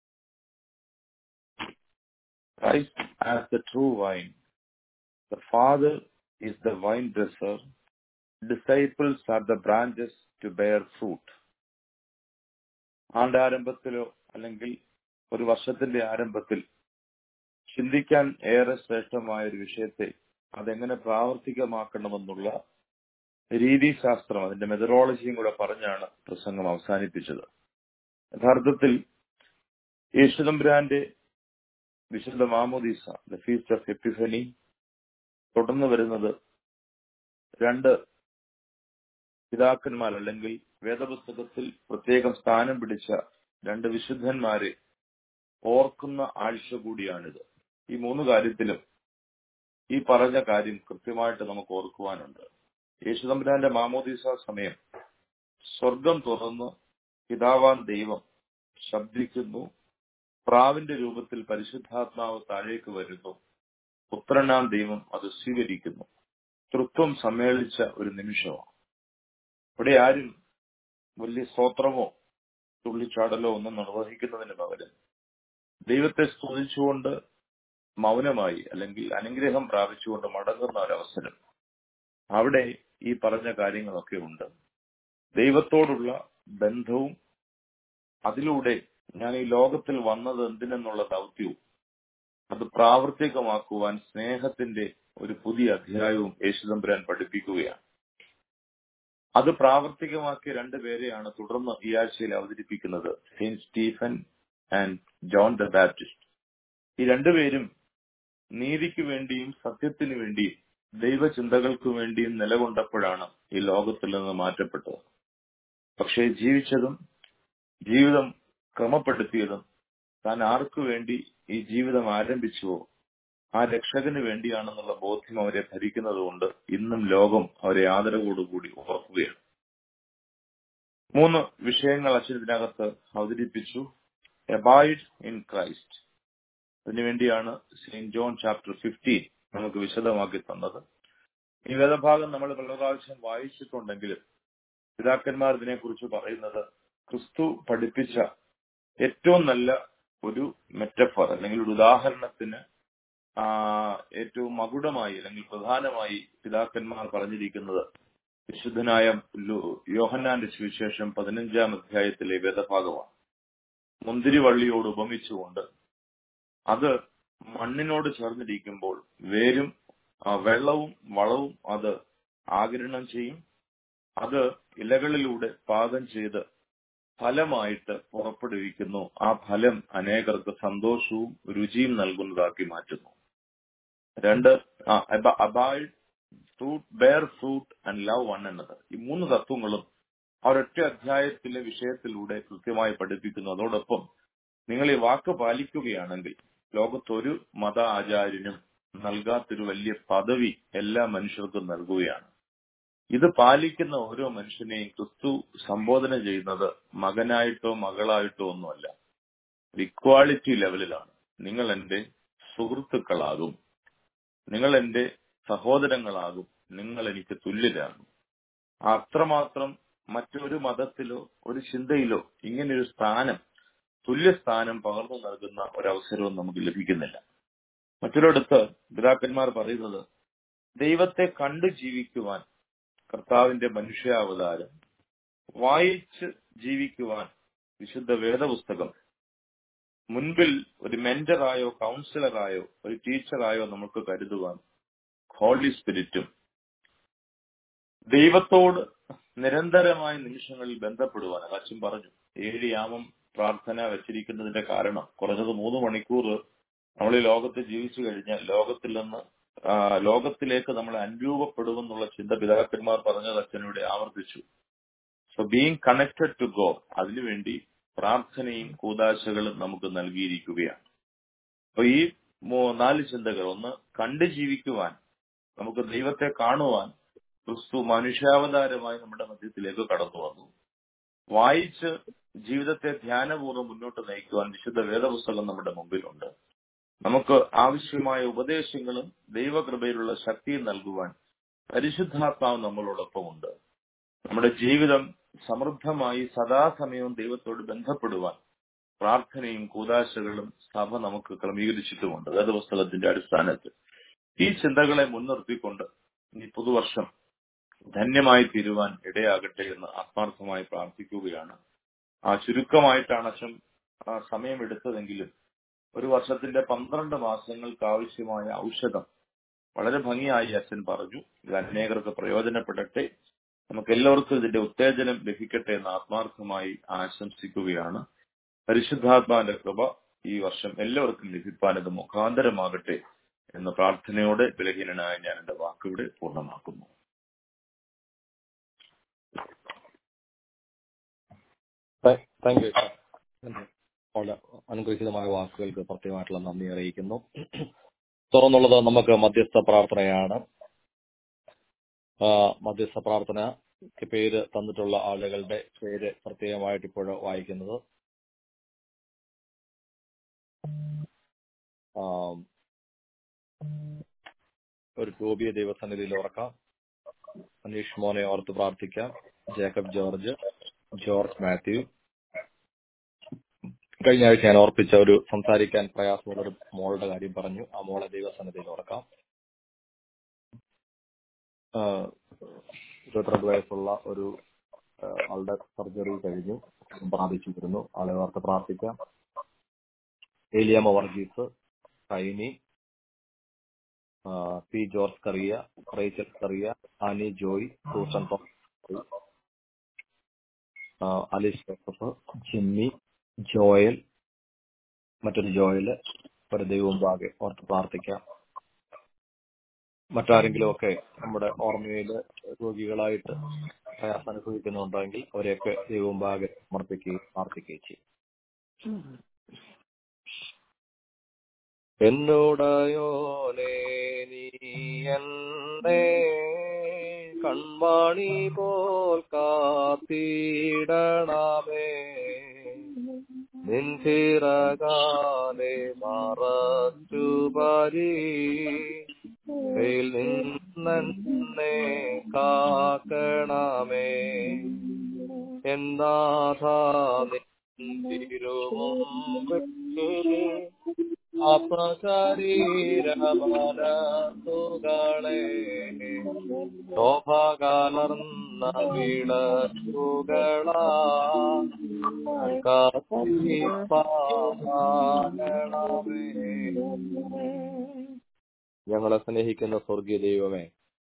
Christ as the true vine. The Father is the vine dresser. Disciples are the branches to bear fruit. ആണ്ടാരംഭത്തിലോ അല്ലെങ്കിൽ ഒരു വർഷത്തിന്റെ ആരംഭത്തിൽ ചിന്തിക്കാൻ ഏറെ ശ്രേഷ്ഠമായ ഒരു വിഷയത്തെ അതെങ്ങനെ പ്രാവർത്തികമാക്കണമെന്നുള്ള രീതിശാസ്ത്രം അതിന്റെ മെതറോളജിയും കൂടെ പറഞ്ഞാണ് പ്രസംഗം അവസാനിപ്പിച്ചത് യഥാർത്ഥത്തിൽ യേശുദമ്പുരാന്റെ വിശുദ്ധ മാമോദീസ ദ ഫീസ്റ്റ് ഓഫ് എപ്പിഫനി തുടർന്ന് വരുന്നത് രണ്ട് പിതാക്കന്മാർ അല്ലെങ്കിൽ വേദപുസ്തകത്തിൽ പ്രത്യേകം സ്ഥാനം പിടിച്ച രണ്ട് വിശുദ്ധന്മാരെ ഓർക്കുന്ന ആഴ്ച കൂടിയാണിത് ഈ മൂന്ന് കാര്യത്തിലും ഈ പറഞ്ഞ കാര്യം കൃത്യമായിട്ട് നമുക്ക് ഓർക്കുവാനുണ്ട് യേശുദമ്പുരാന്റെ മാമോദീസ സമയം സ്വർഗം തുറന്ന് പിതാവാൻ ദൈവം ശബ്ദിക്കുന്നു പ്രാവിന്റെ രൂപത്തിൽ പരിശുദ്ധാത്മാവ് താഴേക്ക് വരുന്നു പുത്രനാം ദൈവം അത് സ്വീകരിക്കുന്നു തൃത്വം സമ്മേളിച്ച ഒരു നിമിഷമാണ് ഇവിടെ ആരും വലിയ സ്തോത്രമോ തുള്ളിച്ചാടലോ ഒന്നും നിർവഹിക്കുന്നതിന് പകരം ദൈവത്തെ സ്തുതിച്ചുകൊണ്ട് മൗനമായി അല്ലെങ്കിൽ അനുഗ്രഹം പ്രാപിച്ചുകൊണ്ട് മടങ്ങുന്ന ഒരവസരം അവിടെ ഈ പറഞ്ഞ കാര്യങ്ങളൊക്കെ ഉണ്ട് ദൈവത്തോടുള്ള ബന്ധവും അതിലൂടെ ഞാൻ ഈ ലോകത്തിൽ വന്നത് എന്തിനെന്നുള്ള ദൗത്യവും അത് പ്രാവർത്തികമാക്കുവാൻ സ്നേഹത്തിന്റെ ഒരു പുതിയ അധ്യായവും യേശുദമ്പുരാൻ പഠിപ്പിക്കുകയാണ് അത് പ്രാവർത്തികമാക്കിയ രണ്ടുപേരെയാണ് തുടർന്ന് ഈ ആഴ്ചയിൽ അവതരിപ്പിക്കുന്നത് saint Stephen and John the Baptist ഈ രണ്ടുപേരും നീതിക്ക് വേണ്ടിയും സത്യത്തിനു വേണ്ടിയും ദൈവചിന്തകൾക്ക് വേണ്ടിയും നിലകൊണ്ടപ്പോഴാണ് ഈ ലോകത്തിൽ നിന്ന് മാറ്റപ്പെട്ടത് പക്ഷേ ജീവിച്ചതും ജീവിതം ക്രമപ്പെടുത്തിയതും താൻ ആർക്കു വേണ്ടി ഈ ജീവിതം ആരംഭിച്ചുവോ ആ രക്ഷകന് വേണ്ടിയാണെന്നുള്ള ബോധ്യം അവരെ ഭരിക്കുന്നത് കൊണ്ട് ഇന്നും ലോകം അവരെ ആദരവോടുകൂടി ഓർക്കുകയാണ് മൂന്ന് വിഷയങ്ങൾ അച്ഛൻ ഇതിനകത്ത് അവതരിപ്പിച്ചു എബൈഡ് ഇൻ ക്രൈസ്റ്റ് അതിനുവേണ്ടിയാണ് സെയിന്റ് ജോൺ ചാപ്റ്റർ ഫിഫ്റ്റീൻ നമുക്ക് വിശദമാക്കി തന്നത് ഈ വേദഭാഗം നമ്മൾ പല പ്രാവശ്യം വായിച്ചിട്ടുണ്ടെങ്കിലും പിതാക്കന്മാർ ഇതിനെക്കുറിച്ച് പറയുന്നത് ക്രിസ്തു പഠിപ്പിച്ച ഏറ്റവും നല്ല ഒരു മെറ്റഫർ അല്ലെങ്കിൽ ഒരു ഉദാഹരണത്തിന് ആ ഏറ്റവും മകുടമായി അല്ലെങ്കിൽ പ്രധാനമായി പിതാക്കന്മാർ പറഞ്ഞിരിക്കുന്നത് വിശുദ്ധനായ യോഹന്നാന്റെ സുവിശേഷം പതിനഞ്ചാം അധ്യായത്തിലെ വേദഭാഗമാണ് മുന്തിരിവള്ളിയോട് ഉപമിച്ചുകൊണ്ട് അത് മണ്ണിനോട് ചേർന്നിരിക്കുമ്പോൾ വേരും വെള്ളവും വളവും അത് ആകിരണം ചെയ്യും അത് ഇലകളിലൂടെ പാകം ചെയ്ത് ഫലമായിട്ട് പുറപ്പെടുവിക്കുന്നു ആ ഫലം അനേകർക്ക് സന്തോഷവും രുചിയും നൽകുന്നതാക്കി മാറ്റുന്നു രണ്ട് abide fruit bear fruit and love one എന്നത് ഈ മൂന്ന് തത്വങ്ങളും ഒരൊറ്റ അധ്യായത്തിലെ വിഷയത്തിലൂടെ കൃത്യമായി പഠിപ്പിക്കുന്നു അതോടൊപ്പം നിങ്ങൾ ഈ വാക്ക് പാലിക്കുകയാണെങ്കിൽ ലോകത്തൊരു മത ആചാര്യനും നൽകാത്തൊരു വലിയ പദവി എല്ലാ മനുഷ്യർക്കും നൽകുകയാണ് ഇത് പാലിക്കുന്ന ഓരോ മനുഷ്യനെയും ക്രിസ്തു സംബോധന ചെയ്യുന്നത് മകനായിട്ടോ മകളായിട്ടോ ഒന്നുമല്ല ഇക്വാളിറ്റി ലെവലിലാണ് നിങ്ങൾ എന്റെ സുഹൃത്തുക്കളാകും നിങ്ങൾ എന്റെ സഹോദരങ്ങളാകും നിങ്ങൾ എനിക്ക് തുല്യരാകും അത്രമാത്രം മറ്റൊരു മതത്തിലോ ഒരു ചിന്തയിലോ ഇങ്ങനൊരു സ്ഥാനം തുല്യസ്ഥാനം പകർന്നു നൽകുന്ന ഒരവസരവും നമുക്ക് ലഭിക്കുന്നില്ല മറ്റൊരിടത്ത് പിതാക്കന്മാർ പറയുന്നത് ദൈവത്തെ കണ്ടു ജീവിക്കുവാൻ കർത്താവിന്റെ മനുഷ്യാവതാരം വായിച്ച് ജീവിക്കുവാൻ വിശുദ്ധ വേദപുസ്തകം മുൻപിൽ ഒരു മെന്ററായോ കൗൺസിലറായോ ഒരു ടീച്ചറായോ നമുക്ക് കരുതുവാൻ ഹോളി സ്പിരിറ്റും ദൈവത്തോട് നിരന്തരമായ നിമിഷങ്ങളിൽ ബന്ധപ്പെടുവാൻ അച്ഛൻ പറഞ്ഞു ഏഴ് യാമം പ്രാർത്ഥന വെച്ചിരിക്കുന്നതിന്റെ കാരണം കുറഞ്ഞത് മൂന്ന് മണിക്കൂർ നമ്മൾ ഈ ലോകത്ത് ജീവിച്ചു കഴിഞ്ഞാൽ ലോകത്തിൽ നിന്ന് ലോകത്തിലേക്ക് നമ്മൾ അനുരൂപപ്പെടുമെന്നുള്ള ചിന്ത പിതാക്കന്മാർ പറഞ്ഞത് അച്ഛനോട് ആവർത്തിച്ചു so being connected to go അതിനുവേണ്ടി പ്രാർത്ഥനയും കൂതാശകളും നമുക്ക് നൽകിയിരിക്കുകയാണ് അപ്പൊ ഈ നാല് ചിന്തകൾ ഒന്ന് കണ്ടു ജീവിക്കുവാൻ നമുക്ക് ദൈവത്തെ കാണുവാൻ ക്രിസ്തു മനുഷ്യാവതാരമായി നമ്മുടെ മധ്യത്തിലേക്ക് കടന്നു വന്നു വായിച്ച് ജീവിതത്തെ ധ്യാനപൂർവ്വം മുന്നോട്ട് നയിക്കുവാൻ വിശുദ്ധ വേദപുസ്തകം നമ്മുടെ മുമ്പിലുണ്ട് നമുക്ക് ആവശ്യമായ ഉപദേശങ്ങളും ദൈവകൃപയിലുള്ള ശക്തിയും നൽകുവാൻ പരിശുദ്ധാത്മാവ് നമ്മളോടൊപ്പമുണ്ട് നമ്മുടെ ജീവിതം സമൃദ്ധമായി സദാസമയവും ദൈവത്തോട് ബന്ധപ്പെടുവാൻ പ്രാർത്ഥനയും കൂതാശകളും സഭ നമുക്ക് ക്രമീകരിച്ചിട്ടുമുണ്ട് വേദപുസ്തകത്തിന്റെ അടിസ്ഥാനത്തിൽ ഈ ചിന്തകളെ മുൻനിർത്തിക്കൊണ്ട് ഈ പുതുവർഷം ധന്യമായി തീരുവാൻ ഇടയാകട്ടെ എന്ന് ആത്മാർത്ഥമായി പ്രാർത്ഥിക്കുകയാണ് ആ ചുരുക്കമായിട്ടാണ് അച്ഛൻ സമയമെടുത്തതെങ്കിലും ഒരു വർഷത്തിന്റെ പന്ത്രണ്ട് മാസങ്ങൾക്ക് ആവശ്യമായ ഔഷധം വളരെ ഭംഗിയായി അച്ഛൻ പറഞ്ഞു ഇത് അനേകർക്ക് പ്രയോജനപ്പെടട്ടെ നമുക്ക് എല്ലാവർക്കും ഇതിന്റെ ഉത്തേജനം ലഭിക്കട്ടെ എന്ന് ആത്മാർത്ഥമായി ആശംസിക്കുകയാണ് പരിശുദ്ധാത്മാവിന്റെ കൃപ ഈ വർഷം എല്ലാവർക്കും ലഭിക്കാൻ ഇത് മുഖാന്തരമാകട്ടെ എന്ന പ്രാർത്ഥനയോടെ ബലഹീനനായ ഞാൻ എന്റെ വാക്കിവിടെ പൂർണ്ണമാക്കുന്നു താങ്ക് യു വളരെ അനുഗ്രഹീതമായ വാക്കുകൾക്ക് പ്രത്യേകമായിട്ടുള്ള നന്ദി അറിയിക്കുന്നു തുറന്നുള്ളത് നമുക്ക് മധ്യസ്ഥ പ്രാർത്ഥനയാണ് ആ, മധ്യസ്ഥ പ്രാർത്ഥനയ്ക്ക് പേര് തന്നിട്ടുള്ള ആളുകളുടെ പേര് പ്രത്യേകമായിട്ട് ഇപ്പോൾ വായിക്കുന്നത് ആ, ഒരു ടോബിയെ ദൈവസന്നിധിയിൽ ഓർക്കാം അനീഷ് മോനെ ഓർത്ത് പ്രാർത്ഥിക്കാം ജേക്കബ് ജോർജ് ജോർജ് മാത്യു കഴിഞ്ഞ ആഴ്ച ഞാൻ ഓർപ്പിച്ച ഒരു സംസാരിക്കാൻ പ്രയാസമുള്ള ഒരു മോളുടെ കാര്യം പറഞ്ഞു ആ മോളെ ദൈവസന്നിധിയിൽ ഓർക്കാം ആഹ് ഇരുപത്തിരണ്ട് വയസ്സുള്ള ഒരു ആഹ് ആളുടെ സർജറി കഴിഞ്ഞു പ്രാപിച്ചു വരുന്നു ആളെ ഓർത്ത് പ്രാർത്ഥിക്കാം ഏലിയാമ വർഗീസ് സൈനി ആഹ് P George Kariya Rachel Kariya Annie Joy Susan Tom, ആഹ് അലീഷ് ജോസഫ് ജിമ്മി ജോയൽ മറ്റൊരു ജോയല് ഒരു ദൈവമുമ്പാകെ ഓർത്ത് പ്രാർത്ഥിക്കാം മറ്റാരെങ്കിലും ഒക്കെ നമ്മുടെ ഓർമ്മയിൽ രോഗികളായിട്ട് പ്രയാസം അനുഭവിക്കുന്നുണ്ടെങ്കിൽ അവരെയൊക്കെ ദൈവമുമ്പാകെ സമർപ്പിക്കുകയും പ്രാർത്ഥിക്കുകയും ചെയ്യും എന്നോടയോനേ നീ എന്നെ കൺമണി പോൽ കാത്തിടണമേ നിൻചിറകാലെ മറച്ചു പരി വെയിൽ നിന്നെ കാക്കണമേ എന്നാഥാ തിരുമുമ്പിൽ അപശരീരമനസുകളെ ശോഭകലർന്ന വിളക്കുകളാ ഞങ്ങളെ സ്നേഹിക്കുന്ന സ്വർഗീയ ദൈവമേ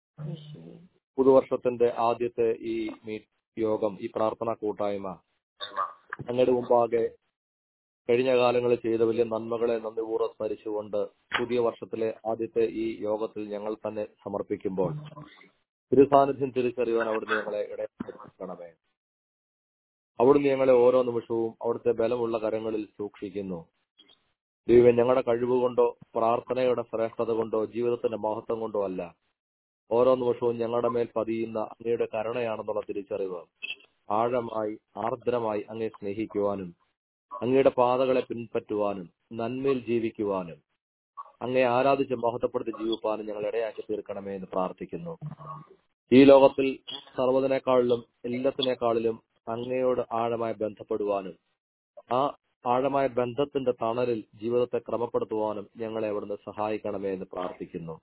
പുതുവർഷത്തിന്റെ ആദ്യത്തെ ഈ മീറ്റ് യോഗം ഈ പ്രാർത്ഥനാ കൂട്ടായ്മ അങ്ങയുടെ മുമ്പാകെ കഴിഞ്ഞ കാലങ്ങളിൽ ചെയ്ത വലിയ നന്മകളെ നന്ദിപൂർവ്വം സ്മരിച്ചുകൊണ്ട് പുതിയ വർഷത്തിലെ ആദ്യത്തെ ഈ യോഗത്തിൽ ഞങ്ങൾ തന്നെ സമർപ്പിക്കുമ്പോൾ തിരുസാന്നിധ്യം തിരിച്ചറിയുവാൻ അവിടുന്ന് ഞങ്ങളെ ഇടയാക്കണമേ അവിടുന്ന് ഞങ്ങളെ ഓരോ നിമിഷവും അവിടുത്തെ ബലമുള്ള കരങ്ങളിൽ സൂക്ഷിക്കുന്നു ദൈവം ഞങ്ങളുടെ കഴിവ് കൊണ്ടോ പ്രാർത്ഥനയുടെ ശ്രേഷ്ഠത കൊണ്ടോ ജീവിതത്തിന്റെ മഹത്വം കൊണ്ടോ അല്ല ഓരോ നിമിഷവും ഞങ്ങളുടെ മേൽ പതിയുന്ന അങ്ങയുടെ കരുണയാണെന്നുള്ള തിരിച്ചറിവ് ആഴമായി ആർദ്രമായി അങ്ങേ സ്നേഹിക്കുവാനും അങ്ങയുടെ പാതകളെ പിൻപറ്റുവാനും നന്മയിൽ ജീവിക്കുവാനും അങ്ങേ ആരാധിച്ച് മഹത്വപ്പെടുത്തി ജീവിപ്പാനും ഞങ്ങൾ ഇടയാക്കി തീർക്കണമേ എന്ന് പ്രാർത്ഥിക്കുന്നു ഈ ലോകത്തിൽ സർവ്വതിനേക്കാളിലും എല്ലാത്തിനേക്കാളിലും അങ്ങയോട് ആഴമായി ബന്ധപ്പെടുവാനും ആ ആഴമായ ബന്ധത്തിന്റെ തണലിൽ ജീവിതത്തെ ക്രമപ്പെടുത്തുവാനും ഞങ്ങളെ അവിടുന്ന് സഹായിക്കണമേ എന്ന് പ്രാർത്ഥിക്കുന്നു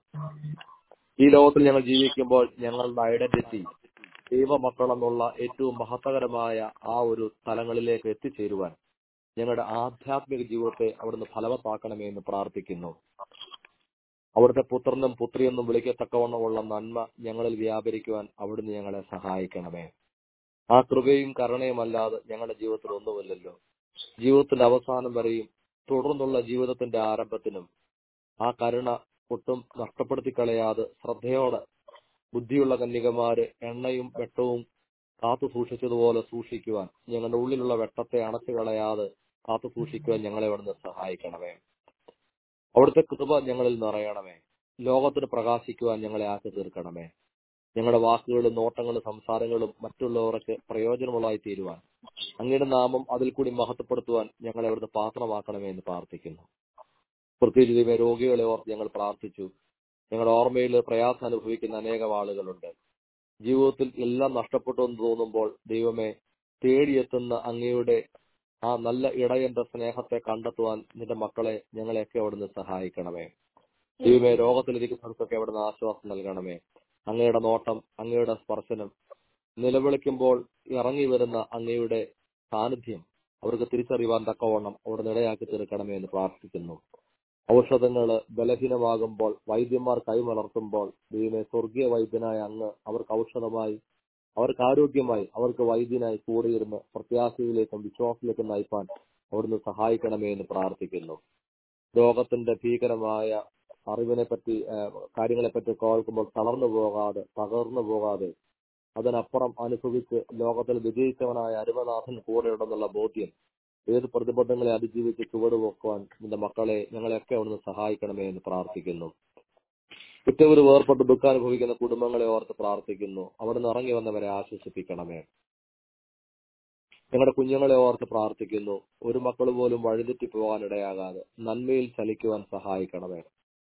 ഈ ലോകത്തിൽ ഞങ്ങൾ ജീവിക്കുമ്പോൾ ഞങ്ങളുടെ ഐഡന്റിറ്റി ദൈവമക്കളെന്നുള്ള ഏറ്റവും മഹത്തകരമായ ആ ഒരു തലങ്ങളിലേക്ക് എത്തിച്ചേരുവാൻ ഞങ്ങളുടെ ആധ്യാത്മിക ജീവിതത്തെ അവിടുന്ന് ഫലവത്താക്കണമേ എന്ന് പ്രാർത്ഥിക്കുന്നു അവിടുത്തെ പുത്രനും പുത്രിയെന്നും വിളിക്കത്തക്കവണ്ണമുള്ള നന്മ ഞങ്ങളിൽ വ്യാപരിക്കുവാൻ അവിടുന്ന് ഞങ്ങളെ സഹായിക്കണമേ ആ കൃപയും കരുണയും അല്ലാതെ ഞങ്ങളുടെ ജീവിതത്തിൽ ഒന്നുമില്ലല്ലോ ജീവിതത്തിന്റെ അവസാനം വരെയും തുടർന്നുള്ള ജീവിതത്തിന്റെ ആരംഭത്തിനും ആ കരുണ ഒട്ടും നഷ്ടപ്പെടുത്തി കളയാതെ ശ്രദ്ധയോടെ ബുദ്ധിയുള്ള കന്യകമാര് എണ്ണയും വെട്ടവും കാത്തു സൂക്ഷിച്ചതുപോലെ സൂക്ഷിക്കുവാൻ ഞങ്ങളുടെ ഉള്ളിലുള്ള വെട്ടത്തെ അണച്ചു കളയാതെ കാത്തു സൂക്ഷിക്കുവാൻ ഞങ്ങളെ അവിടുന്ന് സഹായിക്കണമേ അവിടുത്തെ കൃപ ഞങ്ങളിൽ നിറയണമേ ലോകത്തിന് പ്രകാശിക്കുവാൻ ഞങ്ങളെ ആക്കി തീർക്കണമേ ഞങ്ങളുടെ വാക്കുകളും നോട്ടങ്ങളും സംസാരങ്ങളും മറ്റുള്ളവർക്ക് പ്രയോജനമുള്ളതായി തീരുവാൻ അങ്ങയുടെ നാമം അതിൽ കൂടി മഹത്വപ്പെടുത്തുവാൻ ഞങ്ങളെ അവിടുന്ന് പാത്രമാക്കണമേ എന്ന് പ്രാർത്ഥിക്കുന്നു പ്രത്യേകിച്ച് ദൈവം രോഗികളെ ഓർത്ത് ഞങ്ങൾ പ്രാർത്ഥിച്ചു ഞങ്ങളുടെ ഓർമ്മയിൽ പ്രയാസം അനുഭവിക്കുന്ന അനേകം ആളുകളുണ്ട് ജീവിതത്തിൽ എല്ലാം നഷ്ടപ്പെട്ടു എന്ന് തോന്നുമ്പോൾ ദൈവമെ തേടിയെത്തുന്ന അങ്ങയുടെ ആ നല്ല ഇടയന്റെ സ്നേഹത്തെ കണ്ടെത്തുവാൻ നിന്റെ മക്കളെ ഞങ്ങളെയൊക്കെ അവിടുന്ന് സഹായിക്കണമേ ദൈവമേ രോഗത്തിലിരിക്കുന്നവർക്കൊക്കെ അവിടുന്ന് ആശ്വാസം നൽകണമേ അങ്ങയുടെ നോട്ടം അങ്ങയുടെ സ്പർശനം നിലവിളിക്കുമ്പോൾ ഇറങ്ങി വരുന്ന അങ്ങയുടെ സാന്നിധ്യം അവർക്ക് തിരിച്ചറിയുവാൻ തക്കവണ്ണം അവിടുന്ന് ഇടയാക്കി തീർക്കണമേ എന്ന് പ്രാർത്ഥിക്കുന്നു ഔഷധങ്ങള് ബലഹീനമാകുമ്പോൾ വൈദ്യന്മാർ കൈമലർത്തുമ്പോൾ ദൈവമേ സ്വർഗീയ വൈദ്യനായ അങ്ങ് അവർക്ക് ഔഷധമായി അവർക്ക് ആരോഗ്യമായി അവർക്ക് വൈദ്യനായി കൂടിയിരുന്ന് പ്രത്യാശയിലേക്കും വിശ്വാസത്തിലേക്കും നയിപ്പാൻ അവിടുന്ന് സഹായിക്കണമേ എന്ന് പ്രാർത്ഥിക്കുന്നു രോഗത്തിന്റെ ഭീകരമായ അറിവിനെ പറ്റി കാര്യങ്ങളെ പറ്റി കേൾക്കുമ്പോൾ തളർന്നു പോകാതെ തകർന്നു പോകാതെ അതിനപ്പുറം അനുഭവിച്ച് ലോകത്തിൽ വിജയിച്ചവനായ അരുമനാഥൻ കൂടെയുണ്ടെന്നുള്ള ബോധ്യം ഏത് പ്രതിബന്ധങ്ങളെ അതിജീവിച്ച് ചുവടുവെക്കുവാൻ നിന്റെ മക്കളെ ഞങ്ങളെയൊക്കെ അവിടുന്ന് സഹായിക്കണമേ എന്ന് പ്രാർത്ഥിക്കുന്നു ഉറ്റവർ വേർപെട്ട് ദുഃഖം അനുഭവിക്കുന്ന കുടുംബങ്ങളെ ഓർത്ത് പ്രാർത്ഥിക്കുന്നു അവിടുന്ന് ഇറങ്ങി വന്നവരെ ആശ്വസിപ്പിക്കണമേ ഞങ്ങളുടെ കുഞ്ഞുങ്ങളെ ഓർത്ത് പ്രാർത്ഥിക്കുന്നു ഒരു മക്കൾ പോലും വഴിതെറ്റി പോകാൻ ഇടയാകാതെ നന്മയിൽ ചലിക്കുവാൻ സഹായിക്കണമേ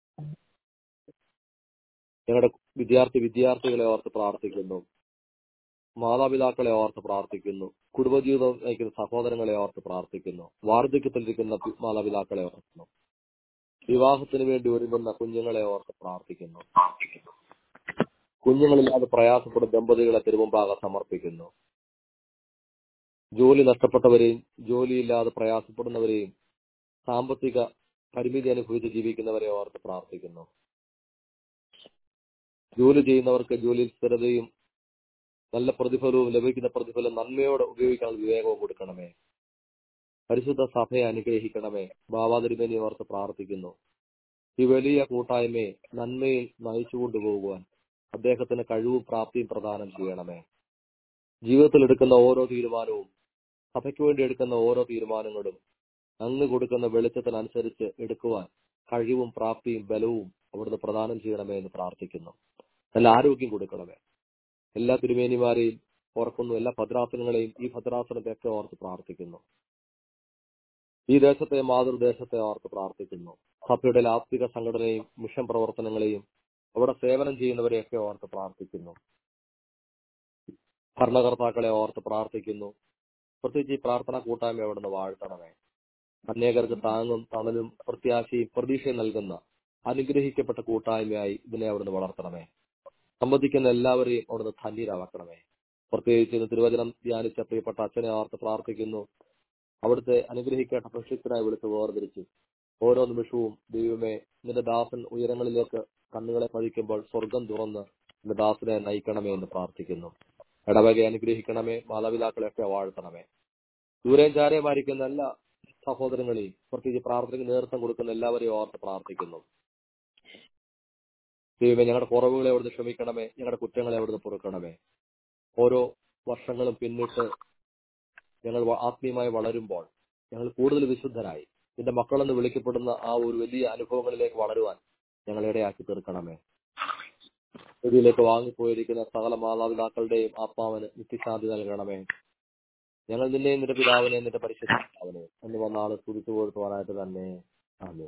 ഞങ്ങളുടെ വിദ്യാർത്ഥി വിദ്യാർത്ഥികളെ ഓർത്ത് പ്രാർത്ഥിക്കുന്നു മാതാപിതാക്കളെ ഓർത്ത് പ്രാർത്ഥിക്കുന്നു കുടുംബജീവിതം നയിക്കുന്ന സഹോദരങ്ങളെ ഓർത്ത് പ്രാർത്ഥിക്കുന്നു വാർദ്ധക്യത്തിലിരിക്കുന്ന മാതാപിതാക്കളെ ഓർക്കുന്നു വിവാഹത്തിന് വേണ്ടി ഒരുങ്ങുന്ന കുഞ്ഞുങ്ങളെ ഓർത്ത് പ്രാർത്ഥിക്കുന്നു കുഞ്ഞുങ്ങളില്ലാതെ പ്രയാസപ്പെടുന്ന ദമ്പതികളെ തിരുമുമ്പാകെ സമർപ്പിക്കുന്നു ജോലി നഷ്ടപ്പെട്ടവരെയും ജോലിയില്ലാതെ പ്രയാസപ്പെടുന്നവരെയും സാമ്പത്തിക പരിമിതി അനുഭവിച്ച് ജീവിക്കുന്നവരെ ഓർത്ത് പ്രാർത്ഥിക്കുന്നു ജോലി ചെയ്യുന്നവർക്ക് ജോലിയിൽ സ്ഥിരതയും നല്ല പ്രതിഫലവും ലഭിക്കുന്ന പ്രതിഫലം നന്മയോടെ ഉപയോഗിക്കാനുള്ള വിവേകവും കൊടുക്കണമേ പരിശുദ്ധ സഭയെ അനുഗ്രഹിക്കണമേ ബാബാതിരുമേനി ഓർത്ത് പ്രാർത്ഥിക്കുന്നു ഈ വലിയ കൂട്ടായ്മയെ നന്മയിൽ നയിച്ചു കൊണ്ടുപോകുവാൻ അദ്ദേഹത്തിന് കഴിവും പ്രാപ്തിയും പ്രദാനം ചെയ്യണമേ ജീവിതത്തിൽ എടുക്കുന്ന ഓരോ തീരുമാനവും സഭയ്ക്ക് വേണ്ടി എടുക്കുന്ന ഓരോ തീരുമാനങ്ങളും അങ്ങ് കൊടുക്കുന്ന വെളിച്ചത്തിനനുസരിച്ച് എടുക്കുവാൻ കഴിവും പ്രാപ്തിയും ബലവും അവിടുന്ന് പ്രദാനം ചെയ്യണമേ എന്ന് പ്രാർത്ഥിക്കുന്നു നല്ല ആരോഗ്യം കൊടുക്കണമേ എല്ലാ തിരുമേനിമാരെയും ഓർക്കുന്നു എല്ലാ ഭദ്രാസനങ്ങളെയും ഈ ഭദ്രാസനത്തെയൊക്കെ ഓർത്ത് പ്രാർത്ഥിക്കുന്നു ഈ ദേശത്തെ മാതൃദേശത്തെ ഓർത്ത് പ്രാർത്ഥിക്കുന്നു സഭയുടെ ലാസ്തിക സംഘടനയും മിഷൻ പ്രവർത്തനങ്ങളെയും അവിടെ സേവനം ചെയ്യുന്നവരെയൊക്കെ ഓർത്ത് പ്രാർത്ഥിക്കുന്നു ഭരണകർത്താക്കളെ ഓർത്ത് പ്രാർത്ഥിക്കുന്നു പ്രത്യേകിച്ച് ഈ പ്രാർത്ഥന കൂട്ടായ്മ അവിടുന്ന് വാഴ്ത്തണമേ അനേകർക്ക് താങ്ങും തണലും പ്രത്യാശയും പ്രതീക്ഷയും നൽകുന്ന അനുഗ്രഹിക്കപ്പെട്ട കൂട്ടായ്മയായി ഇതിനെ അവിടുന്ന് വളർത്തണമേ സംബന്ധിക്കുന്ന എല്ലാവരെയും അവിടുന്ന് ധന്യരാക്കണമേ പ്രത്യേകിച്ച് ഇന്ന് തിരുവചനം ധ്യാനിച്ച പ്രിയപ്പെട്ട അച്ഛനെ ഓർത്ത് പ്രാർത്ഥിക്കുന്നു അവിടുത്തെ അനുഗ്രഹിക്കേണ്ട പ്രശസ്തനായി വിളിച്ച് വേർതിരിച്ച് ഓരോ നിമിഷവും ദൈവമേ നിന്റെ ദാസൻ ഉയരങ്ങളിലേക്ക് കണ്ണുകളെ പതിക്കുമ്പോൾ സ്വർഗം തുറന്ന് നിന്റെ ദാസനെ നയിക്കണമേ എന്ന് പ്രാർത്ഥിക്കുന്നു ഇടവകയെ അനുഗ്രഹിക്കണമേ മാതാപിതാക്കളെയൊക്കെ വാഴ്ത്തണമേ ദൂരെ ചാരമായിരിക്കുന്ന എല്ലാ സഹോദരങ്ങളെയും പ്രത്യേകിച്ച് പ്രാർത്ഥനയ്ക്ക് നേതൃത്വം കൊടുക്കുന്ന എല്ലാവരെയും ഓർത്ത് പ്രാർത്ഥിക്കുന്നു ദൈവമേ ഞങ്ങളുടെ കുറവുകളെ അവിടുന്ന് ക്ഷമിക്കണമേ ഞങ്ങളുടെ കുറ്റങ്ങളെ അവിടുന്ന് പൊറുക്കണമേ ഓരോ വർഷങ്ങളും പിന്നിട്ട് ഞങ്ങൾ ആത്മീയമായി വളരുമ്പോൾ ഞങ്ങൾ കൂടുതൽ വിശുദ്ധരായി നിന്റെ മക്കളെന്ന് വിളിക്കപ്പെടുന്ന ആ ഒരു വലിയ അനുഭവങ്ങളിലേക്ക് വളരുവാൻ ഞങ്ങൾ ഇടയാക്കി തീർക്കണമേ ഇതിലേക്ക് വാങ്ങിപ്പോയിരിക്കുന്ന സകല മാതാപിതാക്കളുടെയും ആത്മാവിന് നിത്യശാന്തി നൽകണമേ ഞങ്ങൾ നിന്നെയും നിന്റെ പിതാവിനെയും നിന്റെ പരിശുദ്ധ പിതാവിനെ എന്ന് വന്നാണ് സ്തുതിച്ചു കൊടുക്കുവാനായിട്ട് തന്നെ ആമേൻ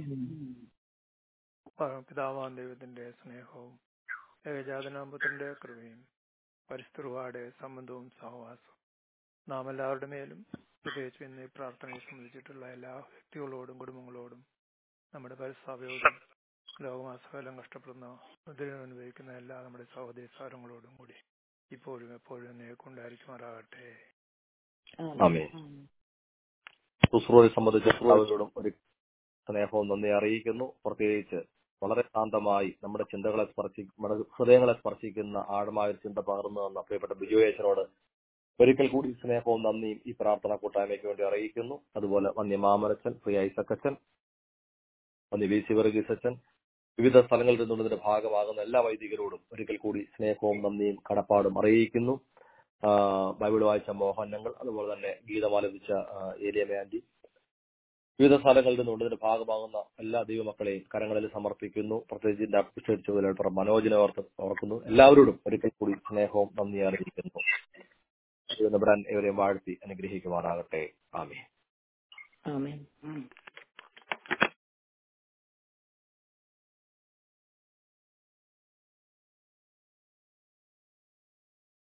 പിതാവാൻ ദൈവത്തിന്റെ സ്നേഹവും ഏകജാതനാമ്പത്തിന്റെ കൃപയും പരിസ്ഥിതിയുടെ സംബന്ധവും സഹവാസവും നാം എല്ലാവരുടെ മേലും പ്രത്യേകിച്ച് ഇന്ന് ഈ പ്രാർത്ഥനയെ സംബന്ധിച്ചിട്ടുള്ള എല്ലാ വ്യക്തികളോടും കുടുംബങ്ങളോടും നമ്മുടെ പരിസ്ഥാപയോടും ലോകമാസകാലം കഷ്ടപ്പെടുന്ന മുദ്ര അനുഭവിക്കുന്ന എല്ലാ നമ്മുടെ സഹോദരി സാരങ്ങളോടും കൂടി ഇപ്പോഴും എപ്പോഴും നേക്കൊണ്ടായിരിക്കുമാറാകട്ടെ ആമേൻ ശുശ്രൂഷയെ സംബന്ധിച്ച് എല്ലാവരോടും ഒരു സ്നേഹവും നന്ദി അറിയിക്കുന്നു പ്രത്യേകിച്ച് വളരെ ശാന്തമായി നമ്മുടെ ചിന്തകളെ സ്പർശി നമ്മുടെ ഹൃദയങ്ങളെ സ്പർശിക്കുന്ന ആഴമായ ഒരു ചിന്ത പകർന്നു തന്ന പ്രിയപ്പെട്ട ബിജുവേശ്വരോട് ഒരിക്കൽ കൂടി സ്നേഹവും നന്ദിയും ഈ പ്രാർത്ഥന കൂട്ടായ്മയ്ക്ക് വേണ്ടി അറിയിക്കുന്നു അതുപോലെ വന്യ മാമരച്ചൻ പ്രിയ ഐസക്കച്ചൻ വന്യ വി സി വർഗീസ് അച്ഛൻ വിവിധ സ്ഥലങ്ങളിൽ നിന്നുള്ളതിന്റെ ഭാഗമാകുന്ന എല്ലാ വൈദികരോടും ഒരിക്കൽ കൂടി സ്നേഹവും നന്ദിയും കടപ്പാടും അറിയിക്കുന്നു ബൈബിൾ വായിച്ച മോഹനങ്ങൾ അതുപോലെ തന്നെ ഗീതമാലപിച്ച ഏലിയമ ആന്റി വിവിധ സ്ഥലങ്ങളിൽ നിന്നുള്ളതിന്റെ ഭാഗമാകുന്ന എല്ലാ ദൈവമക്കളെയും കരങ്ങളിൽ സമർപ്പിക്കുന്നു പ്രത്യേകിച്ച് അപ്രിഷ്യേറ്റ് ചുമതല മനോജിനെ ഓർത്ത് ഓർക്കുന്നു എല്ലാവരോടും ഒരിക്കൽ കൂടി സ്നേഹവും നന്ദി അറിയിക്കുന്നു നബ്രാൻ ഇവരെയും വാഴ്ത്തി അനുഗ്രഹിക്കുമാറാകട്ടെ ആമേ ആമേൻ